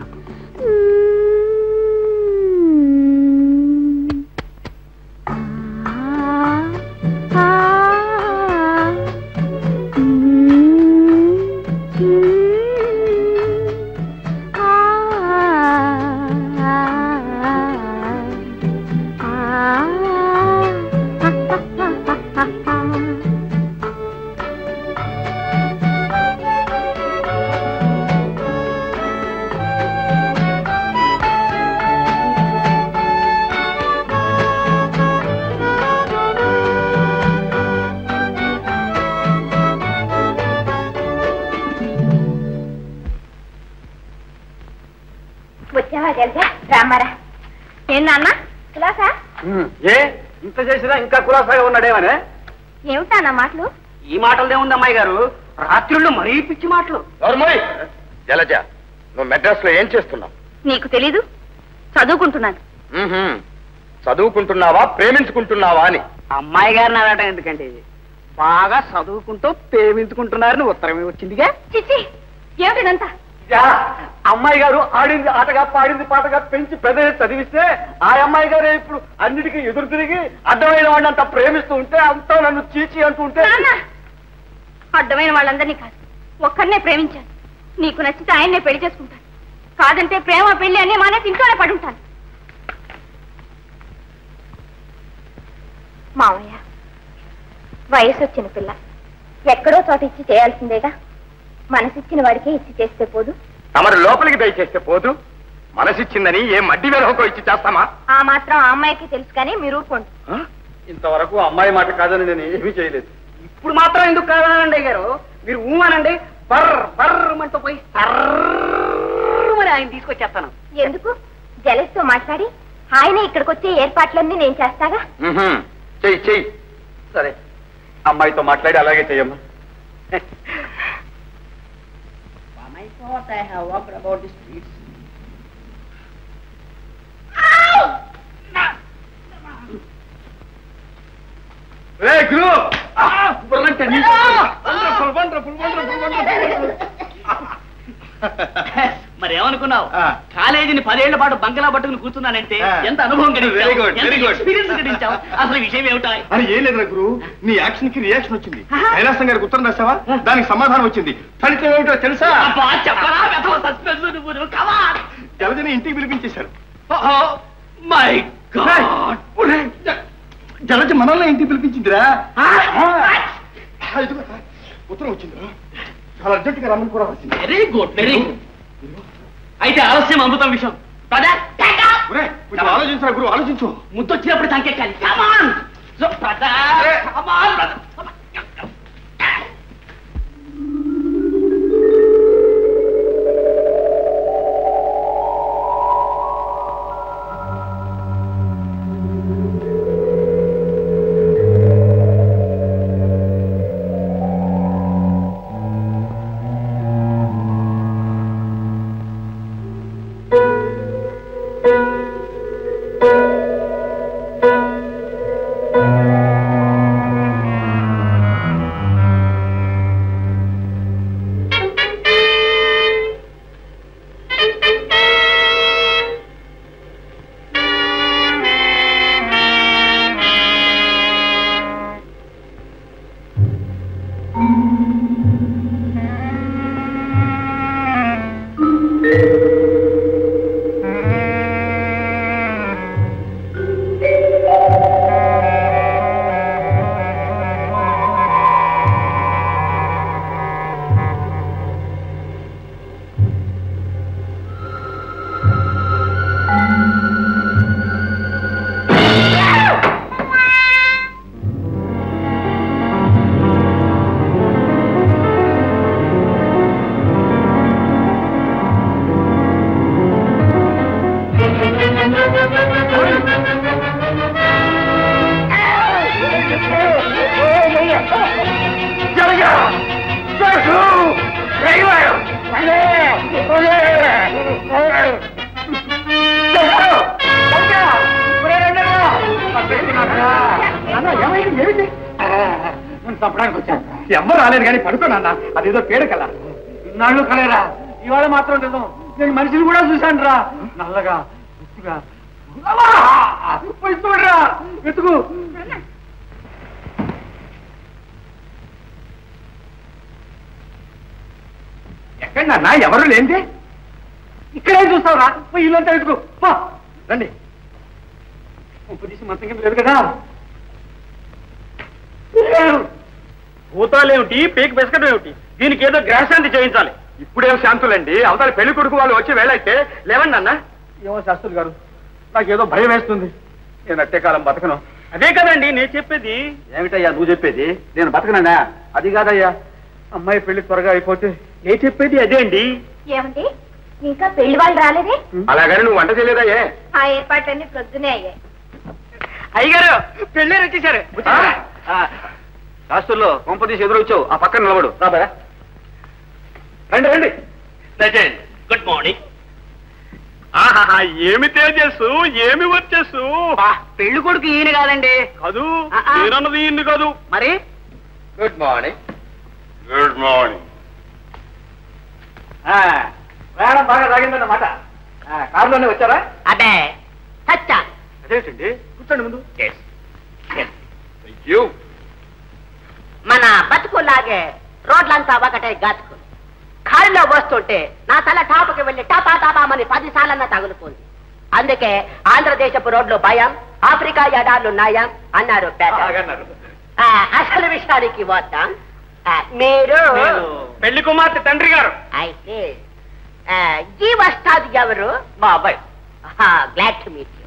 వచ్చావా తెలుసా రామారా ఏం నాన్న కులాసా ఏ ఇంత చేసినా ఇంకా కులాసాగా ఉన్నాడేమనే ఏమిటా నా మాటలు ఈ మాటలదే ఉంది అమ్మాయి గారు రాత్రుళ్ళు మరీ పిచ్చి మాటలు నోర్మోయ్ జలజ నువ్వు మెడ్రాస్ లో ఏం చేస్తున్నావు నీకు తెలీదు చదువుకుంటున్నాను మ్మ్హ్మ్. చదువుకుంటున్నావా ప్రేమించుకుంటున్నావా అని అమ్మాయి గారిని అడగటం ఎందుకంటే బాగా చదువుకుంటూ ప్రేమించుకుంటున్నారని ఉత్తరమే వచ్చిందిగా చిచ్చి ఏమిటిదంతా అమ్మాయి గారు ఆడింది ఆటగా పాడింది పాటగా పెంచి పెద్ద చదివిస్తే ఆ అమ్మాయి గారే ఇప్పుడు అన్నిటికీ ఎదురు తిరిగి అడ్డమైన వాడిని అంత ప్రేమిస్తూ ఉంటే అంతా నన్ను చీచి అంటూ ఉంటే నాన్న అడ్డమైన వాళ్ళందరినీ కాదు ఒక్కరినే ప్రేమించాను నీకు నచ్చితే ఆయన్నే పెళ్లి చేసుకుంటాను కాదంటే ప్రేమ పెళ్లి అనే మానేసి ఇంట్లోనే పడుంటాను మావయ్య వయసు వచ్చిన పిల్ల ఎక్కడో చోట ఇచ్చి చేయాల్సిందేగా మనసిచ్చిన వాడికే ఇచ్చి చేస్తే పోదు తమరు లోపలికి దయచేస్తే పోదు మనసిచ్చిందని ఏ మడ్డి వెలహకో ఇచ్చి చేస్తామా ఆ మాత్రం ఆ అమ్మాయికి తెలుసు కానీ మీరు ఊరుకోండి ఇంతవరకు అమ్మాయి మాట కాదని నేను ఏమీ చేయలేదు ఇప్పుడు మాత్రం ఎందుకు కాదనండి గారు మీరు ఊ అనండి బర్ర బర్రమంటూ పోయి సర్రమని ఆయన తీసుకొచ్చేస్తాను ఎందుకు జలస్తో మాట్లాడి ఆయనే ఇక్కడికి వచ్చే ఏర్పాట్లన్నీ నేను చేస్తాగా మ్మ్హ్మ్. చెయ్యి చెయ్యి సరే అమ్మాయితో మాట్లాడి అలాగే చెయ్యమ్మా రే గురు మరి ఏమనుకున్నావు ఆ. కాలేజీని పదేళ్ల పాటు బంగళా పట్టుకుని కూర్చున్నానంటే ఆ. ఎంత అనుభవం Very good, very good. Experience గడించావు అసలు విషయం ఏమిటా అని ఏం లేదు గురు నీ యాక్షన్ కి రియాక్షన్ వచ్చింది కైలాసం గారికి ఉత్తరం రాసావా దానికి సమాధానం వచ్చింది ఫలితం ఏమిటో తెలుసా అబ్బా, చెప్పరా వెధవ suspense నువ్వు Come on. జలజని ఇంటికి పిలిపించేశారు మై రేయ్, గాడ్ ఒరేయ్, జ- జలజ మనల్ని ఇంటికి పిలిపించిందిరా ఆ, ఇదిగో, ఉత్తరం వచ్చిందిరా చాలా అర్జెంటుగా రమ్మని కూడా వచ్చింది వెరీ గుడ్ వెరీ గుడ్ అయితే ఆలస్యం అమృతం విషయం బ్రదర్ ఒరేయ్, కొంచెం ఆలోచించరా గురు ఆలోచించు ముద్దొచ్చినప్పుడు సంకెక్కాలి కమాన్ బ్రదర్ కమాన్ బ్రదర్ ఆ చంపడానికి వచ్చాను ఎవ్వరు రాలేదు కానీ పడుకోనన్నా అదేదో పీడకల నాళ్ళు కలేరా ఇవాళ మాత్రం నిజం నేను మనిషిని కూడా చూశాను రా నల్లగా ఉత్తుగా అమ్మా! పోయి చూడరా వెతుకు ఎక్కడన్నా ఎవరు లేందే ఇక్కడే చూస్తావురా పోయి ఇల్లంతా వెతుకు పో రండి ఉపదేశం మంచం కింద లేదు కదా భూతాలేమిటి పేక్ బెసకడం ఏమిటి దీనికి ఏదో గ్రహశాంతి చేయించాలి ఇప్పుడేం శాంతులండి అవతల పెళ్లి కొడుకు వాళ్ళు వచ్చి వేళైతే లేవండి అన్న ఏమో శాస్త్రులు గారు నాకేదో భయం వేస్తుంది నేను అట్టే కాలం బతకను అదే కదండి నేను చెప్పేది ఏమిటయ్యా నువ్వు చెప్పేది నేను బతకనన్నా అది కాదయ్యా అమ్మాయి పెళ్లి త్వరగా అయిపోతే నేను చెప్పేది అదే అండి ఏమండి ఇంకా పెళ్లి వాళ్ళు రాలేదే అలాగని నువ్వు వంట చేయలేదయ్యే ఆ ఏర్పాట్లన్నీ ప్రొద్దునే అయ్యాయి అయ్యగారు పెళ్ళారు వచ్చేసారు శాస్త్రుల్లో కొంపదీసి ఎదురొచ్చావు ఆ పక్కన నిలబడు రాబా రండి రండి గుడ్ మార్నింగ్ ఆహాహా ఏమి తేజస్సు ఏమి వచ్చేసు పెళ్లి కొడుకు ఈయన కాదండి కాదు ఆ, ఆ. నేనన్నది ఇన్ని కాదు మరి గుడ్ మార్నింగ్ గుడ్ మార్నింగ్ ప్రయాణం బాగా సాగిందన్నమాట కారులోనే వచ్చారా అదే సచ్చా అదేంటండి కూర్చోండి ముందు యూ మన బతుకులాగే రోడ్లంతా ఒకటే గతుకు కారులో వస్తుంటే నా తల టాపుకి వెళ్ళి టపా టపామని పది సార్లన్నా తగులుకుంది అందుకే ఆంధ్రదేశపు రోడ్లు భయం ఆఫ్రికా ఎడార్లు నయం అన్నారు పేద అలాగన్నారు ఆ, అసలు విషయానికి వద్దాం ఆ, మీరు నేను పెళ్లి కుమార్తె తండ్రి గారు అయితే ఆ, ఈ వస్తాది ఎవరు మా అబ్బాయి గ్లాడ్ టు మీట్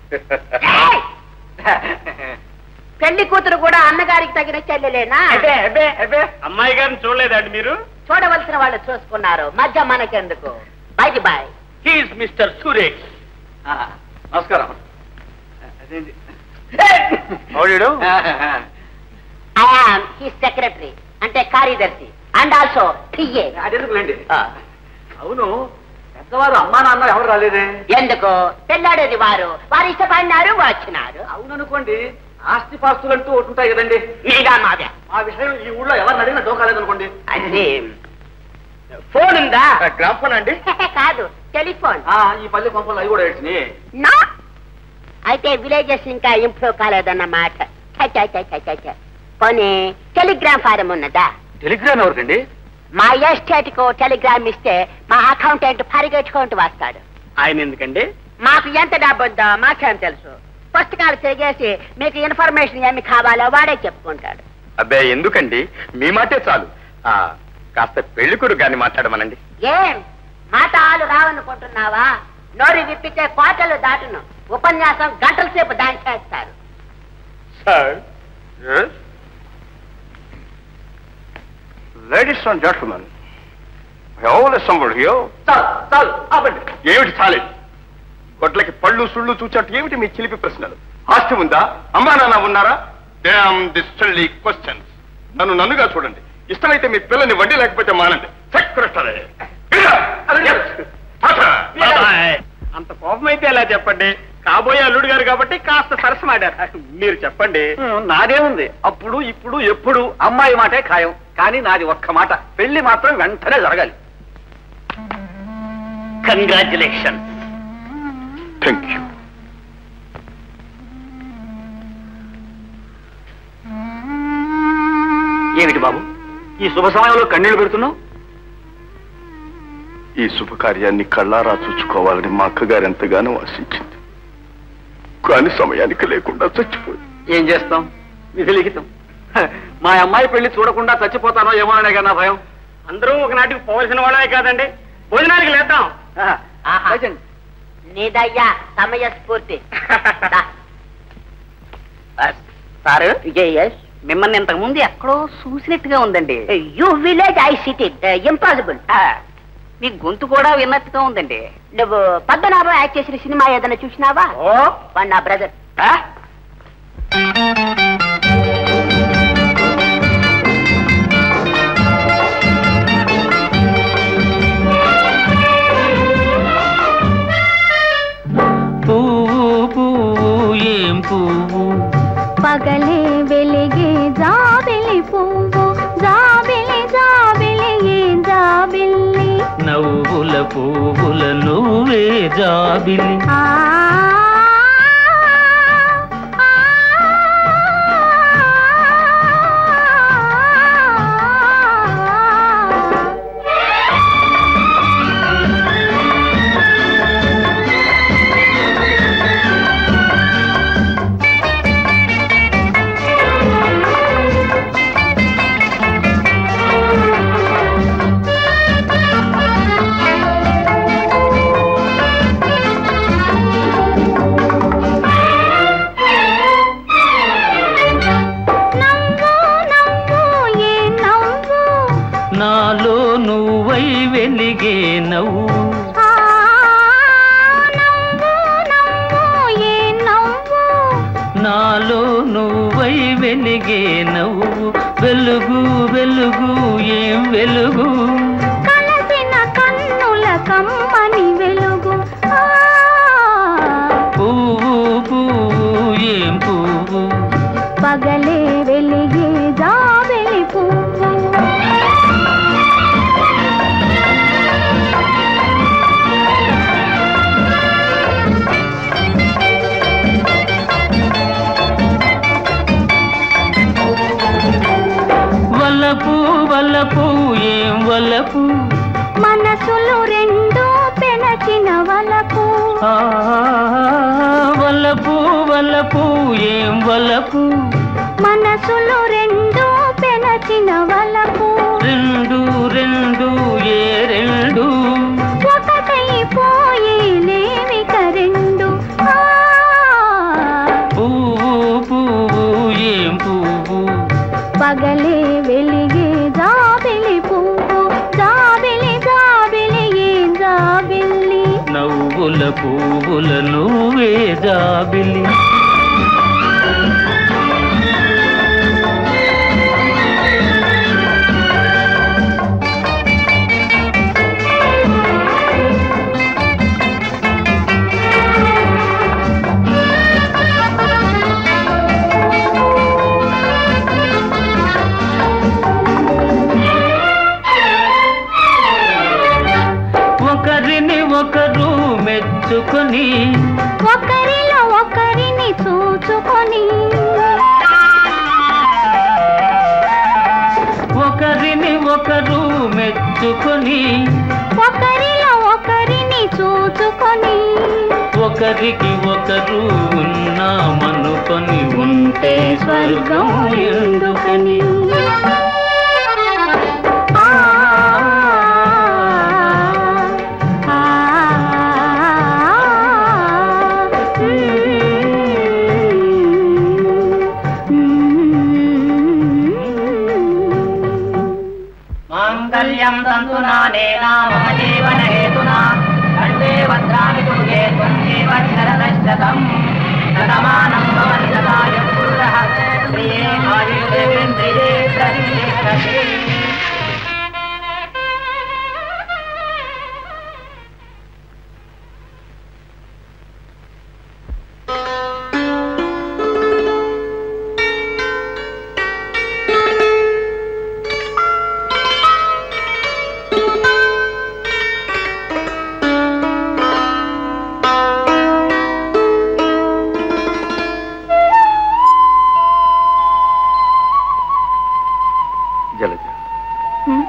పెళ్లి కూతురు కూడా అన్నగారికి తగిన చెల్లెలేనా అబ్బే అబ్బే అబ్బే అమ్మాయి గారిని చూడలేదండి మీరు చూడవలసిన వాళ్ళు చూసుకున్నారు మధ్య మనకెందుకు bye bye he's mister Suresh నమస్కారం అదేంటి హౌడీడు ఐఆమ్ హీ సెక్రటరీ అంటే కార్యదర్శి అండ్ ఆల్సో టిఏ అదెందుకులేండి అవును పెద్దవారు అమ్మా నాన్న ఎవరు రాలేదే ఎందుకు పెళ్ళాడేది వారు వారు ఇష్టపడినారు వచ్చినారు అవుననుకోండి ఆస్తి పాస్తులంటూ ఒకటి ఉంటాయి కదండి మీదా మాదే ఆ విషయం ఈ ఊళ్ళో ఎవరిని అడిగినా డోకాలేదనుకోండి అన్ని ఫోన్ ఉందా గ్రామఫోన్ అండి కాదు టెలిఫోన్ ఆ, ఈ పల్లె కొంపలు అవి కూడా ఏడ్చినాయి నా అయితే విలేజెస్ ఇంకా ఇంప్రూవ్ కాలేదన్నమాట ఛ, ఛ, ఛ, ఛ, ఛ, ఛ. పోనీ టెలిగ్రామ్ ఫారం ఉన్నదా టెలిగ్రామ్ ఎవరికండి మా ఎస్టేట్ కు టెలిగ్రామ్ ఇస్తే మా అకౌంటెంట్ పరిగెట్టుకుంటూ వస్తాడు ఆయన ఎందుకండి మాకు ఎంత డబ్బు ఉందో మాకేం తెలుసు పుస్తకాలు తిరిగేసి మీకు ఇన్ఫర్మేషన్ ఏమి కావాలో వాడే చెప్పుకుంటాడు అబ్బే ఎందుకండి మీ మాటే చాలు ఆ కాస్త పెళ్లి కొడుకు గారిని మాట్లాడమనండి ఏం మాట ఆలు రావనుకుంటున్నావా నోరు విప్పితే కోటలు దాటును ఉపన్యాసం గంటల సేపు దాని చేస్తారు sir ladies and gentlemen all assembled here చాలు చాలు ఆపండి ఏమిటి చాలేదు గొడ్లకి పళ్ళు సుళ్ళు చూచట్టు ఏమిటి మీ చిలిపి ప్రశ్నలు ఆస్తి ఉందా అమ్మా నాన్న ఉన్నారా డామ్ దిస్ సిల్లీ క్వశ్చన్స్ నన్ను నన్నుగా చూడండి ఇష్టమైతే మీ పిల్లని వడ్డీ లేకపోతే మానండి సెక్రటరీ అంత కోపం అయితే ఎలా చెప్పండి కాబోయే అల్లుడు గారు కాబట్టి కాస్త సరసమాడారు మీరు చెప్పండి నాదేముంది అప్పుడు ఇప్పుడు ఎప్పుడు అమ్మాయి మాటే ఖాయం కానీ నాది ఒక్క మాట పెళ్లి మాత్రం వెంటనే జరగాలి కంగ్రాచులేషన్ థ్యాంక్ యూ ఏమిటి బాబు ఈ శుభ సమయంలో కన్నీళ్లు పెడుతున్నావు ఈ శుభకార్యాన్ని కళ్ళారా చూసుకోవాలని మా అక్కగారు ఎంతగానో ఆశించింది కానీ సమయానికి లేకుండా చచ్చిపోయింది ఏం చేస్తాం విధి లిఖితం హ, మా అమ్మాయి పెళ్లి చూడకుండా చచ్చిపోతానో ఏమో అనే కదా నా భయం అందరూ ఒకనాటికి పోవలసిన వాళ్ళే కాదండి భోజనానికి లేద్దాం నీదయ్యా సమయ స్ఫూర్తి సార్ మిమ్మల్ని ఇంతకు ముందు ఎక్కడో చూసినట్టుగా ఉందండి you village I city impossible మీ గొంతు కూడా విన్నట్టుగా ఉందండి నువ్వు పద్మనాభం యాక్ట్ చేసిన సినిమా ఏదైనా చూసినావా ఓ వాడు నా బ్రదర్ పువ్వు పువ్వు ఏం పువ్వు పగలే వెలిగే జాబిలి పువ్వు జాబిలి జాబిలి ఏ జాబిల్లి నవ్వుల పువ్వుల నువ్వే జాబిలి ఆ నవ్వు నవ్వు ఏ నవ్వు నాలో నువ్వై వెలిగే నవ్వు ఆ నవ్వు నవ్వు ఏ నవ్వు నాలో నువ్వై వెలిగే నవ్వు వెలుగు వెలుగు ఏం వెలుగు కలసిన కన్నుల కమ్మని వెలుగు ఆ పువ్వు పువ్వు ఏం పువ్వు పగలే వెలిగే జాబిలి పువ్వు వలపు వలపు ఏం వలపు మనసులు రెండు పెనచిన వలపు ఆ, వలపు వలపు ఏం వలపు మనసులు రెండు పెనచిన వలపు రెండు రెండు ఏ రెండు ఒకటైపోయేలేమిక రెండు ఆ పువ్వు పువ్వు ఏం పువ్వు పగలే వెలిగే జాబిలి పువ్వు జాబిలి జాబిలి ఏ జాబిల్లి నవ్వుల పువ్వుల నువ్వే జాబిలి ఒకరిని ఒకరు మెచ్చుకొని ఒకరిలో ఒకరిని చూచుకొని ఒకరిని ఒకరు మెచ్చుకొని ఒకరిలో ఒకరిని చూచుకొని ఒకరికి ఒకరు ఉన్నామనుకొని ఉంటే స్వర్గం ఎందుకని ఆ, ఆ, మాంగళ్యం తంతునానేనా మమ జీవన హేతునా కంఠే భద్రామి తుగే త్వమేవ శరణశ్చతం శతమానం భవంతదాయ పురుషः ప్రియే ఆయుర్వేంద్రియే ప్రతిష్టతే జలజ హ్మ్?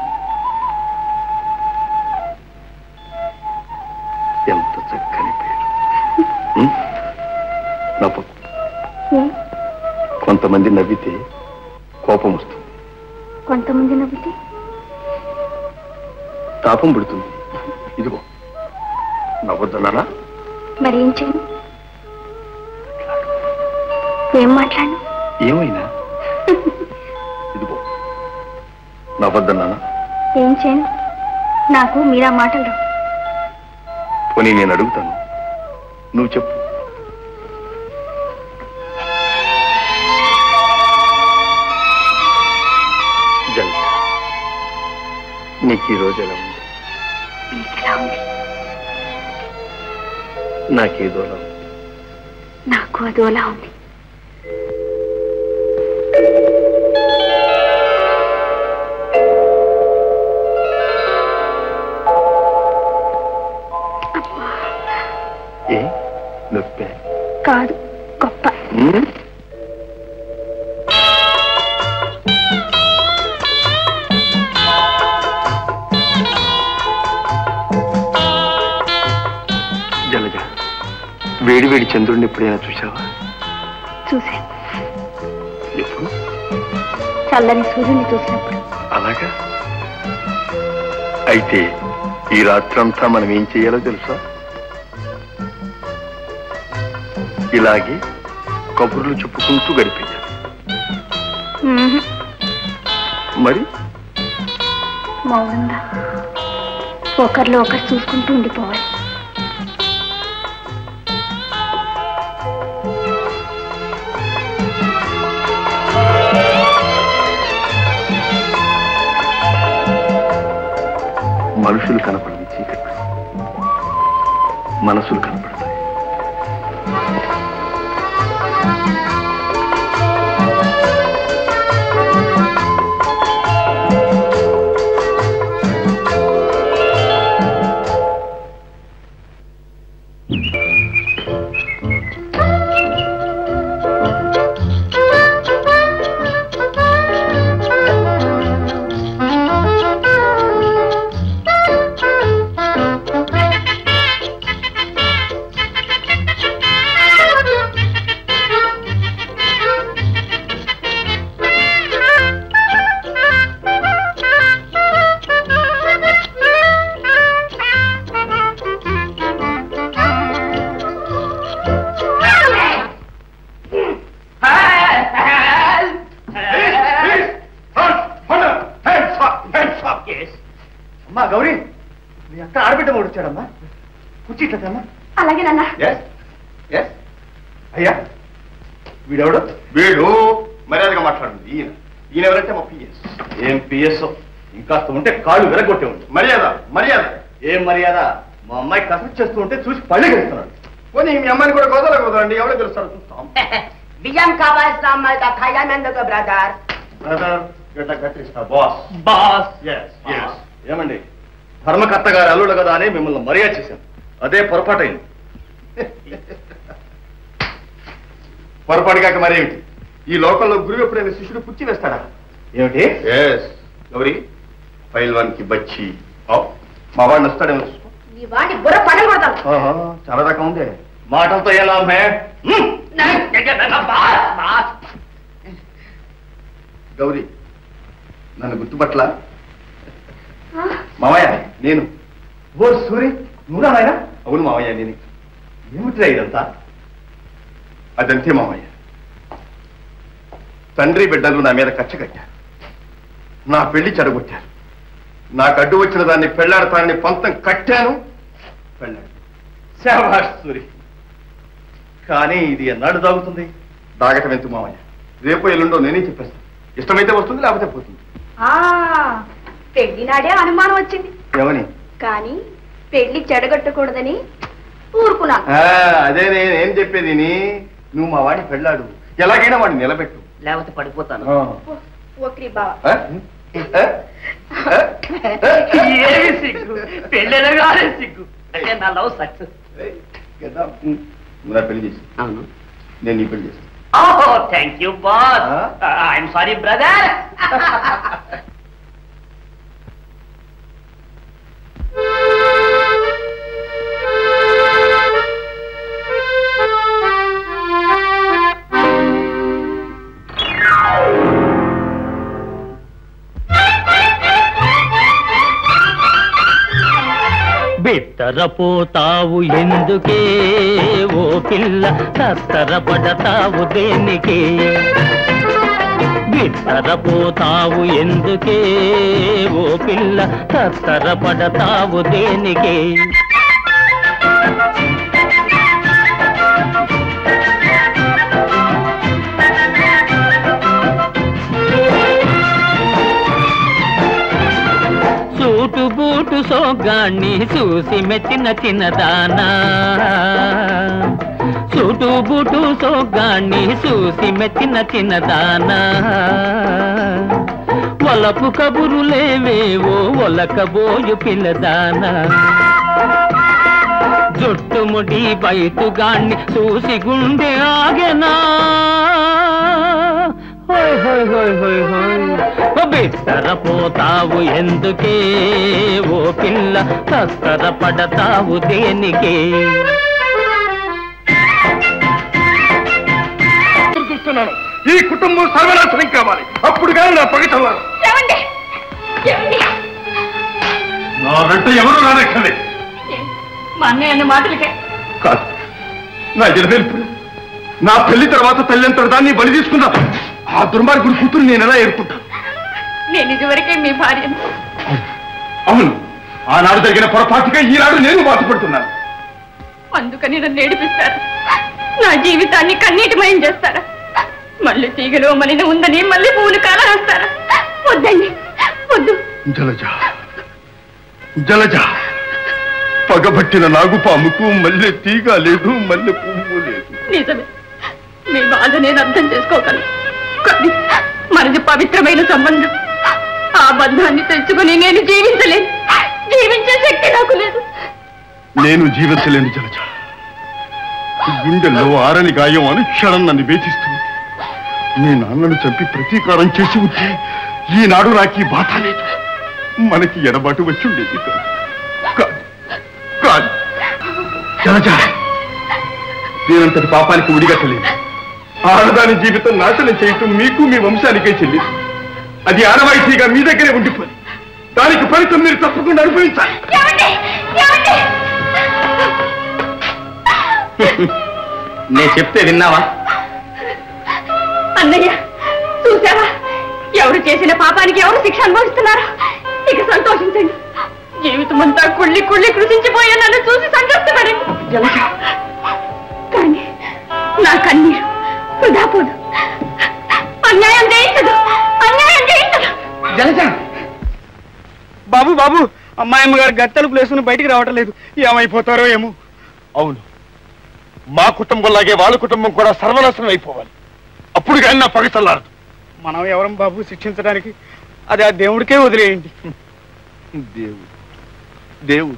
ఎంత చక్కని పేరు ఉం? నవ్వు ఏ? కొంతమంది నవ్వితే కోపం వస్తుంది కొంతమంది నవ్వితే తాపం పుడుతుంది ఇదిగో నవ్వొద్దన్నానా మరి ఏం చేయను ఏం మాట్లాడను ఏమైనా ఇదిగో నవ్వొద్దన్నానా ఏం చేయను నాకు మీరా మాటలు రావు పోనీ నేను అడుగుతాను నువ్వు చెప్పు జల్ నీకు ఈ రోజు ఎలా ఉంది మీకు ఎలా ఉంది నాకేదోలా ఉంది నాకు అదోలా ఉంది ఏ నొప్పే కాదు గొప్ప ఉం? జలజ వేడి వేడి చంద్రుడిని ఎప్పుడైనా చూసావా చూశాను ఎప్పుడు చల్లని సూర్యుని చూసినప్పుడు అలాగా అయితే ఈ రాత్రంతా మనం ఏం చేయాలో తెలుసా ఇలాగే కబుర్లు చెప్పుకుంటూ గడిపేయాలి మ్మ్. మరి మౌనంగా ఒకరిలో ఒకరు చూసుకుంటూ ఉండిపోవాలి మనుషులు కనపడని చీకటి మనసులు కనపడతాయి అమ్మా గౌరీ మీ అక్క ఆడబిడ్డ మూడు వచ్చాడమ్మా కుర్చీ ఇట్లమ్మా అలాగే నాన్న అయ్యా వీడెవడు వీడు మర్యాదగా మాట్లాడండి ఈయన ఈయన ఎవరంటే మా పిఎస్ ఏం పిఎస్ ఇంకాస్త ఉంటే కాళ్ళు విరగొట్టే ఉంది మర్యాద మర్యాద ఏం మర్యాద మా అమ్మాయి కసరత్తు చేస్తూ ఉంటే చూసి పళ్ళి గెలుస్తున్నాడు పోనీ మీ అమ్మాయిని కూడా గోదాలకు కుదరండి ఎవరో తెలుస్తారో చూస్తాం బియ్యం కావాల్సిన అమ్మాయి ఖాయం ఎందుకు బ్రదర్ బ్రదర్ గట్ట కట్టిస్తా బాస్ బాస్ ఎస్ ఎస్ ఏమండి ధర్మకర్త గారు అల్లుడు కదా అని మిమ్మల్ని మర్యాద చేశాను అదే పొరపాటైంది పొరపాటు కాక మరేమిటి ఈ లోకంలో గురువు ఎప్పుడైనా శిష్యుడు పుచ్చి వేస్తాడా ఏమిటి ఎస్ గౌరీ ఫైల్ వన్ కి బచ్చి ఓ, మా వాడిని వస్తాడేమో చూసుకో. నీ వాడి బుర్ర పడలు కొడతాను ఆహా, చాలా దాకా ఉందే మాటలతో ఏ లాభమే హ్మ్. గౌరీ నన్ను గుర్తుపట్ల మావయ్య నేను ఓ సూరి నువ్వురా నాయనా అవును మావయ్య నేను ఏమిటిరా ఇదంతా అదంతే మావయ్య తండ్రి బిడ్డలు నా మీద కచ్చ కట్టారు నా పెళ్లి చెడగొట్టారు నాకు అడ్డు వచ్చిన దాన్ని పెళ్లాడతానని పంతం కట్టాను పెళ్ళాడు శాబాష్ సూరి కానీ ఇది ఎన్నాడు దాగుతుంది దాగటం ఎందుకు మావయ్య రేపు ఎల్లుండో నేనే చెప్పేస్తాను ఇష్టమైతే వస్తుంది లేకపోతే పోతుంది పెళ్లి నాడే అనుమానం వచ్చింది ఏమని కానీ పెళ్లి చెడగొట్టకూడదని ఊరుకున్నాను ఆ, అదే నేనేం చెప్పేది నీ నువ్వు మా వాడిని పెళ్ళాడు ఎలాగైనా వాడిని నిలబెట్టు లేకపోతే పడిపోతాను ఆ. ఓక్రి బావా ఆ? ఆ? ఆ? ఏమి సిగ్గు పెళ్ళనగానే సిగ్గు అంటే నా లవ్ సక్సెస్ ఏయ్, కదా. నువ్వు నా పెళ్లి చేసి అవును నేను నీ పెళ్లి చేస్తాను ఓహో thank you boss Huh? I'm sorry brother బిత్తరపోతావు ఎందుకే ఓ పిల్ల తత్తరపడతావు దేనికి బిత్తరపోతావు ఎందుకే ఓ పిల్ల తత్తరపడతావు దేనికి సూటు బూటు సోగాన్ని చూసి మెచ్చిన చిన్నదానా సూటు బూటు సోగాన్ని చూసి మెచ్చిన చిన్నదానా ఒలపు కబురులేవేవో ఒలకబోయు పిల్లదానా జుట్టుముడి బయటుగాన్ని చూసి గుండె ఆగెనా హోయ్ హోయ్ హోయ్ హోయ్ హోయ్ ఓ బిత్తర పోతావు ఎందుకే ఓ పిల్ల తత్తర పడతావు దేనికే చూస్తున్నాను ఈ కుటుంబం సర్వనాశనం కావాలి అప్పుడు కానీ నా పగ చల్లారు ఏమండి ఏమండి నా వెంట ఎవరు రానక్కర్లేదు మా అన్నయ్య అన్న మాటలకే కాదు నా జనవేల్పు నా పెళ్లి తర్వాత తల్లింతటి దాన్ని బలి తీసుకున్నా ఆ దుర్మార్గుడి కూతురు నేను ఎలా ఏరుకుంటాను నేను ఇదివరకే మీ భార్యను అవును ఆనాడు జరిగిన పొరపాటుగా ఈనాడు నేను బాధపడుతున్నాను అందుకని నన్ను ఏడిపిస్తారు నా జీవితాన్ని కన్నీటిమయం చేస్తారా మళ్ళీ తీగలో మలిన ఉందని మళ్ళీ పువ్వులు కాలరాస్తారా వద్దండి వద్దు జలజ జలజ పగబట్టిన నాగుపాముకు మల్లె తీగ లేదు మల్లె పువ్వు లేదు నిజమే మీ బాధ నేను అర్థం చేసుకోగలను కానీ మనది పవిత్రమైన సంబంధం ఆ బంధాన్ని తెచ్చుకుని నేను జీవించలేను జీవించే శక్తి నాకు లేదు నేను జీవించలేను జలజ గుండెల్లో ఆరని గాయం అనుక్షణం నన్ను వేధిస్తుంది నీ నాన్నను చంపి ప్రతీకారం చేసి ఉంటే ఈనాడు నాకు ఈ బాధ లేదు మనకి ఎడబాటు వచ్చి ఉండేది కాదు. కాదు కాదు జలజ నేనంతటి పాపానికి ఉడిగట్టలేదు ఆడదాని జీవితం నాశనం చేయటం మీకు మీ వంశానికే చెల్లింది అది ఆనవాయితీగా మీ దగ్గరే ఉండిపోయి దానికి ఫలితం మీరు తప్పకుండా అనుభవించాలి నేను చెప్తే విన్నావా అన్నయ్య చూసావా ఎవరు చేసిన పాపానికి ఎవరు శిక్ష అనుభవిస్తున్నారు ఇక సంతోషించండి జీవితం అంతా కుళ్ళి కుళ్ళి కృషించిపోయే నన్ను చూసి సంతృప్తిపడండి కానీ నా కన్నీరు వృధా పోదు అన్యాయం చేయించదు అన్యాయం చేయించదు జలజ బాబు బాబు అమ్మాయమ్మ గారు గత్తలు ప్లేసుకుని బయటికి రావటం లేదు ఏమైపోతారో ఏమో అవును మా కుటుంబంలాగే వాళ్ళ కుటుంబం కూడా సర్వనాశనం అయిపోవాలి అప్పుడు కానీ నా పగ చల్లారదు మనం ఎవరం బాబు శిక్షించడానికి అది ఆ దేవుడికే వదిలేయండి దేవుడు దేవుడు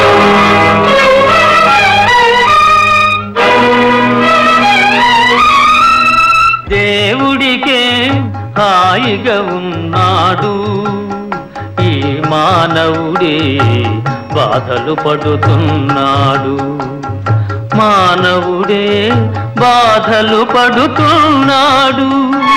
దేవుడికే హాయిగా ఉన్నాడు ఈ మానవుడే బాధలు పడుతున్నాడు మానవుడే బాధలు పడుతున్నాడు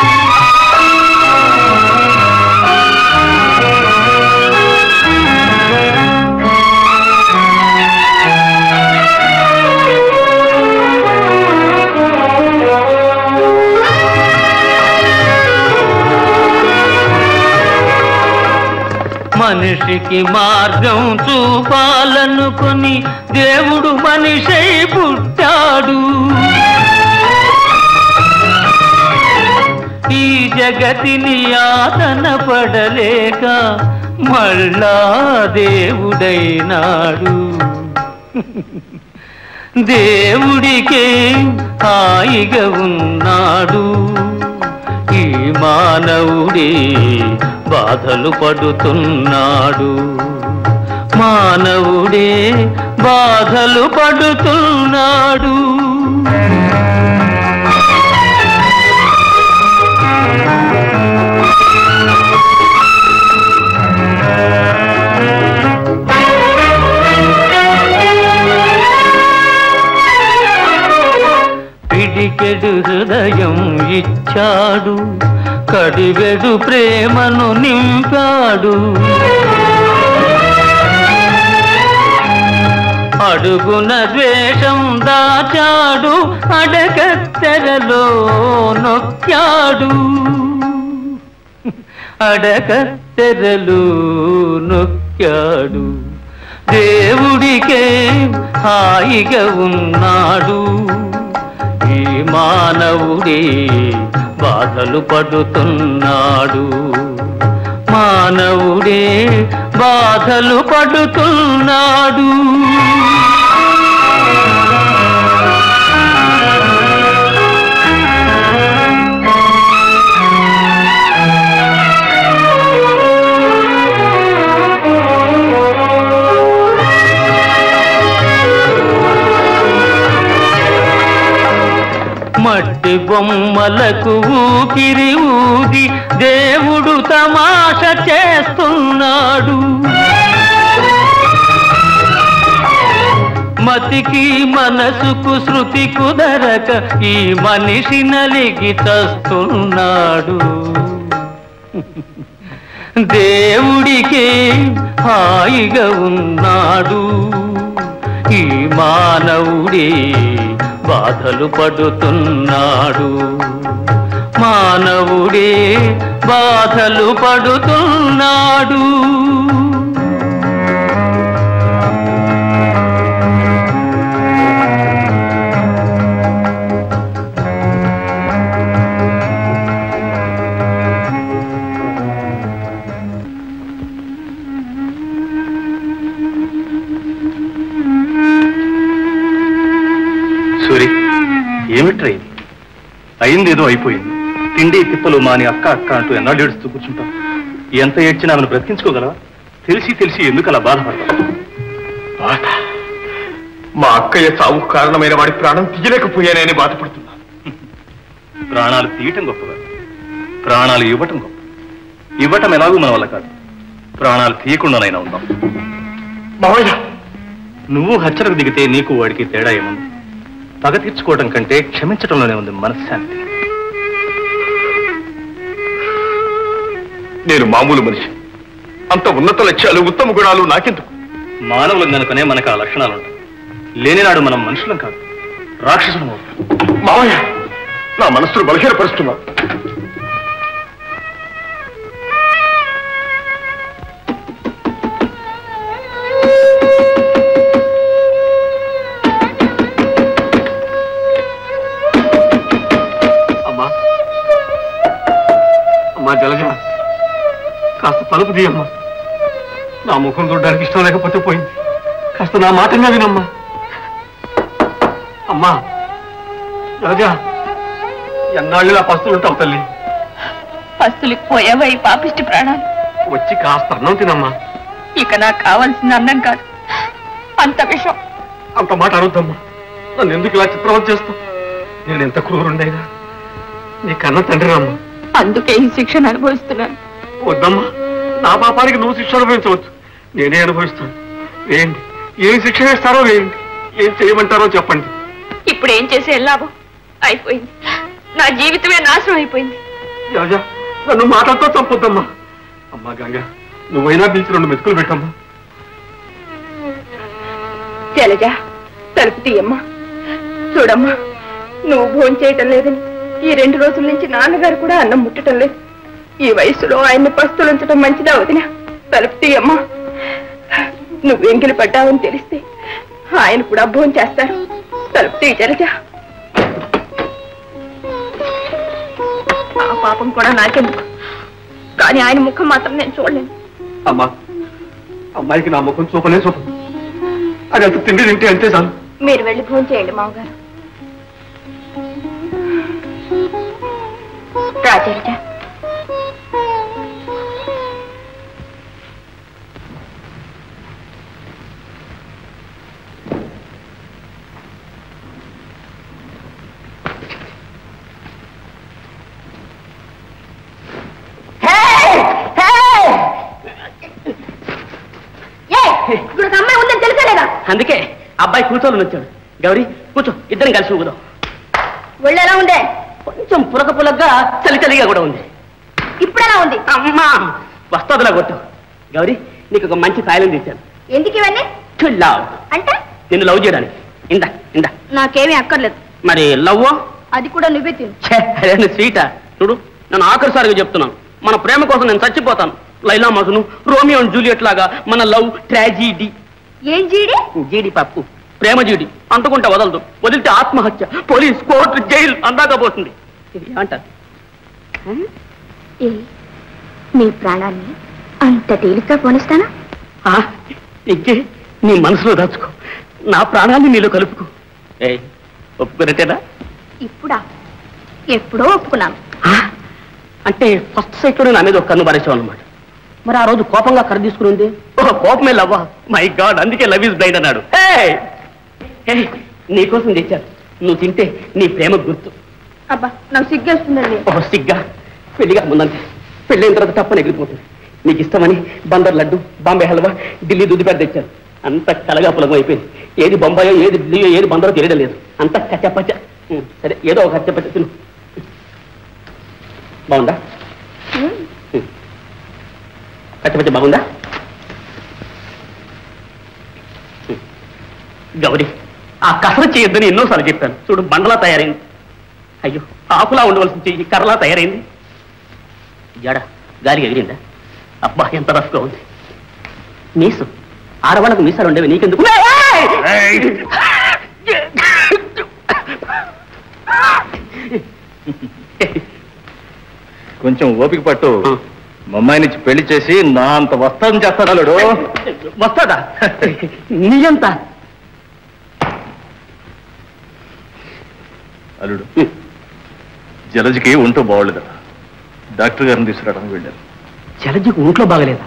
మనిషికి మార్గం చూపాలనుకొని దేవుడు మనిషై పుట్టాడు ఈ జగతిని ఆతన పడలేక మళ్ళా దేవుడైనాడు దేవుడికే హాయిగా ఉన్నాడు ఈ మానవుడే బాధలు పడుతున్నాడు మానవుడే బాధలు పడుతున్నాడు పిడికెడు హృదయం ఇచ్చాడు కడివెడు ప్రేమను నింపాడు అడుగున ద్వేషం దాచాడు అడగత్తెరలో నొక్కాడు అడగత్తెరలు నొక్కాడు దేవుడికే హాయిగా ఉన్నాడు ఈ మానవుడే బాధలు పడుతున్నాడు మానవుడే బాధలు పడుతున్నాడు మట్టి బొమ్మలకు ఊపిరి ఊది దేవుడు తమాష చేస్తున్నాడు మతికి మనసుకు శృతి కుదరక ఈ మనిషి నలిగి చస్తున్నాడు దేవుడికి హాయిగా ఉన్నాడు ఈ మానవుడే బాధలు పడుతున్నాడు మానవుడే బాధలు పడుతున్నాడు సూరి ఏమిట్రా ఇది అయింది ఏదో అయిపోయింది తిండి తిప్పలు మాని అక్క అక్క అంటూ ఎన్నాళ్ళు ఏడుస్తూ కూర్చుంటాం ఎంత ఏడ్చినా ఆమెను బ్రతికించుకోగలవా తెలిసి తెలిసి ఎందుకు అలా బాధపడతావు బాధ మా అక్కయ్య చావుకు కారణమైన వాడి ప్రాణం తీయలేకపోయానని బాధపడుతున్నా ప్రాణాలు తీయటం గొప్పగా ప్రాణాలు ఇవ్వటం గొప్ప ఇవ్వటం ఎలాగూ మన వల్ల కాదు ప్రాణాలు తీయకుండానైనా ఉందాం మావయ్య నువ్వు హత్యలకు దిగితే నీకు వాడికి తేడా ఏముంది పగ తీర్చుకోవడం కంటే క్షమించడంలోనే ఉంది మనశ్శాంతి నేను మామూలు మనిషి అంత ఉన్నత లక్ష్యాలు ఉత్తమ గుణాలు నాకెందుకు మానవులు కనుకనే మనకు ఆ లక్షణాలు ఉంటాయి లేనినాడు మనం మనుషులం కాదు రాక్షసులం అవుతాం మావయ్య నా మనస్సును బలహీనపరుస్తున్నా అమ్మా అమ్మా జలజ కాస్త తలుపు తీయమ్మా నా ముఖం చూడడానికి ఇష్టం లేకపోతే పోయింది కాస్త నా మాటగా వినమ్మా అమ్మా జలజ ఎన్నాళ్ళు ఇలా పస్తులుంటావు తల్లి పస్తులకు పోయావా ఈ పాపిష్టి ప్రాణాలు వచ్చి కాస్త అన్నం తినమ్మా ఇక నాకు కావాల్సిన అన్నం కాదు అంత విషం అంత మాట అనొద్దమ్మా నన్ను ఎందుకు ఇలా చిత్రవత చేస్తావు నేను ఎంత క్రూరుండైనా నీ కన్న తండ్రి అమ్మా అందుకే ఈ శిక్షను అనుభవిస్తున్నాను వద్దమ్మా నా పాపానికి నువ్వు శిక్ష అనుభవించవచ్చు నేనే అనుభవిస్తాను వేయండి ఏం శిక్ష వేస్తారో వేయండి ఏం చేయమంటారో చెప్పండి ఇప్పుడు ఏం చేసే లాభం అయిపోయింది నా జీవితమే నాశనం అయిపోయింది రాజా నన్ను మాటలతో చంపొద్దమ్మా అమ్మా గంగ నువ్వైనా బీచ్ రెండు మెతుకులు పెట్టమ్మా శైలజ తలుపు తీయమ్మా చూడమ్మా నువ్వు భోజనం చేయటం లేదని ఈ రెండు రోజుల నుంచి నాన్నగారు కూడా అన్నం ముట్టడం లేదు ఈ వయసులో ఆయన్ని పస్తులు ఉంచడం మంచిదా వదిన తలుపు తీయమ్మా నువ్వు ఎంగిలి పడ్డావని తెలిస్తే ఆయన కూడా భోజనం చేస్తారు తలుపు తీయ జలజ ఆ పాపం కూడా నాకెందుకు కానీ ఆయన ముఖం మాత్రం నేను చూడలేను అమ్మా అమ్మాయికి నా ముఖం చూపలే చూప అది అంత తిండి తింటే అంతే చాలు మీరు వెళ్ళి భోజనం చేయండి మామగారు రాజరిజ ఇప్పుడు ఒక అమ్మాయి ఉందని తెలుసా లేదా అందుకే అబ్బాయి కూర్చోని వచ్చాడు గౌరీ కూర్చో ఇద్దరం కలిసి ఊగుదాం ఒళ్ళు ఎలా ఉందే కొంచెం పులక పులగ్గా చలి చలిగా కూడా ఉంది ఇప్పుడు ఎలా ఉంది అమ్మా వస్తాదులా కొట్టు గౌరీ నీకు ఒక మంచి తాయిలం తెచ్చాను ఎందుకు ఇవన్నీ చుల్లావ్ అంటే నిన్ను లవ్ చేయడానికి ఇందా ఇందా నాకేమీ అక్కర్లేదు మరి లవ్ అది కూడా నువ్వే తిను అదే స్వీటా చూడు నేను ఆఖరిసారిగా చెప్తున్నాను మన ప్రేమ కోసం నేను చచ్చిపోతాను Laila Majnu Romeo and Juliet లాగా మన లవ్ ట్రాజీడీ ఏం జీడి జీడి పప్పు ప్రేమ జీడి అంటుకుంటే వదలదు వదిలితే ఆత్మహత్య పోలీస్ కోర్టు జైలు అందాక పోతుంది ఇది ఏమంటారు ఏ నీ ప్రాణాన్ని అంత తేలిగ్గా పోనిస్తానా ఆ, ఇంకే నీ మనసులో దాచుకో నా ప్రాణాన్ని నీలో కలుపుకో ఏ ఒప్పుకున్నట్టేనా ఇప్పుడా ఎప్పుడో ఒప్పుకున్నాను ఆ, అంటే ఫస్ట్ సైట్ లోనే నా మీద ఒక కన్ను పారేసావు అనమాట మరి ఆ రోజు కోపంగా కర్ర తీసుకుని ఉంది ఓ కోపమే లవ్వా మై గాడ్ అందుకే లవ్ ఇస్ బ్లైండ్ అన్నాడు ఏయ్! ఏయ్, నీకోసం తెచ్చాను నువ్వు తింటే నీ ప్రేమ గుర్తు అబ్బా నాకు సిగ్గేస్తుందండి ఓ సిగ్గా పెళ్లిగా ముందంతే పెళ్ళైన తర్వాత తప్పని ఎగిరిపోతుంది నీకు ఇష్టమని బందర్ లడ్డు బాంబే హల్వా ఢిల్లీ దుద్దిపేట తెచ్చాను అంత కలగా పులగం అయిపోయింది ఏది బొంబాయో ఏది ఢిల్లీయో ఏది బందరో తెలియడం లేదు అంత కచ్చపచ్చ ఉం, సరే ఏదో ఒక కచ్చపచ్చ తిను బాగుందా ఉం. కచ్చపచ్చ బాగుందా ఉం. గౌరీ ఆ కసరు చేయొద్దని ఎన్నోసార్లు చెప్పాను చూడు బండలా తయారైంది అయ్యో ఆకులా ఉండవలసిన చెయ్యి కర్రలా తయారైంది జడ గాలికి ఎగిరిందా అబ్బా ఎంత రఫ్గా ఉంది మీసు ఆడవాళ్ళకు మీసాలు ఉండేవి నీకెందుకు కొంచెం ఓపిక పట్టు మమ్మాయి నుంచి పెళ్లి చేసి నా అంత వస్తాదని చేస్తాడు అల్లుడు వస్తాదా నీ ఎంత అల్లుడు జలజికి ఉంటూ బాగోలేదు డాక్టర్ గారిని తీసుకురావడానికి వెళ్ళారు జలజికి ఒంట్లో బాగలేదా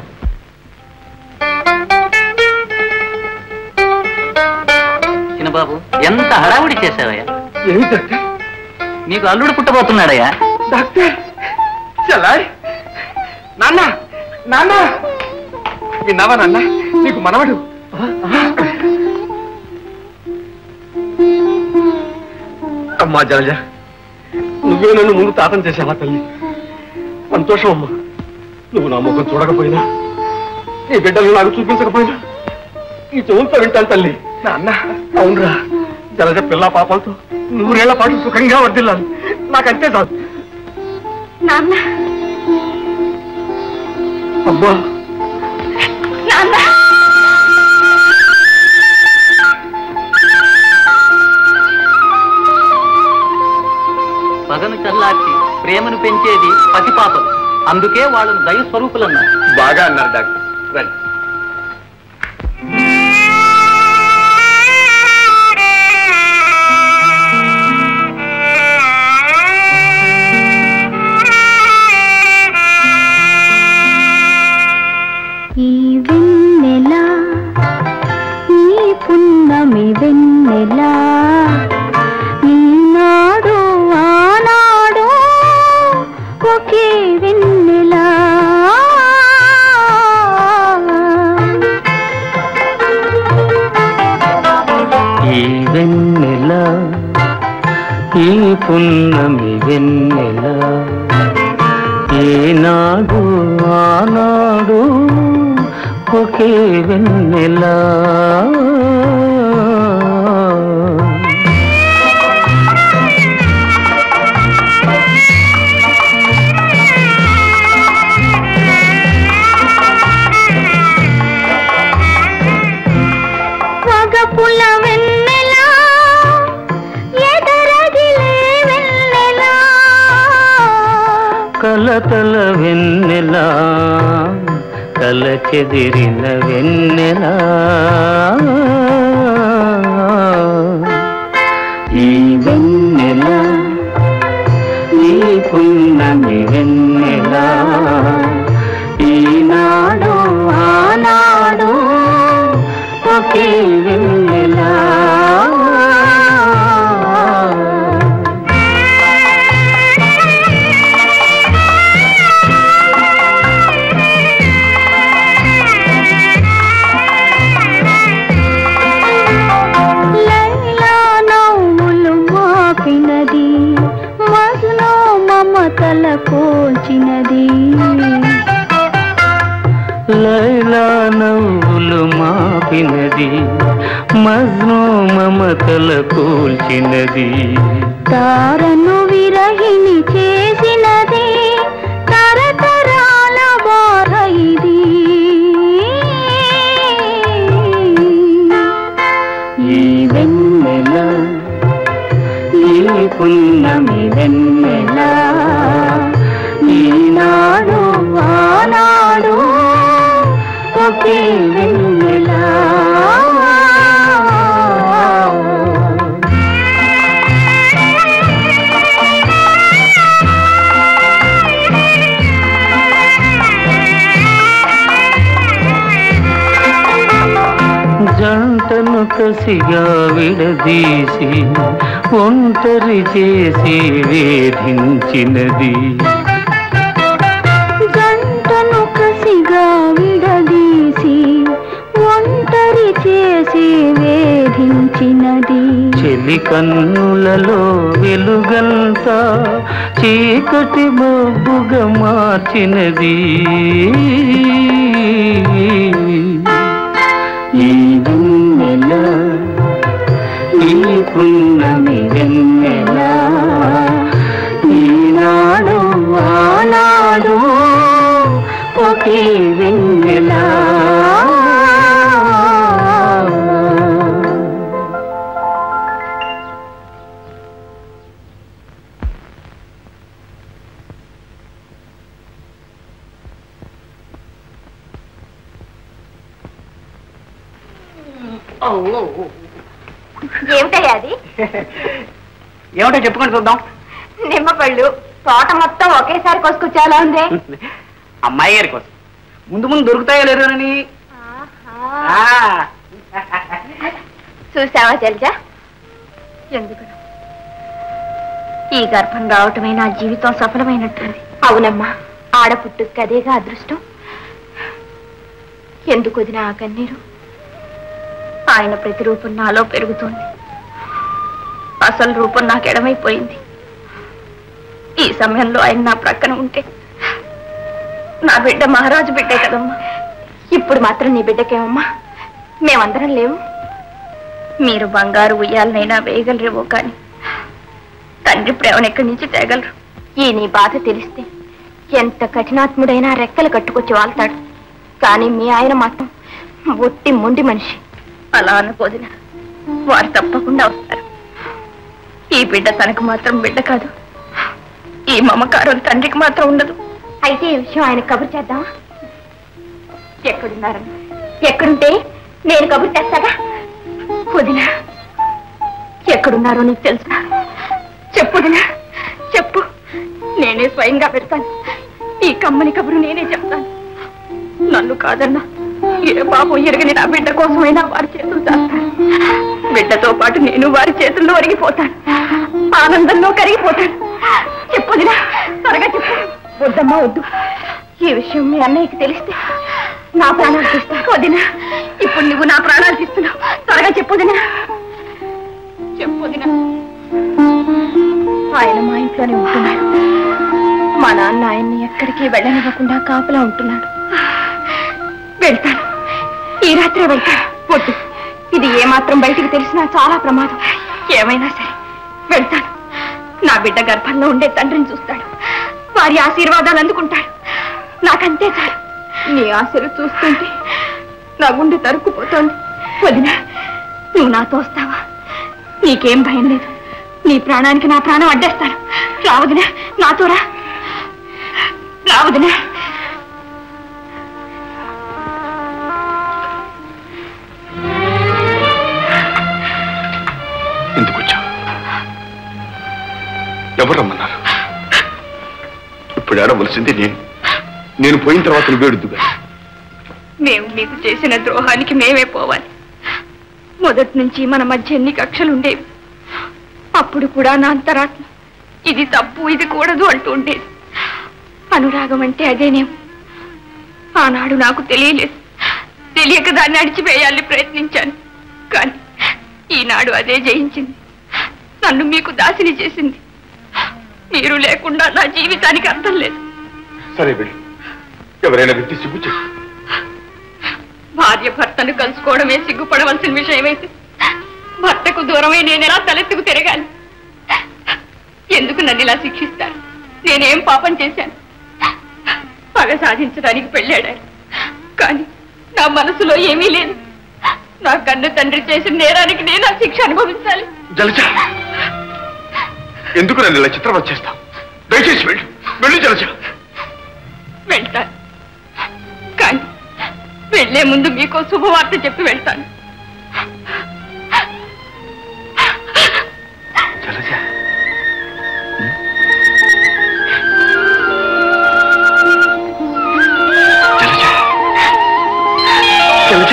చిన్నబాబు ఎంత హడావుడి చేశావయ్యా ఏమి డాక్టర్ నీకు అల్లుడు పుట్టబోతున్నాడయ్యా డాక్టర్ చలాయ్ నాన్న నాన్న విన్నావా నాన్న నీకు మనవడు అమ్మా జలజ నువ్వే నన్ను ముందు తాతం చేసావా తల్లి సంతోషం అమ్మా నువ్వు నా ముఖం చూడకపోయినా నీ బిడ్డలు నాకు చూపించకపోయినా ఈ చెవులతో వింటాను తల్లి నాన్న అవునరా జలజ పిల్ల పాపలతో నూరేళ్ల పాటు సుఖంగా వర్దిల్లాలి నాకంతే చాలు నాన్న అబ్బా నాన్న పగను చల్లార్చి ప్రేమను పెంచేది పసిపాపలు అందుకే వాళ్ళను దయ స్వరూపులన్నారు బాగా అన్నారు డాక్టర్ రండి ఈ వెన్నెల ఈ పున్నమి వెన్నెల ఈనాడు ఆనాడు ఒకే వెన్నెల ఈ వెన్నెల ఈ పున్నమి వెన్నెల ఏనాడు ఆనాడు ఒకే వెన్నెల వగపుల వెన్నెల ఎదరగిలే వెన్నెల కలతల వెన్నెల కల చెదిరిన వెన్నెల ఈ వెన్నెల ఈ పున్నమి వెన్నెల ఈనాడు ఆనాడు ఒకే వెన్నెల లైలా నవ్వులు మాపినది మజ్ను మమతల కోల్చినది లైలా నవ్వులు మాపినది మజ్ను మమతల కూల్చినది తారను విరహిణి చేసినది తరతరాల బాధ ఇది ఈ వెన్నెల ఈ పున్నమి వెన్నెల ఈనాడు ఆనాడు ఒకే వెన్నెల జంటను కసిగా విడదీసి ఒంటరి చేసి వేధించినది జంటను కసిగా విడదీసి ఒంటరి చేసి వేధించినది చెలి కన్నులలో వెలుగంతా చీకటి మబ్బుగా మార్చినది ఈ వెన్నెల ఈ పున్నమి వెన్నెల ఈనాడు ఆనాడు ఒకే వెన్నెల ఏమిటయ్యా అది ఏమిటో చెప్పుకొని చూద్దాం నిమ్మ పళ్ళు తోట మొత్తం ఒకేసారి కోసుకొచ్చేలా ఉంది అమ్మాయి గారి కోసం ముందు ముందు దొరుకుతాయో లేదోనని ఆ, చూసావా జల్జ ఎందుకు ఈ గర్భం రావటమే నా జీవితం సఫలమైనట్టుంది అవునమ్మా ఆడ పుట్టుకు అదేగా అదృష్టం ఎందుకు వదిన ఆ కన్నీరు ఆయన ప్రతిరూపం నాలో పెరుగుతోంది అసలు రూపం నాకు ఎడమైపోయింది ఈ సమయంలో ఆయన నా ప్రక్కన ఉంటే నా బిడ్డ మహారాజు బిడ్డే కదమ్మా ఇప్పుడు మాత్రం నీ బిడ్డకేమమ్మా మేమందరం లేవు మీరు బంగారు ఉయ్యాలనైనా వేయగలరేమో కానీ తండ్రి ప్రేమను ఎక్కడి నుంచి తేగలరు ఈ నీ బాధ తెలిస్తే ఎంత కఠినాత్ముడైనా రెక్కలు కట్టుకొచ్చి వాళ్తాడు కానీ మీ ఆయన మాత్రం ఒట్టి మొండి మనిషి అలా అనుకోదిన వారు తప్పకుండా వస్తారు ఈ బిడ్డ తనకు మాత్రం బిడ్డ కాదు ఈ మమకారం తండ్రికి మాత్రం ఉండదు అయితే ఈ విషయం ఆయన కబురు చేద్దామా ఎక్కడున్నారని ఎక్కడుంటే నేను కబురు చేస్తాగా వదినా ఎక్కడున్నారో నీకు తెలుసా చెప్పు వదినా చెప్పు నేనే స్వయంగా పెడతాను ఈ కమ్మని కబురు నేనే చెప్తాను నన్ను కాదన్నా ఏ పాపం ఎరగని నా బిడ్డ కోసమైనా వారి చేతులు చేస్తాను బిడ్డతో పాటు నేను వారి చేతుల్లో ఒరిగిపోతాను ఆనందంలో కరిగిపోతాను చెప్పు వదినా త్వరగా చెప్పు వద్దమ్మా వద్దు ఈ విషయం మీ అన్నయ్యకి తెలిస్తే నా ప్రాణాలు తీస్తా వదినా ఇప్పుడు నువ్వు నా ప్రాణాలు తీస్తున్నావు త్వరగా చెప్పు వదినా చెప్పు వదినా ఆయన మా ఇంట్లోనే ఉంటున్నాడు మా నాన్న ఆయన్ని ఎక్కడికి వెళ్ళనివ్వకుండా కాపలా ఉంటున్నాడు వెళ్తాను ఈ రాత్రే వెళ్తాను వద్దు ఇది ఏమాత్రం బయటికి తెలిసినా చాలా ప్రమాదం ఏమైనా సరే వెళ్తాను నా బిడ్డ గర్భంలో ఉండే తండ్రిని చూస్తాడు వారి ఆశీర్వాదాలు అందుకుంటాడు నాకంతే చాలు నీ ఆశలు చూస్తుంటే నా గుండె తరుక్కుపోతోంది వదినా నువ్వు నాతో వస్తావా నీకేం భయం లేదు నీ ప్రాణానికి నా ప్రాణం అడ్డేస్తాను రావదినా నాతో రా రావదినా ఎందుకు వచ్చావు ఎవరు రమ్మన్నారు ఇప్పుడు ఏడవలసింది నేను నేను పోయిన తర్వాత నువ్వు వేడుద్దుగా మేము మీకు చేసిన ద్రోహానికి మేమే పోవాలి మొదటి నుంచి మన మధ్య ఎన్ని కక్షలు ఉండేవి అప్పుడు కూడా నా అంతరాత్మ ఇది తప్పు ఇది కూడదు అంటూ ఉండేది అనురాగం అంటే అదేనేమో ఆనాడు నాకు తెలియలేదు తెలియక దాన్ని అడిచివేయాలని ప్రయత్నించాను కానీ ఈనాడు అదే జయించింది నన్ను మీకు దాసిని చేసింది మీరు లేకుండా నా జీవితానికి అర్థం లేదు సరే వెళ్ళి ఎవరైనా వ్యక్తి సిగ్గు చెప్పు భార్య భర్తను కలుసుకోవడమే సిగ్గుపడవలసిన విషయమైతే భర్తకు దూరమై నేను ఎలా తలెత్తుకు తిరగాలి ఎందుకు నన్ను ఇలా శిక్షిస్తారు నేనేం పాపం చేశాను పగ సాధించడానికి పెళ్ళాడారు కానీ నా మనసులో ఏమీ లేదు నా కన్ను తండ్రి చేసిన నేరానికి నేను ఆ శిక్ష అనుభవించాలి జలజ ఎందుకు నన్ను ఇలా చిత్రం వచ్చేస్తావు దయచేసి వెళ్ళు వెళ్ళు జలజ వెళ్తాను కానీ వెళ్లే ముందు మీకో శుభవార్త చెప్పి వెళ్తాను జలజ జలజ జలజ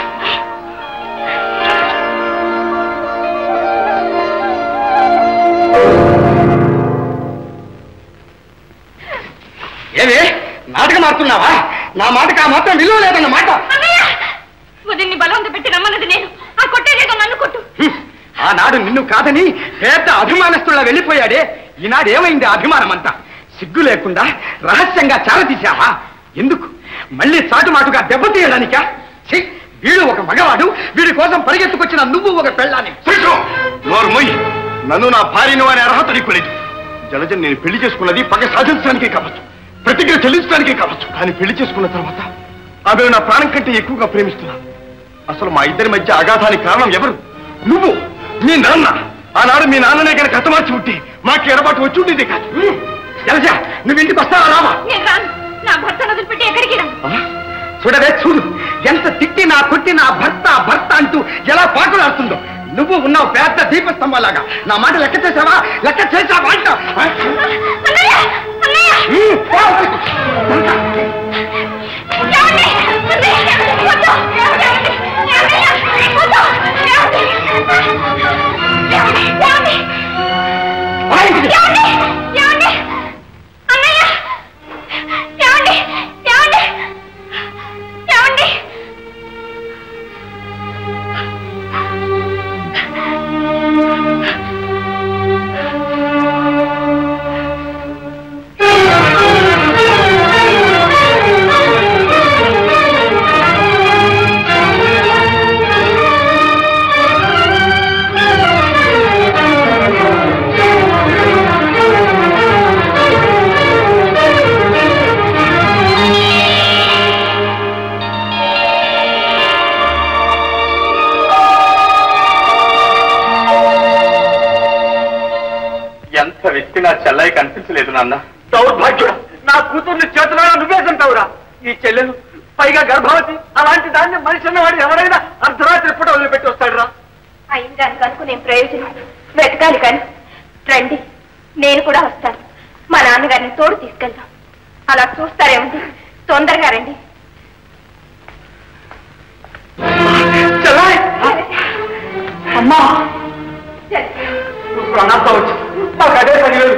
ఏమి నాటకం ఆడుతున్నావా నా మాటకు ఆ మాత్రం విలువ లేదన్న మాట ఉదయన్ని బలవంత పెట్టి రమ్మన్నది నేను ఆ కొట్టేదేదో నన్ను కొట్టు ఆనాడు నిన్ను కాదని పెద్ద అభిమానస్తుల్లా వెళ్ళిపోయాడే ఈనాడు ఏమైంది ఆ అభిమానం అంతా సిగ్గు లేకుండా రహస్యంగా చారతీశావా ఎందుకు మళ్ళీ చాటుమాటుగా దెబ్బతీయడానికా ఛీ, వీడు ఒక మగవాడు వీడి కోసం పరిగెత్తుకొచ్చిన నువ్వు ఒక పెళ్ళాని నోరు మొయ్యి నన్ను నా భార్యను అనే అర్హత నీకు లేదు జలజ నేను పెళ్లి చేసుకున్నది పగ సాధించడానికే కావచ్చు ప్రతిజ్ఞ చెల్లించడానికే కావచ్చు కానీ పెళ్లి చేసుకున్న తర్వాత ఆమెను నా ప్రాణం కంటే ఎక్కువగా ప్రేమిస్తున్నాను అసలు మా ఇద్దరి మధ్య అగాధానికి కారణం ఎవరు నువ్వు మీ నాన్న ఆనాడు మీ నాన్ననే కనుక హతమార్చి ఉంటే మాకు ఎడబాటు వచ్చి ఉండేది కాదు జలజ నువ్వు ఇంటికి వస్తావా రావా నేను రాను నా భర్త వదిలిపెట్టి ఎక్కడికి రాను చూడవే చూడు ఎంత తిట్టినా కొట్టినా భర్త భర్త అంటూ ఎలా పాకులాడుతుందో నువ్వు ఉన్నావు పెద్ద దీపస్తంభాలాగా నా మాట లెక్క చేసావా లెక్క చేసావా అంట ఎంత వ్యక్తి నా చెల్లయ్య కనిపించలేదు నాన్న దౌర్భాగ్యుడు నా కూతుర్ని చేతులలో నువ్వే చంపావురా ఈ చెల్లెలు పైగా గర్భవతి అలాంటి దాన్ని మనిషి అన్నవాడు ఎవరైనా అర్ధరాత్రి పూట వదిలిపెట్టి వస్తాడు రా అయిన దానికి అనుకునే ప్రయోజనం వెతకాలి కానీ రండి నేను కూడా వస్తాను మా నాన్నగారిని తోడు తీసుకెళ్దాం అలా చూస్తారేముంది తొందరగా రండి అమ్మా నువ్వు ప్రాణాలతో వచ్చి మాకు అదే పని లేదు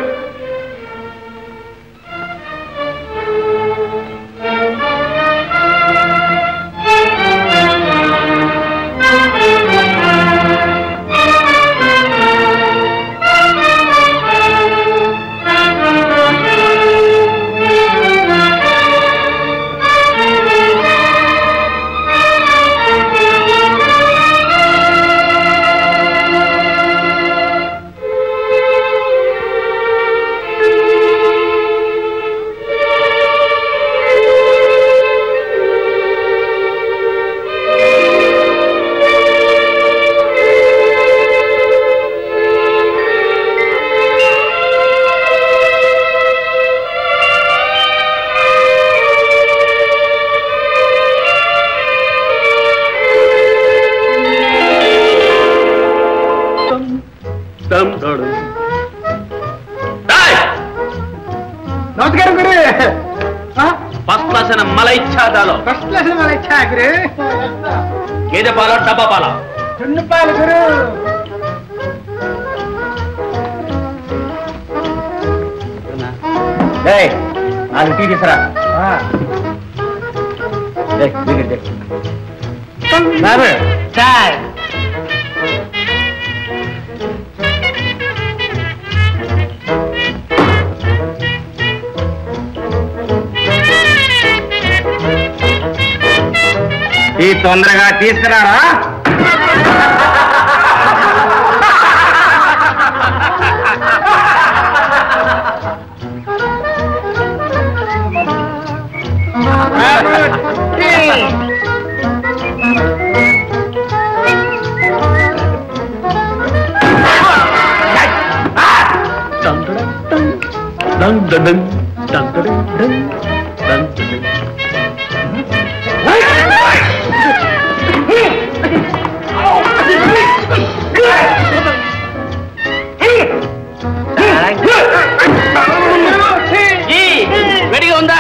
నమస్కారం గురు ఫస్ట్ క్లాస్ అయిన మలై ఛాదాలో ఫస్ట్ క్లాస్ మళ్ళీ ఇచ్చా గురు గేదె పాల డబ్బా పాల చున్ను పాలు గురు నాలుగు టీ తీసురా సార్ ఈ తొందరగా తీసుకురారా డంగ్ డంగ్ డంగ్ డంగ్ డంగ్ డంగ్ డంగ్ రెడీగా ఉందా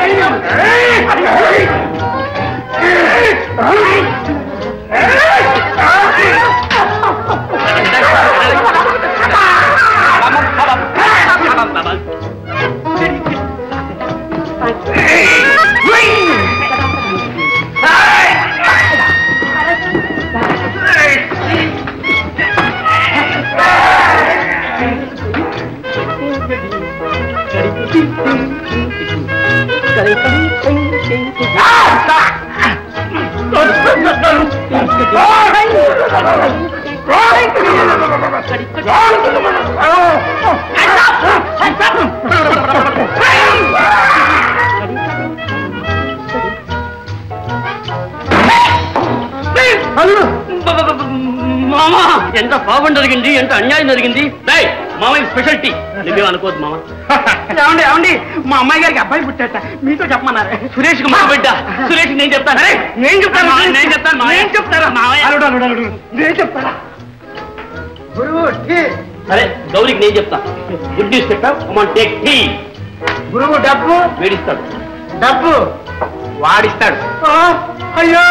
మామా ఎంత పాపం జరిగింది ఎంత అన్యాయం జరిగింది డై మామయ్య స్పెషాలిటీ నువ్వేం అనుకోవద్దు మామ ఏమండి ఏమండి మా అమ్మాయి గారికి అబ్బాయి పుట్టాట మీతో చెప్పమన్నారు సురేష్ మా బిడ్డ సురేష్ నేను చెప్తాను నేను చెప్తాను మామయ్య, నేను చెప్తాను మామయ్య. నేను చెప్తారా మామయ్య. అల్లుడు అల్లుడు అల్లుడు నేను చెప్తారా గురువు టీ సరే గౌరికి నేను చెప్తా గుడ్ న్యూస్ చెప్పా కమాన్ టేక్ టీ గురువు డబ్బు వేడిస్తాడు డబ్బు వాడిస్తాడు అయ్యో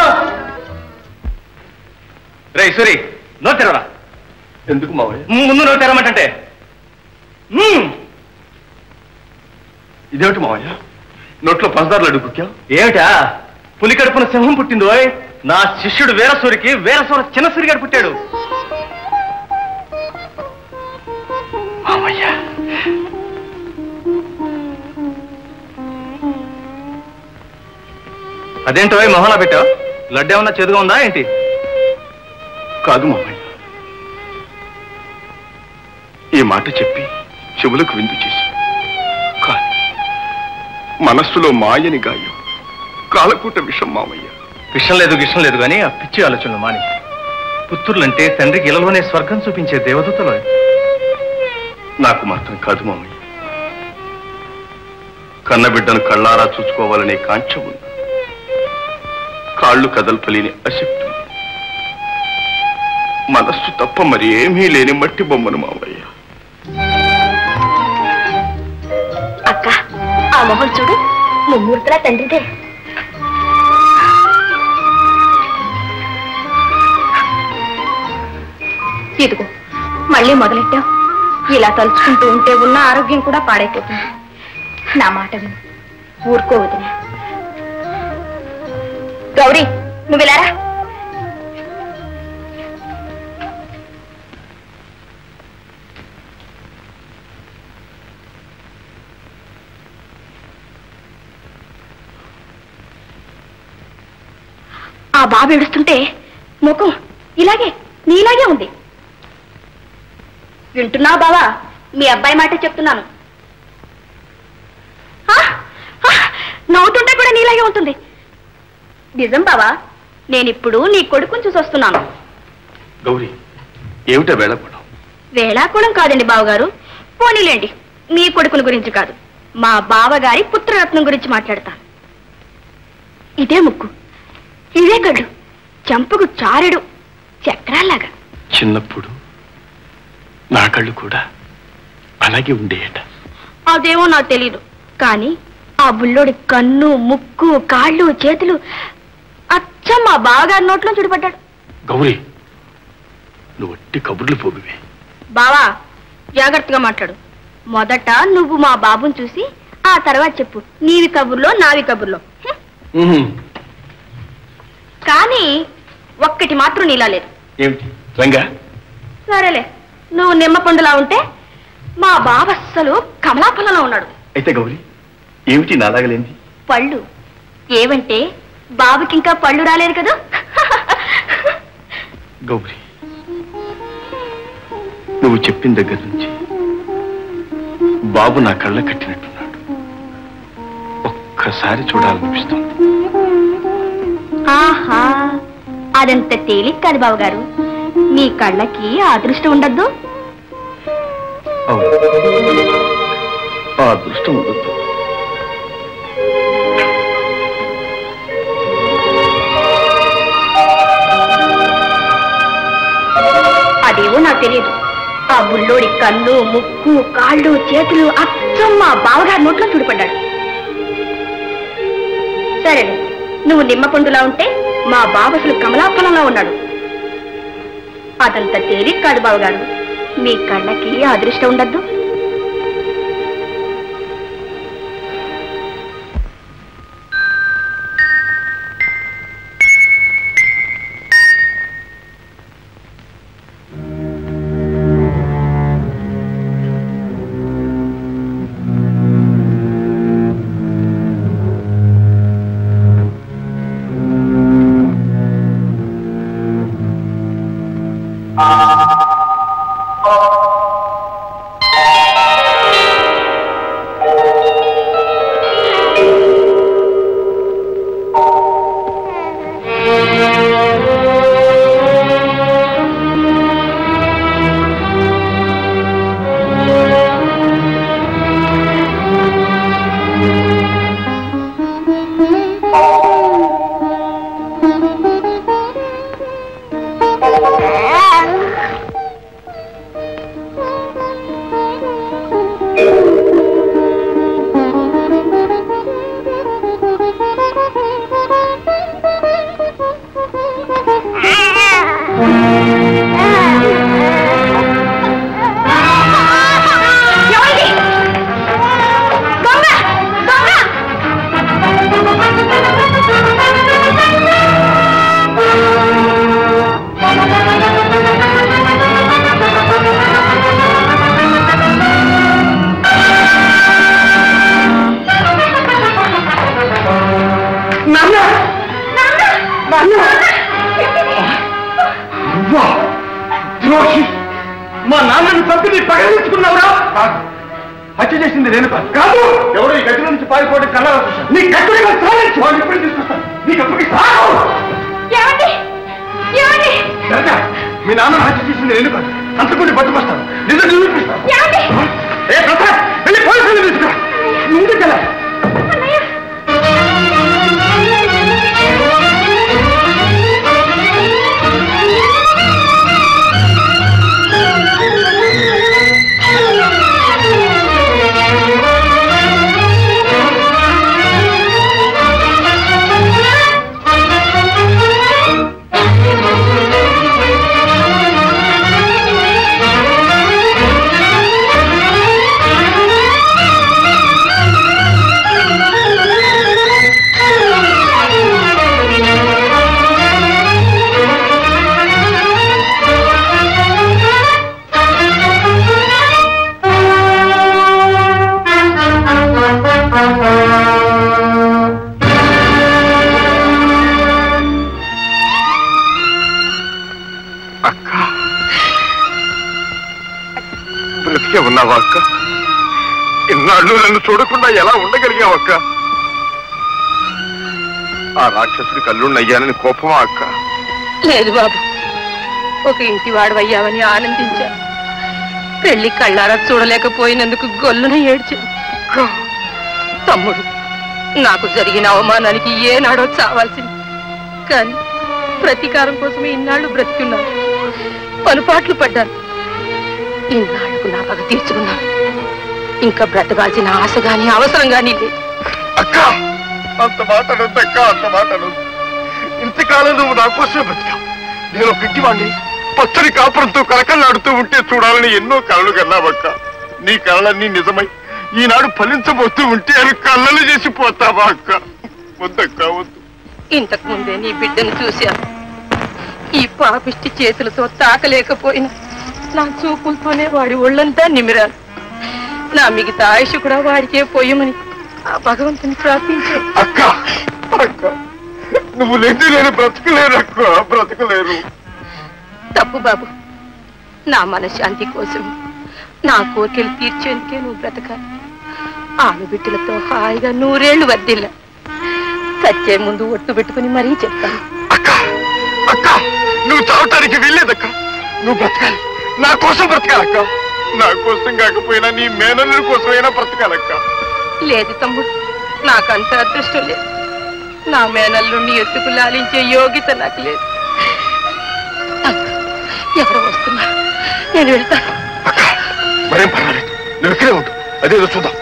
రే సూరి నో తెరవరా ఎందుకు మావయ్య ముందు నో తెరవమంటే ఇదేమిటి మావయ్య నోట్లో పంచదారులు అడుగుక్యా ఏమిటా పులి కడుపున సింహం పుట్టిందో నా శిష్యుడు వీరసూరికి వీరసూర చిన్న సూరిగాడు పుట్టాడు మావయ్య అదేంటో మొహలా పెట్టావు లడ్డు ఏమన్నా చేదుగా ఉందా ఏంటి కాదు మావయ్య ఈ మాట చెప్పి చెవులకు విందు చేసి కానీ మనస్సులో మాయని గాయం కాలకూట విషం మావయ్య విషం లేదు విషం లేదు కానీ ఆ పిచ్చి ఆలోచనలు మాని పుత్రులంటే తండ్రికి ఇలలోనే స్వర్గం చూపించే దేవదూతలో నాకు మాత్రం కాదు మామయ్య కన్నబిడ్డను కళ్ళారా చూసుకోవాలనే కాంక్ష ఉంది కాళ్ళు కదల్పలేని అశక్తి ఉంది మనస్సు తప్ప మరి ఏమీ లేని మట్టి బొమ్మను మావయ్య అక్క ఆ మొహం చూడు ముమ్మూర్తులా తండ్రిదే ఇదిగో మళ్ళీ మొదలెట్టావు ఇలా తలుచుకుంటూ ఉంటే ఉన్న ఆరోగ్యం కూడా పాడైపోతుంది నా మాట విను ఊరుకోవద్దునే గౌరీ నువ్వు ఇలా రా. ఆ బాబు ఏడుస్తుంటే ముఖం ఇలాగే నీలాగే ఉంది వింటున్నావు బావా మీ అబ్బాయి మాట చెప్తున్నాను ఆ? ఆ! నవ్వుతుంటే కూడా నీలాగే ఉంటుంది నిజం బావా నేనిప్పుడు నీ కొడుకుని చూసి వస్తున్నాను గౌరీ ఏమిటా వేళపడం వేళాకుళం కాదండి బావగారు పోనీలేండి మీ కొడుకుని గురించి కాదు మా బావగారి పుత్రరత్నం గురించి మాట్లాడతాను ఇదే ముక్కు ఇదే కళ్ళు చంపకు చారెడు చక్రాల్లాగా చిన్నప్పుడు నా కళ్ళు కూడా అలాగే ఉండేయట అదేమో నాకు తెలీదు కానీ ఆ బుల్లోడి కన్ను ముక్కు కాళ్ళు చేతులు అచ్చం మా బావగారి నోట్లో చుడిపడ్డాడు గౌరీ నువ్వు ఒట్టి కబుర్లు పోగువే బావా జాగ్రత్తగా మాట్లాడు మొదట నువ్వు మా బాబుని చూసి ఆ తర్వాత చెప్పు నీవి కబుర్లో నావి కబుర్లో హ్మ్. కానీ ఒక్కటి మాత్రం నీలా లేదు ఏమిటి రంగా సరేలే నువ్వు నిమ్మ పండులా ఉంటే మా బావ అస్సలు కమలాఫలంలో ఉన్నాడు అయితే గౌరీ ఏమిటి నాలాగలేంది పళ్ళు ఏవంటే బాబుకి ఇంకా పళ్ళు రాలేదు కదా గౌరీ నువ్వు చెప్పిన దగ్గర నుంచి బాబు నా కళ్ళ కట్టినట్టున్నాడు ఒక్కసారి చూడాలనిపిస్తుంది ఆహా అదంత తేలిక కాదు బావగారు నీ కళ్ళకి ఆ అదృష్టం ఉండద్దు అవును ఆ అదృష్టం ఉండొచ్చు అదేవో నాకు తెలియదు ఆ బుల్లోడి కన్ను ముక్కు కాళ్ళు చేతులు అచ్చం మా బావగారి నోట్లో చూడిపడ్డాడు సరే నువ్వు నిమ్మ పండులా ఉంటే మా బావ అసలు కమలాఫలంలో ఉన్నాడు అదంత తేలిక కాదు బావగారు మీ కళ్ళకి ఆ అదృష్టం ఉండద్దు నువ్వా ద్రోహి మా నాన్నని చంపి నీ పగలించుకున్నావురా హత్య చేసింది నేను కాదు కాదు ఎవరు ఈ గదిలో నుంచి పారిపోవడం కళ్ళ నీ గట్టుని సాధించి వాళ్ళు ఇప్పుడు తీసుకొస్తాను నీకు అప్పటికి సాగు జరగా, మీ నాన్న హత్య చేసింది నేను కాదు అంతకుని పట్టుకొస్తాను నిజం నిరూపిస్తాను ఏ ప్రసాద్ వెళ్ళి పోలీసులు తీసుకురా ముందుకెళ్ళ బ్రతికే ఉన్నావా అక్క ఇన్నాళ్ళు నన్ను చూడకుండా ఎలా ఉండగలిగావు అక్క ఆ రాక్షసుడి కల్లున్నయ్యానని కోపమా అక్క లేదు బాబు ఒక ఇంటి వాడవయ్యావని ఆనందించాను పెళ్లి కళ్ళారా చూడలేకపోయినందుకు గొల్లున ఏడ్చాను తమ్ముడు నాకు జరిగిన అవమానానికి ఏనాడో చావాల్సింది కానీ ప్రతీకారం కోసం ఇన్నాళ్ళు బ్రతికున్నాను పలుపాట్లు పడ్డాను ఇన్నాళ్లకు నా పగ తీర్చుకున్నాను ఇంకా బ్రతకాల్సిన ఆశ గాని అవసరం గాని లేదు అక్క అంత మాట అనొద్దక్క అంత మాట అనొద్దు ఇంతకాలం నువ్వు నా కోసమే బ్రతికావు నేను ఒక ఇంటివాణ్ణి పచ్చని కాపురంతో కలకల్లాడుతూ ఉంటే చూడాలని ఎన్నో కలలు కన్నావక్క నీ కలలన్నీ నిజమై ఈనాడు ఫలించబోతూ ఉంటే అవి కళ్ళలు చేసిపోతావా అక్క వద్దక్క వద్దు ఇంతకు ముందే నీ బిడ్డను చూశాను ఈ పాపిష్టి చేతులతో తాకలేకపోయినా నా చూపులతోనే వాడి ఒళ్ళంతా నిమిరాను నా మిగతా ఆయుష్ కూడా వాడికే పోయమని ఆ భగవంతుని ప్రార్థించాను అక్క అక్క నువ్వు లేదు నేను బ్రతకలేరు అక్క బ్రతకలేరు తప్పు బాబు నా మనశ్శాంతి కోసం నా కోరికలు తీర్చేందుకే నువ్వు బ్రతకాలి ఆనుబిడ్డలతో హాయిగా నూరేళ్లు వర్దిల్ల సచ్చే ముందు ఒట్టు పెట్టుకుని మరీ చెప్తాను అక్క నువ్వు చావటానికి వెళ్ళేదక్క నువ్వు బ్రతకాలి నా కోసం బ్రతకాలక్క నా కోసం కాకపోయినా నీ మేనల్లుడి కోసమైనా బ్రతకాలక్క లేదు తమ్ముడు నాకంత అదృష్టం లేదు నా మేనల్లుండి ఎత్తుకు లాలించే యోగ్యత నాకు లేదు అక్క, ఎవరు వస్తున్నారు నేను వెళ్తాను మరేం పర్వాలేదు నువ్వు ఇక్కడే ఉండు అదేదో చూద్దాం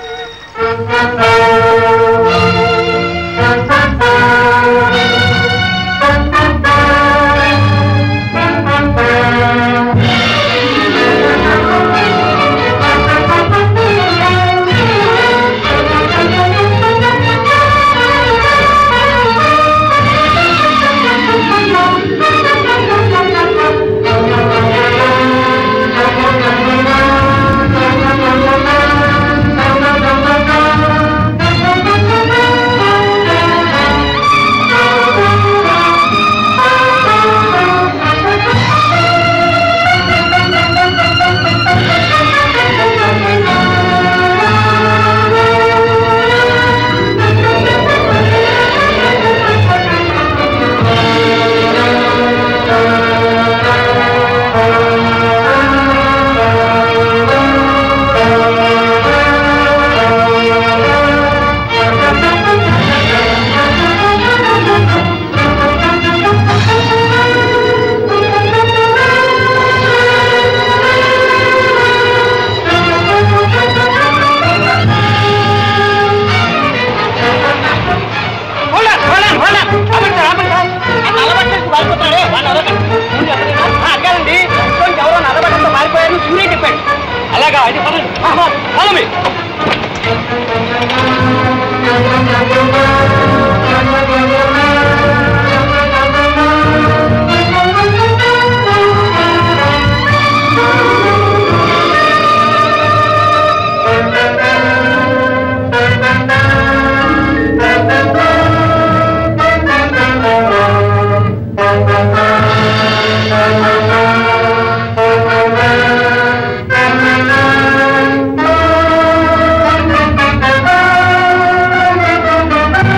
అలాగా అయితే పదండి follow me. Thank you.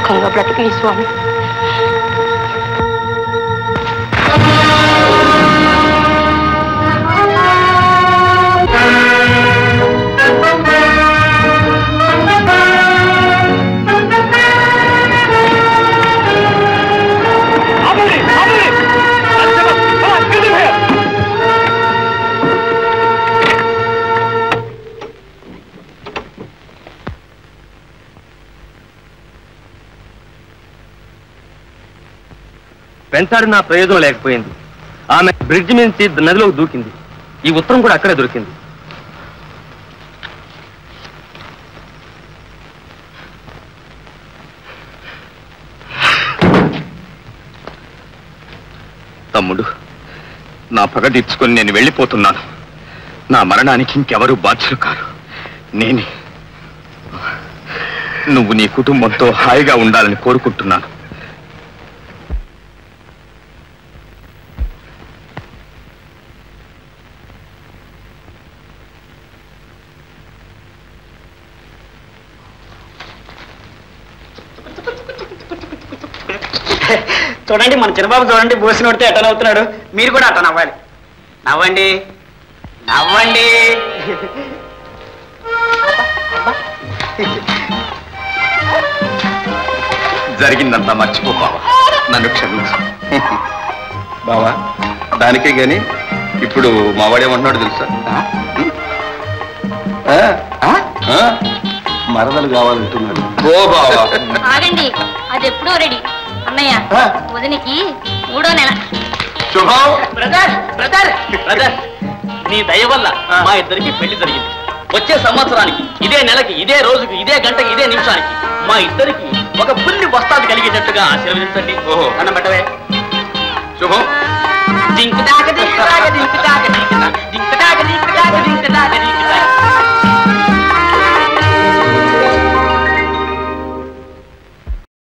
సుఖంగా బ్రతికిని స్వామి వెంటాడిన ప్రయోజనం లేకపోయింది ఆమె బ్రిడ్జ్ నుంచి నదిలోకి దూకింది ఈ ఉత్తరం కూడా అక్కడే దొరికింది తమ్ముడు నా పగ తీర్చుకొని నేను వెళ్ళిపోతున్నాను నా మరణానికి ఇంకెవరూ బాధ్యులు కారు నేనే నువ్వు నీ కుటుంబంతో హాయిగా ఉండాలని కోరుకుంటున్నాను చూడండి మన చిన్నబాబు చూడండి బోసి నోడితే ఎట్ట నవ్వుతున్నాడు మీరు కూడా అట్ట నవ్వాలి నవ్వండి నవ్వండి జరిగిందంతా మర్చిపో బావా నన్ను క్షమించు బావా దానికే గాని ఇప్పుడు మావాడేమంటున్నాడు తెలుసా ఆ? ఆ? మరదలు కావాలంటున్నాడు ఓ బావా ఆగండి అది ఎప్పుడో రెడీ అన్నయ్య వదినికి మూడో నెల శుభం బ్రదర్ బ్రదర్ బ్రదర్ నీ దయ వల్ల మా ఇద్దరికి పెళ్లి జరిగింది వచ్చే సంవత్సరానికి ఇదే నెలకి ఇదే రోజుకి ఇదే గంటకి ఇదే నిమిషానికి మా ఇద్దరికి ఒక పుల్లి వస్తాది కలిగేటట్టుగా ఆశీర్వదించండి ఓహో అన్నం పెట్టవే శుభం జింకుదా